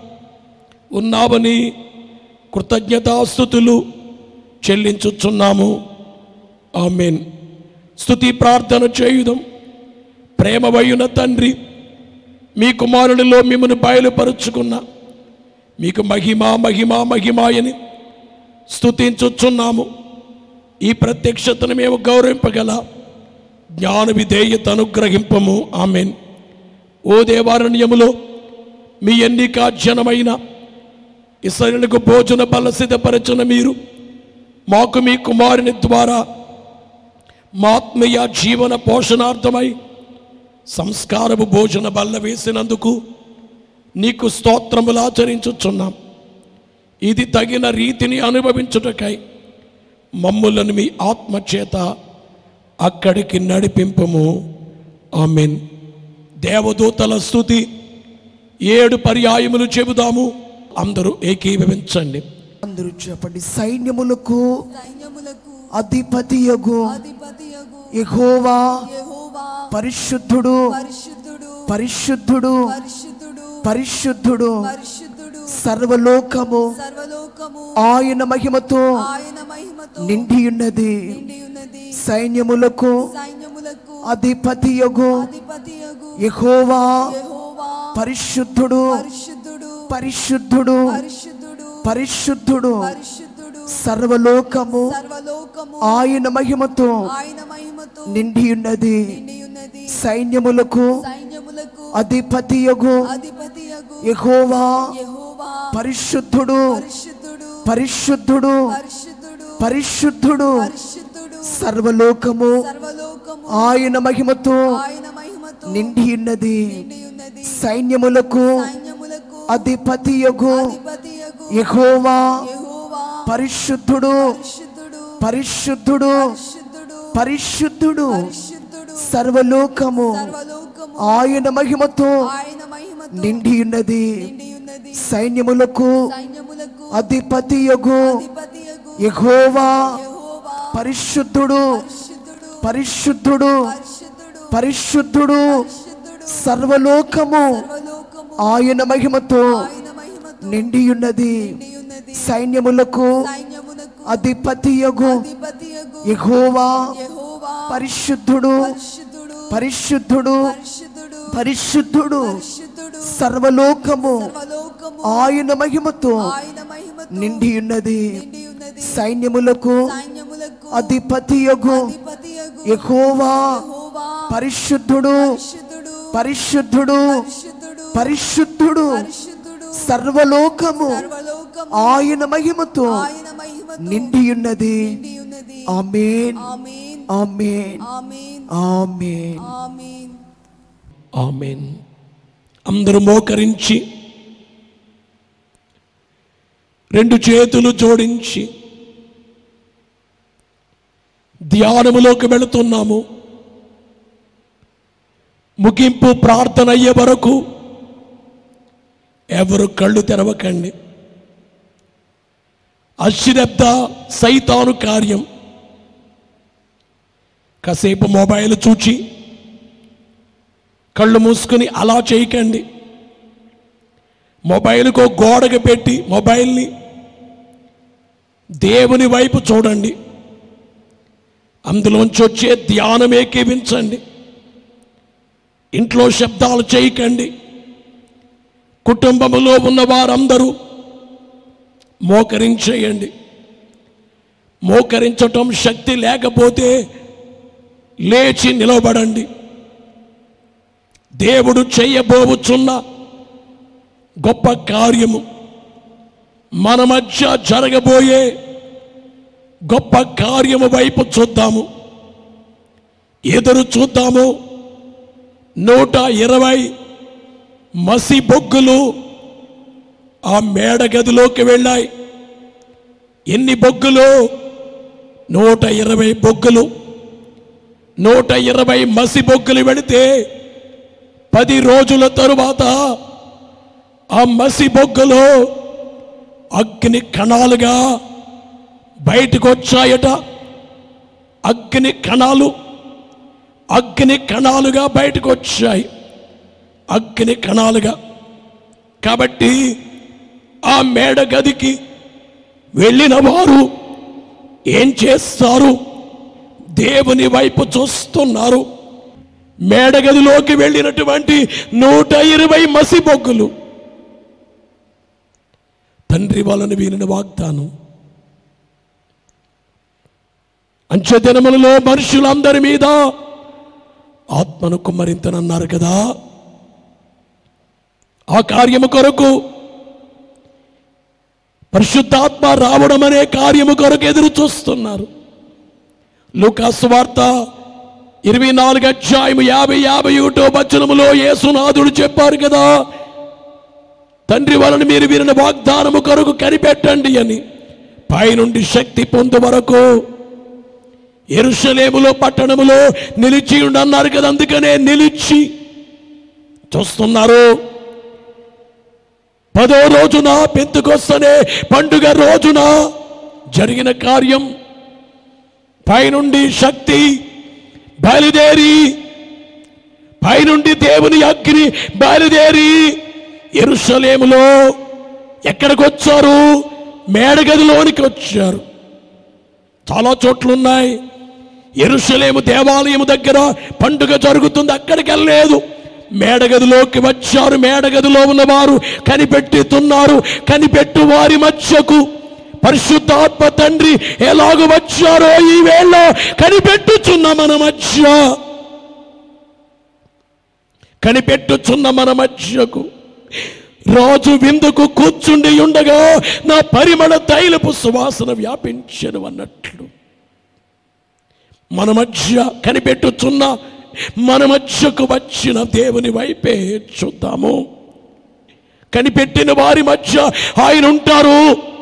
ఉన్నావని కృతజ్ఞతాస్థుతులు చెల్లించుచున్నాము ఆమెన్ స్తుతి ప్రార్థన చేయుదాం ప్రేమవయున తండ్రి మీ కుమారునిలో మిమ్మల్ని బయలుపరుచుకున్న మీకు మహిమ మహిమ మహిమాయని స్తుతించుచున్నాము ఈ ప్రత్యక్షతను మేము గౌరవింపగల జ్ఞాన విధేయత అనుగ్రహింపము ఆమెన్ ఓ దేవారణ్యములో మీ ఎన్నిక జనమైన ఇసరులకు భోజన బల సిద్ధపరచిన మీరు మాకు మీ కుమారుని ద్వారా మాత్మీయ జీవన పోషణార్థమై సంస్కారపు భోజన బల్ల వేసినందుకు నీకు స్తోత్రములు ఆచరించుచున్నాం ఇది తగిన రీతిని అనుభవించుటకై మమ్ములను మీ ఆత్మచేత అక్కడికి నడిపింపము ఆమెన్ దేవదూతల స్థుతి ఏడు పర్యాయములు చెబుదాము అందరూ ఏకీభవించండి అందరూ చెప్పండి సైన్యములకు సైన్యములకు అధిపతియగు అధిపతియగు యెహోవా యెహోవా పరిశుద్ధుడు పరిశుద్ధుడు పరిశుద్ధుడు పరిశుద్ధుడు పరిశుద్ధుడు పరిశుద్ధుడు సర్వలోకము సర్వలోకము ఆయన మహిమతో ఆయన మహిమతో నిండి ఉన్నది నిండి ఉన్నది సైన్యములకు సైన్యములకు అధిపతియగు అధిపతియగు యెహోవా యెహోవా పరిశుద్ధుడు పరిశుద్ధుడు పరిశుద్ధుడు పరిశుద్ధుడు పరిశుద్ధుడు పరిశుద్ధుడు సర్వలోకము సర్వలోకము ఆయన మహిమతో ఆయన మహిమతో నిండి ఉన్నది నిండి ఉన్నది సైన్యములకు సైన్యములకు అధిపతియగు అధిపతియగు యెహోవా యెహోవా పరిశుద్ధుడు పరిశుద్ధుడు పరిశుద్ధుడు పరిశుద్ధుడు పరిశుద్ధుడు పరిశుద్ధుడు సర్వలోకము సర్వలోకము ఆయన మహిమతో ఆయన మహిమతో నిండి ఉన్నది నిండి ఉన్నది సైన్యములకు సైన్యములకు అధిపతియగు అధిపతియగు యెహోవా యెహోవా పరిశుద్ధుడు పరిశుద్ధుడు పరిశుద్ధుడు పరిశుద్ధుడు పరిశుద్ధుడు పరిశుద్ధుడు సర్వలోకము సర్వలోకము ఆయన మహిమతో ఆయన మహిమతో నిండి ఉన్నది నిండి ఉన్నది సైన్యములకు సైన్యములకు అధిపతియగు అధిపతియగు యెహోవా యెహోవా పరిశుద్ధుడు పరిశుద్ధుడు పరిశుద్ధుడు పరిశుద్ధుడు పరిశుద్ధుడు పరిశుద్ధుడు సర్వలోకము సర్వలోకము ఆయన మహిమతో ఆయన మహిమతో నిండి ఉన్నది నిండి ఉన్నది సైన్యములకు సైన్యములకు అధిపతియగు అధిపతియగు యెహోవా యెహోవా పరిశుద్ధుడు పరిశుద్ధుడు పరిశుద్ధుడు పరిశుద్ధుడు పరిశుద్ధుడు పరిశుద్ధుడు సర్వలోకము సర్వలోకము ఆయన మహిమతో ఆయన మహిమతో నిండి ఉన్నది నిండి ఉన్నది సైన్యములకు సైన్యములకు అధిపతియగు అధిపతియగు యెహోవా యెహోవా పరిశుద్ధుడు పరిశుద్ధుడు పరిశుద్ధుడు పరిశుద్ధుడు పరిశుద్ధుడు పరిశుద్ధుడు సర్వలోకము సర్వలోకము ఆయన మహిమతో ఆయన మహిమతో నిండి ఉన్నది నిండి ఉన్నది ఆమేన్ ఆమేన్ ఆమేన్ ఆమేన్ ఆమేన్ ఆమేన్ ఆమెన్ అందరూ మోకరించి రెండు చేతులు జోడించి ధ్యానములోకి వెళుతున్నాము ముగింపు ప్రార్థన అయ్యే వరకు ఎవరు కళ్ళు తెరవకండి అశ్రద్ధ సైతాను కార్యం కాసేపు మొబైల్ చూచి కళ్ళు మూసుకుని అలా చేయకండి మొబైల్కో గోడకు పెట్టి మొబైల్ని దేవుని వైపు చూడండి అందులోంచి వచ్చే ధ్యానం ఏకీవించండి ఇంట్లో శబ్దాలు చేయకండి కుటుంబంలో ఉన్న వారందరూ మోకరించేయండి మోకరించటం శక్తి లేకపోతే లేచి నిలబడండి దేవుడు చేయబోవుచున్న గొప్ప కార్యము మన మధ్య జరగబోయే గొప్ప కార్యము వైపు చూద్దాము ఎదురు చూద్దాము నూట ఇరవై మసి బొగ్గులు ఆ మేడ గదిలోకి వెళ్ళాయి ఎన్ని బొగ్గులు నూట ఇరవై బొగ్గులు నూట ఇరవై మసి బొగ్గులు వెళితే పది రోజుల తరువాత ఆ మసి బొగ్గలో అగ్ని కణాలుగా బయటకు వచ్చాయట అగ్ని కణాలు అగ్ని కణాలుగా బయటకు వచ్చాయి అగ్ని కణాలుగా కాబట్టి ఆ మేడ గదికి వెళ్ళిన వారు ఏం చేస్తారు దేవుని వైపు చూస్తున్నారు మేడగదిలోకి వెళ్ళినటువంటి నూట ఇరవై మసి బొగ్గులు తండ్రి వలన వీరిన వాగ్దానం అంచెదినములలో మనుషులందరి మీద ఆత్మను కుమ్మరింతనన్నారు కదా ఆ కార్యము కొరకు పరిశుద్ధాత్మ రావడం అనే కార్యము కొరకు ఎదురు చూస్తున్నారు లూకాసు వార్త ఇరవై నాలుగు అధ్యాయం యాభై యాభై ఒకటో వచనములో యేసునాథుడు చెప్పారు కదా తండ్రి వలన మీరు వినిన వాగ్దానము కొరకు కనిపెట్టండి అని పైనుండి శక్తి పొందు వరకు ఎరుషలేములో పట్టణములో నిలిచి ఉండన్నారు కదా అందుకనే నిలిచి చూస్తున్నారు పదో రోజున పెంతుకొస్తనే పండుగ రోజున జరిగిన కార్యం పైనుండి శక్తి బయలుదేరి పైనుండి దేవుని అగ్ని బయలుదేరి ఎరుషలేములో ఎక్కడికి వచ్చారు మేడగదిలోనికి వచ్చారు చాలా చోట్లున్నాయి ఎరుషలేము దేవాలయము దగ్గర పండుగ జరుగుతుంది అక్కడికి వెళ్ళలేదు మేడగదిలోకి వచ్చారు మేడగదిలో ఉన్నవారు కనిపెట్టుతున్నారు కనిపెట్టు వారి మధ్యకు పరిశుద్ధాత్మ తండ్రి ఎలాగ వచ్చారో ఈ వేళ కనిపెట్టుచున్న మన మధ్య కనిపెట్టుచున్న మన మధ్యకు రాజు విందుకు కూర్చుండి ఉండగా నా పరిమళ తైలపు సువాసన వ్యాపించను అన్నట్లు మన మధ్య కనిపెట్టుచున్న మన మధ్యకు వచ్చిన దేవుని వైపే చూద్దాము కనిపెట్టిన వారి మధ్య ఆయన ఉంటారు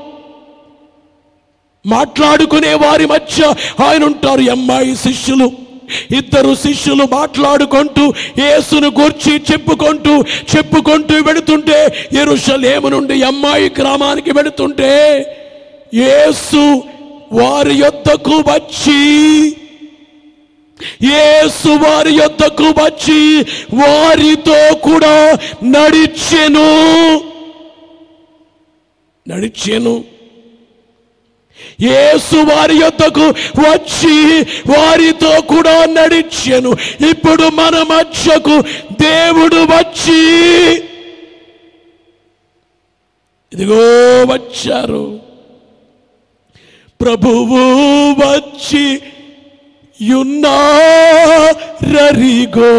మాట్లాడుకునే వారి మధ్య ఆయన ఉంటారు ఈ అమ్మాయి శిష్యులు ఇద్దరు శిష్యులు మాట్లాడుకుంటూ యేసును గూర్చి చెప్పుకుంటూ చెప్పుకుంటూ వెడుతుంటే ఎరుషలేము నుండి ఈ అమ్మాయి గ్రామానికి వెడుతుంటే యేసు వారి యొద్దకు వచ్చి యేసు వారి యొద్దకు వచ్చి వారితో కూడా నడిచెను నడిచెను యేసు వారి యొద్దకు వచ్చి వారితో కూడా నడిచెను ఇప్పుడు మన మధ్యకు దేవుడు వచ్చి ఇదిగో వచ్చారు ప్రభువు వచ్చి యున్నారరిగో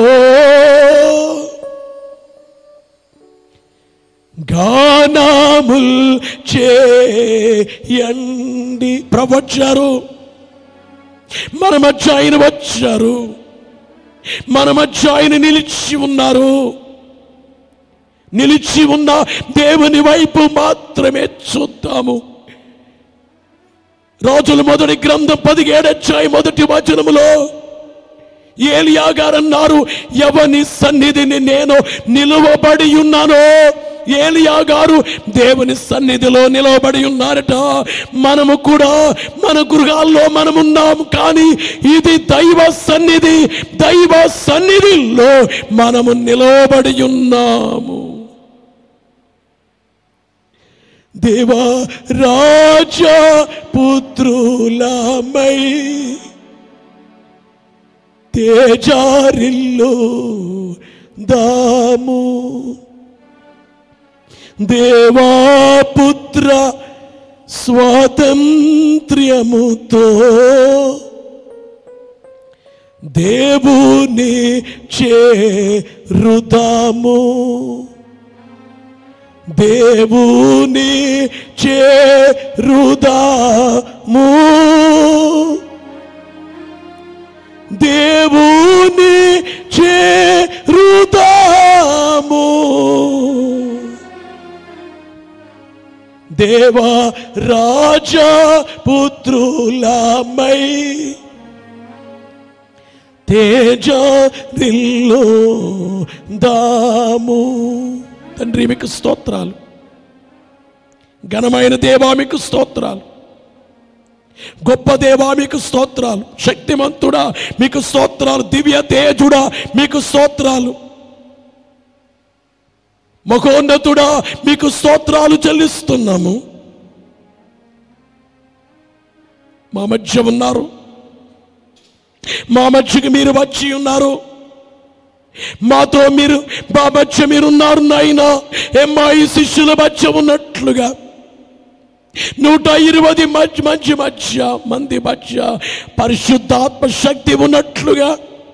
గానాముల్ చేయండి ప్రభు వచ్చారు మన మధ్య ఆయన వచ్చారు మన మధ్య ఆయన నిలిచి ఉన్నారు నిలిచి ఉన్న దేవుని వైపు మాత్రమే చూద్దాము రోజుల మొదటి గ్రంథం పదిహేడు అధ్యాయ మొదటి వచనములో ఏలియా గారు అన్నారు ఎవని సన్నిధిని నేను నిలువబడి ఉన్నానో ఏలియా గారు దేవుని సన్నిధిలో నిలవబడి ఉన్నారట మనము కూడా మన గృహాల్లో మనమున్నాము కానీ ఇది దైవ సన్నిధి దైవ సన్నిధిలో మనము నిలవబడి ఉన్నాము దేవా రాజా పుత్రులమై తేజారిల్లు దాము దేవా పుత్ర స్వాతంత్ర్యముతో దేవుని చేరుదాము దేవుని చేరుదాము దేవుని చేరుదాము దేవా రాజా పుత్రులమై తేజ నిల్లు దాము తండ్రి మీకు స్తోత్రాలు ఘనమైన దేవా మీకు స్తోత్రాలు గొప్ప దేవా మీకు స్తోత్రాలు శక్తిమంతుడా మీకు స్తోత్రాలు దివ్య తేజుడా మీకు స్తోత్రాలు మహోన్నతుడా మీకు స్తోత్రాలు చెల్లిస్తున్నాము మా మధ్య ఉన్నారు మా మధ్యకి మీరు వచ్చి ఉన్నారు మాతో మీరు మా మధ్య మీరున్నారు నాయన ఎమ్మాయి శిష్యుల మధ్య ఉన్నట్లుగా నూట ఇరవై మధ్య మధ్య మధ్య మంది మధ్య పరిశుద్ధాత్మ శక్తి ఉన్నట్లుగా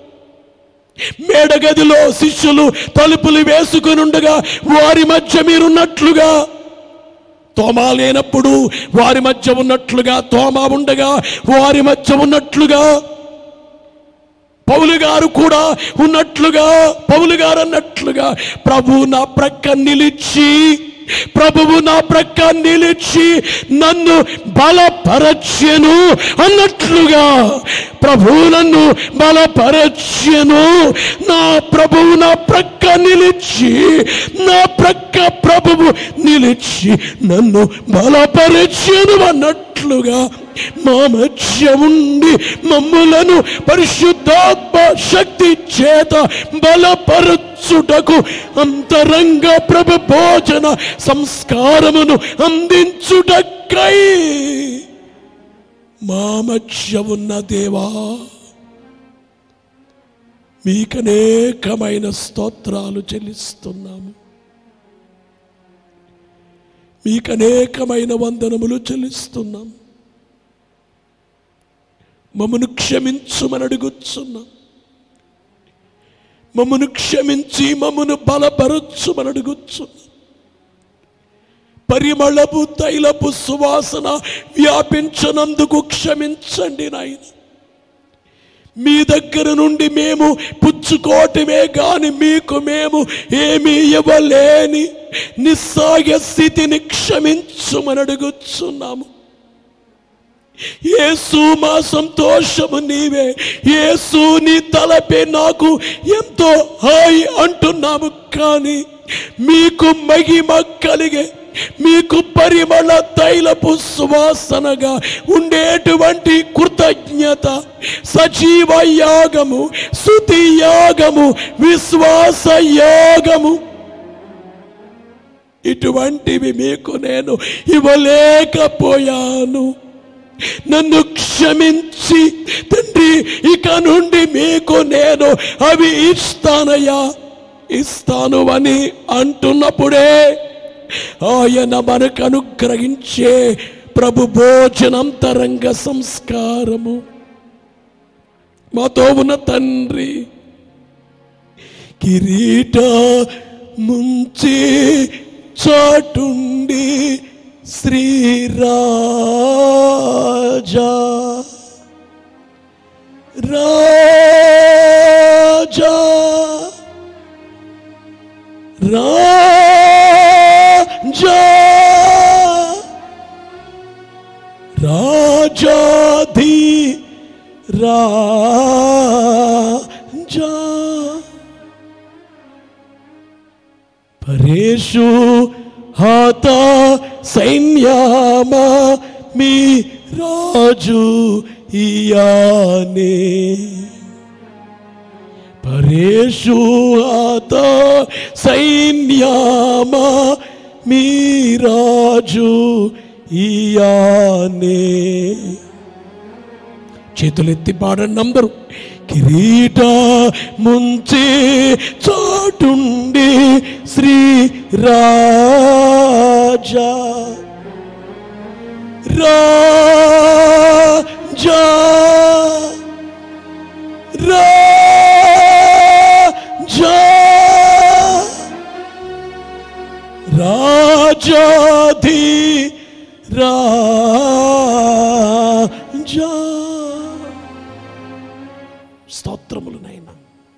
మేడగదిలో శిష్యులు తలుపులు వేసుకుని ఉండగా వారి మధ్య మీరున్నట్లుగా తోమా లేనప్పుడు వారి మధ్య ఉన్నట్లుగా తోమా ఉండగా వారి మధ్య ఉన్నట్లుగా పౌలు గారు కూడా ఉన్నట్లుగా పౌలు గారు అన్నట్లుగా ప్రభు నా ప్రక్క నిలిచి ప్రభువు నా ప్రక్క నిలిచి నన్ను బలపరచెను అన్నట్లుగా ప్రభువు నన్ను బలపరచెను నా ప్రభువు నా ప్రక్క నిలిచి నా ప్రక్క ప్రభువు నిలిచి నన్ను బలపరచెను అన్నట్లుగా మా మధ్య ఉండి మమ్ములను పరిశుద్ధాత్మ శక్తి చేత బలపరచుటకు అంతరంగ ప్రభ భోజన సంస్కారమును అందించుటకై మా మధ్య ఉన్న దేవా మీకనేకమైన స్తోత్రాలు చెల్లిస్తున్నాము మీకనేకమైన వందనములు చెల్లిస్తున్నాం మమ్మను క్షమించుమని అడుగుచున్నాం మమ్మను క్షమించి మమ్మను బలపరచుమని అడుగుచున్నాం పరిమళపు తైలపు సువాసన వ్యాపించనందుకు క్షమించండి నాయన మీ దగ్గర నుండి మేము పుచ్చుకోవటమే గాని మీకు మేము ఏమీ ఇవ్వలేని నిస్సాయ స్థితిని క్షమించుమని అడుగుచున్నాము యేసు మా సంతోషము నీవే యేసు నీ తలపే నాకు ఎంతో హాయి అంటున్నాము కానీ మీకు మహిమ కలిగే మీకు పరిమళ తైలపు సువాసనగా ఉండేటువంటి కృతజ్ఞత సజీవ యాగము శుతి యాగము విశ్వాస యాగము ఇటువంటివి మీకు నేను ఇవ్వలేకపోయాను నన్ను క్షమించి తండ్రి ఇక నుండి మీకు నేను అవి ఇస్తానయ్యా ఇస్తాను అని అంటున్నప్పుడే ఆయన మనకు అనుగ్రహించే ప్రభు భోజనంతరంగ సంస్కారము మాతో ఉన్న తండ్రి కిరీట ముంచి చాటుండి శ్రీరాజా రాజా రాజా రాజాధి రాజా పరేషు హాత సైన్యామా మీ రాజు ఇయానే పరేషు హాత సైన్యామా మీ రాజు ఇయానే చేతులెత్తి పాడండి అందరూ కిరీట ముంచి చాటుండి శ్రీ రాజా రాజా రాజా రాజాధి రాజా స్తోత్రములు నైనా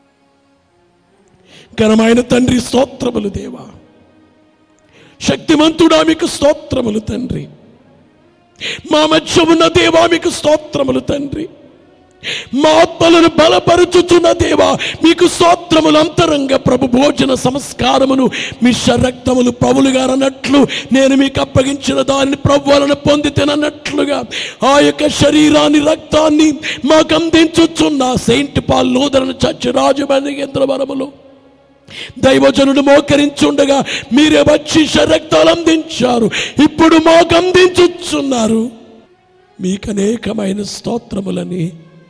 ఘనమైన తండ్రి స్తోత్రములు దేవా శక్తిమంతుడా మీకు స్తోత్రములు తండ్రి మా మధ్య ఉన్న దేవా మీకు స్తోత్రములు తండ్రి మా ఆత్మలను బలపరుచుచున్న దేవా మీకు స్తోత్రములు అంతరంగ ప్రభు భోజన సంస్కారమును మీ రక్తములు ప్రభులు గారు అన్నట్లు నేను మీకు అప్పగించిన దానిని ప్రభు వలన పొందితేనన్నట్లుగా ఆ యొక్క శరీరాన్ని రక్తాన్ని మాకు అందించుచున్న సెయింట్ పాల్ నూదరను చచ్చి రాజమండ్రి వరములో దైవజనుడు మోకరించుండగా మీరే వచ్చి రక్తాలు అందించారు ఇప్పుడు మాకు అందించుచున్నారు మీకు అనేకమైన స్తోత్రములని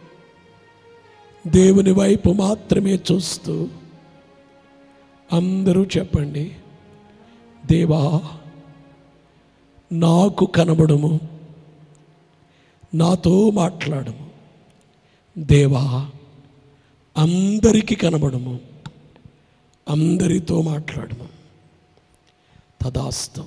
దేవుని వైపు మాత్రమే చూస్తూ అందరూ చెప్పండి దేవా నాకు కనబడము నాతో మాట్లాడము దేవా అందరికీ కనబడము అందరితో మాట్లాడము తదాస్తం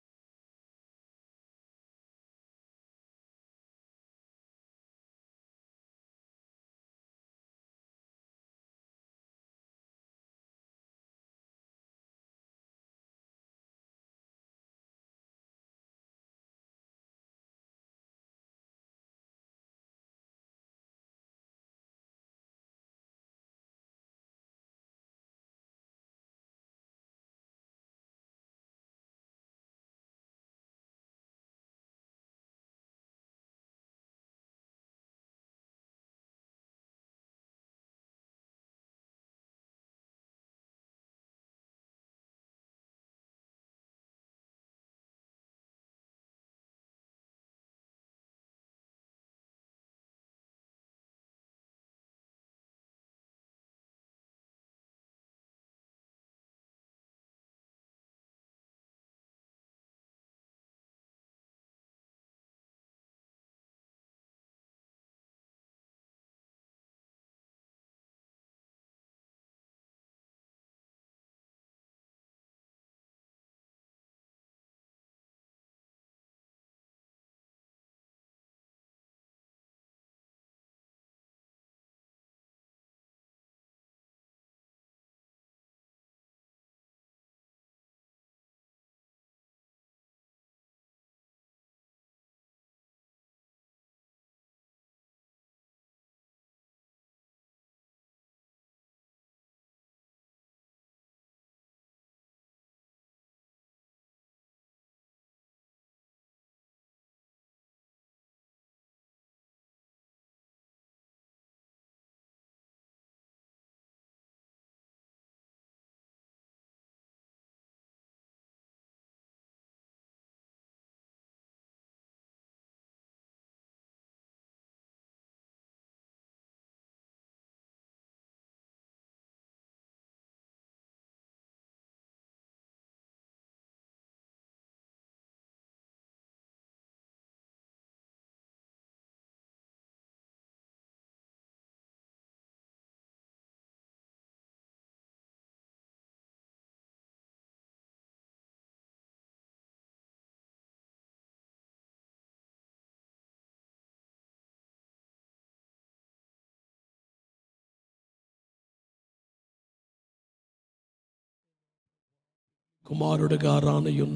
కుమారుడిగా రానయున్న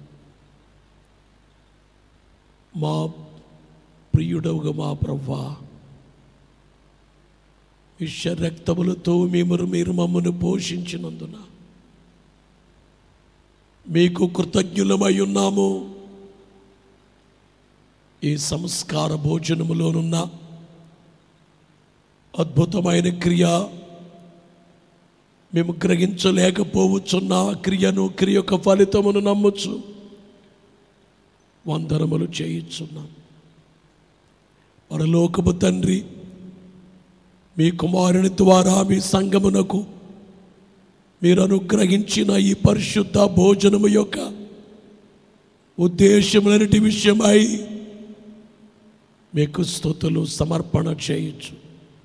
మా ప్రియుడవుగా మా ప్రవ్వా విష రక్తములతో మేము మీరు మమ్మను పోషించినందున మీకు కృతజ్ఞులమై ఉన్నాము ఈ సంస్కార భోజనములోనున్న అద్భుతమైన క్రియ మేము గ్రహించలేకపోవచ్చున్న ఆ క్రియను క్రియ యొక్క ఫలితమును నమ్మొచ్చు వందనములు చేయించున్నాం పరలోకపు తండ్రి మీ కుమారుని ద్వారా మీ సంగమునకు మీరు అనుగ్రహించిన ఈ పరిశుద్ధ భోజనము యొక్క ఉద్దేశములన్నిటి విషయమై మీకు స్థుతులు సమర్పణ చేయొచ్చు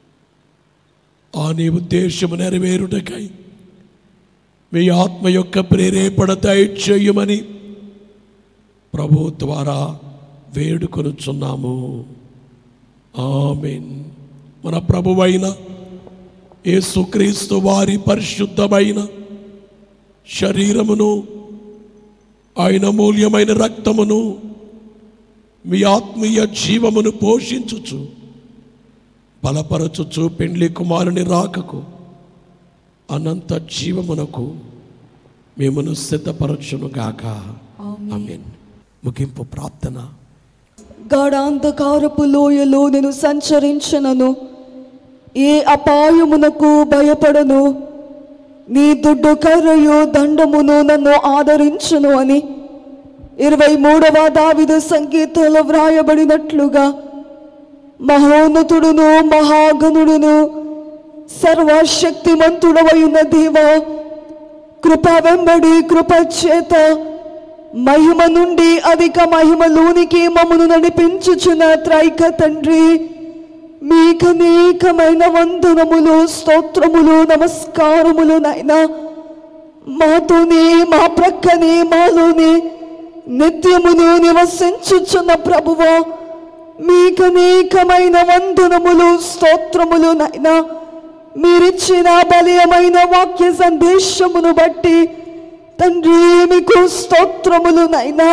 ఆ నీ ఉద్దేశము నెరవేరుటకై మీ ఆత్మ యొక్క ప్రేరేపణ దయచేయమని ప్రభు ద్వారా వేడుకొనుచున్నాము ఆమెన్ మన ప్రభువైన యేసుక్రీస్తు వారి పరిశుద్ధమైన శరీరమును ఆయన మూల్యమైన రక్తమును మీ ఆత్మీయ జీవమును పోషించుచు బలపరచుచు పెండ్లి కుమారుని రాకకు అనంత జీవమునకు మేమును సిద్ధపరచును గాక ఆమేన్ ముగింపు ప్రార్థన గాఢాంధకారపు లోయలో నేను సంచరించనను ఏ అపాయమునకు భయపడను నీ దుడ్డు కర్రయు దండమును నన్ను ఆదరించును అని ఇరవై మూడవ దావిద సంగీతంలో వ్రాయబడినట్లుగా మహోన్నతుడును మహాగణుడును సర్వశక్తిమంతుడవైన దేవా కృప వెంబడి కృప చేత మహిమ నుండి అధిక మహిమలోనికి మమ్మను నడిపించుచున్న త్రైక తండ్రి మీకనేకమైన వందనములు స్తోత్రములు నమస్కారములు నాయనా మాతోనే మా ప్రక్కనే మాలోనే నిత్యమును నివసించుచున్న ప్రభువా మీకనేకమైన వందనములు స్తోత్రములు నాయనా మీరిచ్చిన బలీయమైన వాక్య సందేశమును బట్టి తండ్రి మీకు స్తోత్రములు నైనా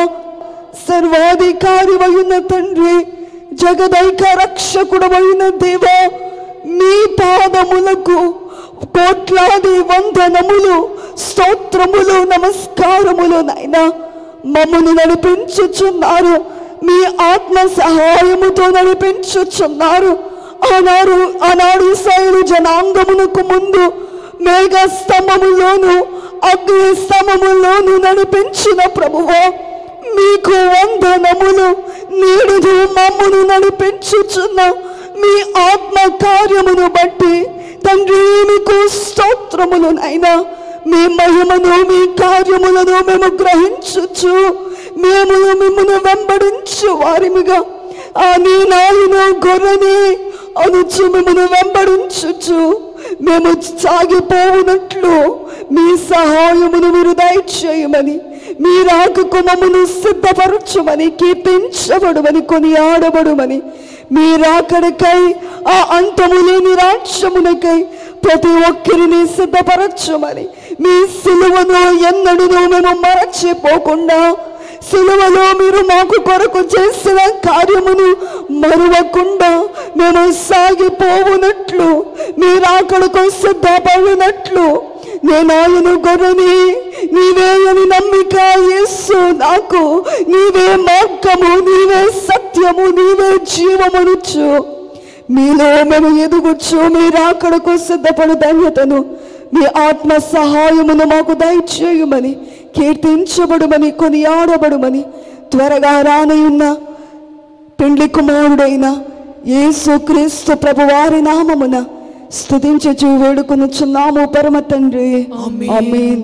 సర్వాధికారి అయిన తండ్రి జగదైక రక్షకుడమైన దేవా మీ పాదములకు కోట్లాది వందనములు స్తోత్రములు నమస్కారములు నైనా మమ్మను నడిపించుచున్నారు మీ ఆత్మ సహాయముతో నడిపించుచున్నారు ఆనాడు ఆనాడు ఇస్రాయేలు జనాంగమునకు ముందు మేఘ స్తంభములోను అగ్ని స్తంభములోను నడిపించిన ప్రభువా మీకు వందనములు నేడు మమ్మను నడిపించుచున్న మీ ఆత్మ కార్యమును బట్టి తండ్రి మీకు స్తోత్రములు నైనా మీ మహిమను మీ కార్యములను మేము గ్రహించుచు మేము మిమ్మల్ని వెంబడించు వారిమిగా ఆ నీ నాయన గొర్రెని అనుచు మిమ్మల్ని వెంబడించుచు మేము సాగిపోవునట్లు మీ సహాయమును మీరు దయచేయమని మీ రాకకు మమ్మను సిద్ధపరచుమని కీర్తించబడుమని కొని ఆడబడుమని మీ రాకడకై ఆ అంతము లేని రాజ్యమునకై ప్రతి ఒక్కరిని సిద్ధపరచుమని మీ సిలువను ఎన్నడూ మేము మరచిపోకుండా సిలువలో మీరు మాకు కొరకు చేసిన కార్యమును మరువకుండా మేము సాగిపోవునట్లు మీరు అక్కడకు సిద్ధపడినట్లు నేను ఆయన గొర్రెని నీవే అని నమ్మిక యేసు నాకు నీవే మార్గము నీవే సత్యము నీవే జీవమునుచు మీలో మేము ఎదుగుచ్చు మీరు అక్కడకు సిద్ధపడు ధన్యతను మీ ఆత్మ సహాయమును మాకు దయచేయమని కీర్తించబడుమని కొనియాడబడుమని త్వరగా రానయున్న పెండ్లి కుమారుడైన యేసు క్రీస్తు ప్రభువారి నామమున స్తుతించచు వేడుకొనుచున్నాము పరమ తండ్రి ఆమేన్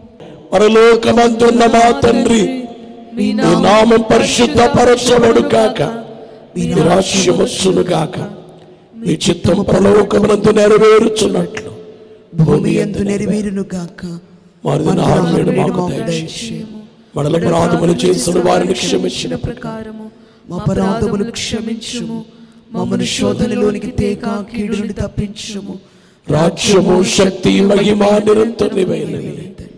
పరలోకమందున్న మా తండ్రి మీ నామం పరిశుద్ధ పరచబడు కాక మీ రాజ్యం వచ్చును కాక మీ చిత్తం పరలోకమునందు నెరవేరుచున్నట్లు భూమి ఎందు నెరవేరును గాక వారి నామేడు మాకు దయచేసి మనల అపరాధములు చేసిన వారిని క్షమించిన ప్రకారము మా అపరాధములు క్షమించుము మమ్మను శోధనలోనికి తేక కీడు నుండి తప్పించుము రాజ్యము శక్తి మహిమ నిరంతరమైనవి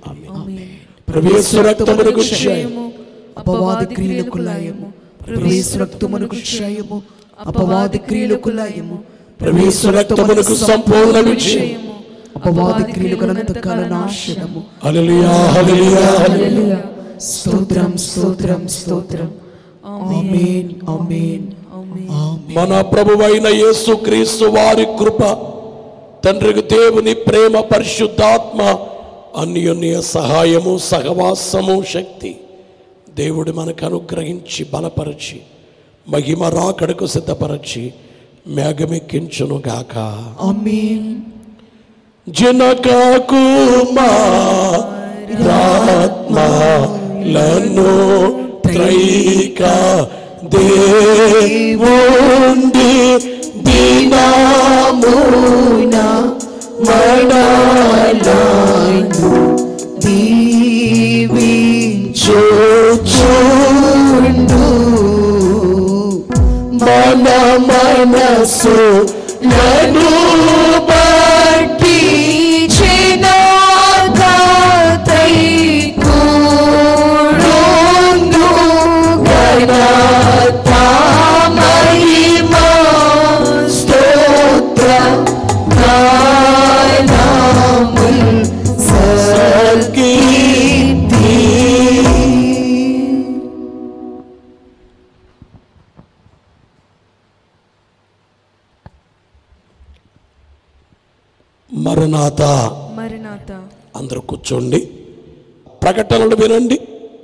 ప్రవేశ రక్తమునకు క్షయము అపవాది క్రియలకు లయము ప్రవేశ రక్తమునకు క్షయము అపవాది క్రియలకు లయము ప్రవేశ రక్తమునకు సంపూర్ణ విజయం అపవాది క్రియలకు అనంతకాల నాశనము హల్లెలూయా హల్లెలూయా హల్లెలూయా స్తోత్రం స్తోత్రం స్తోత్రం ఆమేన్ ఆమేన్ ఆమేన్ మన ప్రభువైన యేసు క్రీస్తు వారి కృప తండ్రికి దేవుని ప్రేమ పరిశుద్ధాత్మ అన్యోన్య సహాయము సహవాసము శక్తి దేవుడు మనకు అనుగ్రహించి బలపరచి మహిమ రాకడకు సిద్ధపరచి మేఘమెక్కించును గాక ఆమేన్ జనకకు మాత్మలను త్రైక దేవుండి దినామున మడాలను దీవించుచుండు మన మనసు నను బట్టి చిన్నగాతైకూడుందు ఘనత మహిమ స్తోత్రములు మరణాత మరణాత అందరూ కూర్చోండి ప్రకటనలు వినండి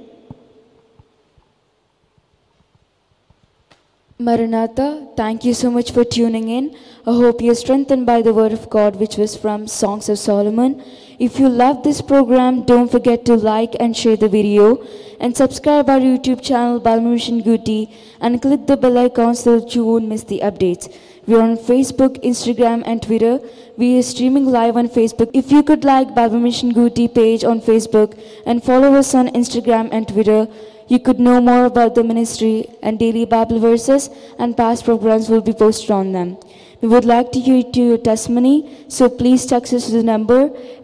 Maranatha, thank you so much for tuning in. I hope you're strengthened by the word of God, which was from Songs of Solomon. If you love this program, don't forget to like and share the video and subscribe our YouTube channel, Balmurishan Guti, and click the bell icon so that you won't miss the updates. We're on Facebook, Instagram, and Twitter. We are streaming live on Facebook. If you could like Balmurishan Guti page on Facebook and follow us on Instagram and Twitter, you could know more about the ministry and daily Bible verses and past programs will be posted on them. We would like to hear to your testimony, so please text us to the number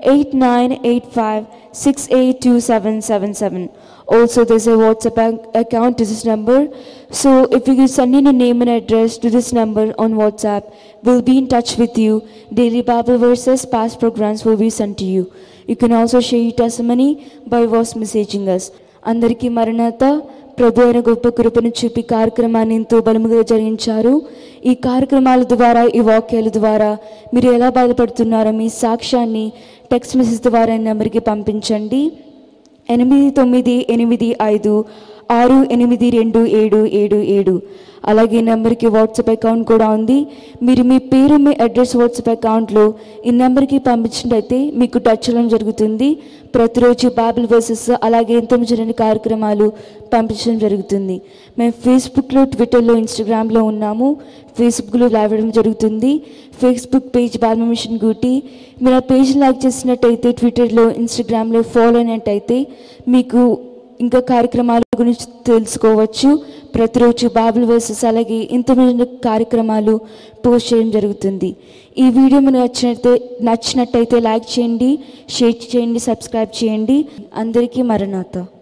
8985682777. Also, there's a WhatsApp ac- account to this number, so if you could send in your name and address to this number on WhatsApp, we'll be in touch with you. Daily Bible verses, past programs will be sent to you. You can also share your testimony by voice messaging us. అందరికీ మరణాత ప్రభు అయిన గొప్ప కృపను చూపి కార్యక్రమాన్ని ఎంతో బలముగా జరిగించారు ఈ కార్యక్రమాల ద్వారా ఈ వాక్యాల ద్వారా మీరు ఎలా బాధపడుతున్నారో మీ సాక్ష్యాన్ని టెక్స్ట్ మెసేజ్ ద్వారా ఈ నెంబర్కి పంపించండి ఎనిమిది తొమ్మిది ఎనిమిది ఐదు ఆరు ఎనిమిది రెండు ఏడు ఏడు ఏడు అలాగే ఈ నెంబర్కి వాట్సాప్ అకౌంట్ కూడా ఉంది మీరు మీ పేరు మీ అడ్రస్ వాట్సాప్ అకౌంట్లో ఈ నెంబర్కి పంపించినట్టయితే మీకు టచ్ చేయడం జరుగుతుంది ప్రతిరోజు బైబిల్ వర్సెస్ అలాగే ఎంతో జరిగిన కార్యక్రమాలు పంపించడం జరుగుతుంది మేము ఫేస్బుక్లో ట్విట్టర్లో ఇన్స్టాగ్రామ్లో ఉన్నాము ఫేస్బుక్లో లైవ్ అవ్వడం జరుగుతుంది ఫేస్బుక్ పేజ్ బాల్మ మిషన్ గూటి మీరు ఆ పేజ్ లైక్ చేసినట్టయితే ట్విట్టర్లో ఇన్స్టాగ్రామ్లో ఫాలో అయినట్టయితే మీకు ఇంకా కార్యక్రమాల గురించి తెలుసుకోవచ్చు ప్రతిరోజు బాబుల్ వర్సెస్ అలాగే ఇంతమంది కార్యక్రమాలు పోస్ట్ చేయడం జరుగుతుంది ఈ వీడియో మీకు నచ్చినట్టు నచ్చినట్టయితే లైక్ చేయండి షేర్ చేయండి సబ్స్క్రైబ్ చేయండి అందరికీ మరణాత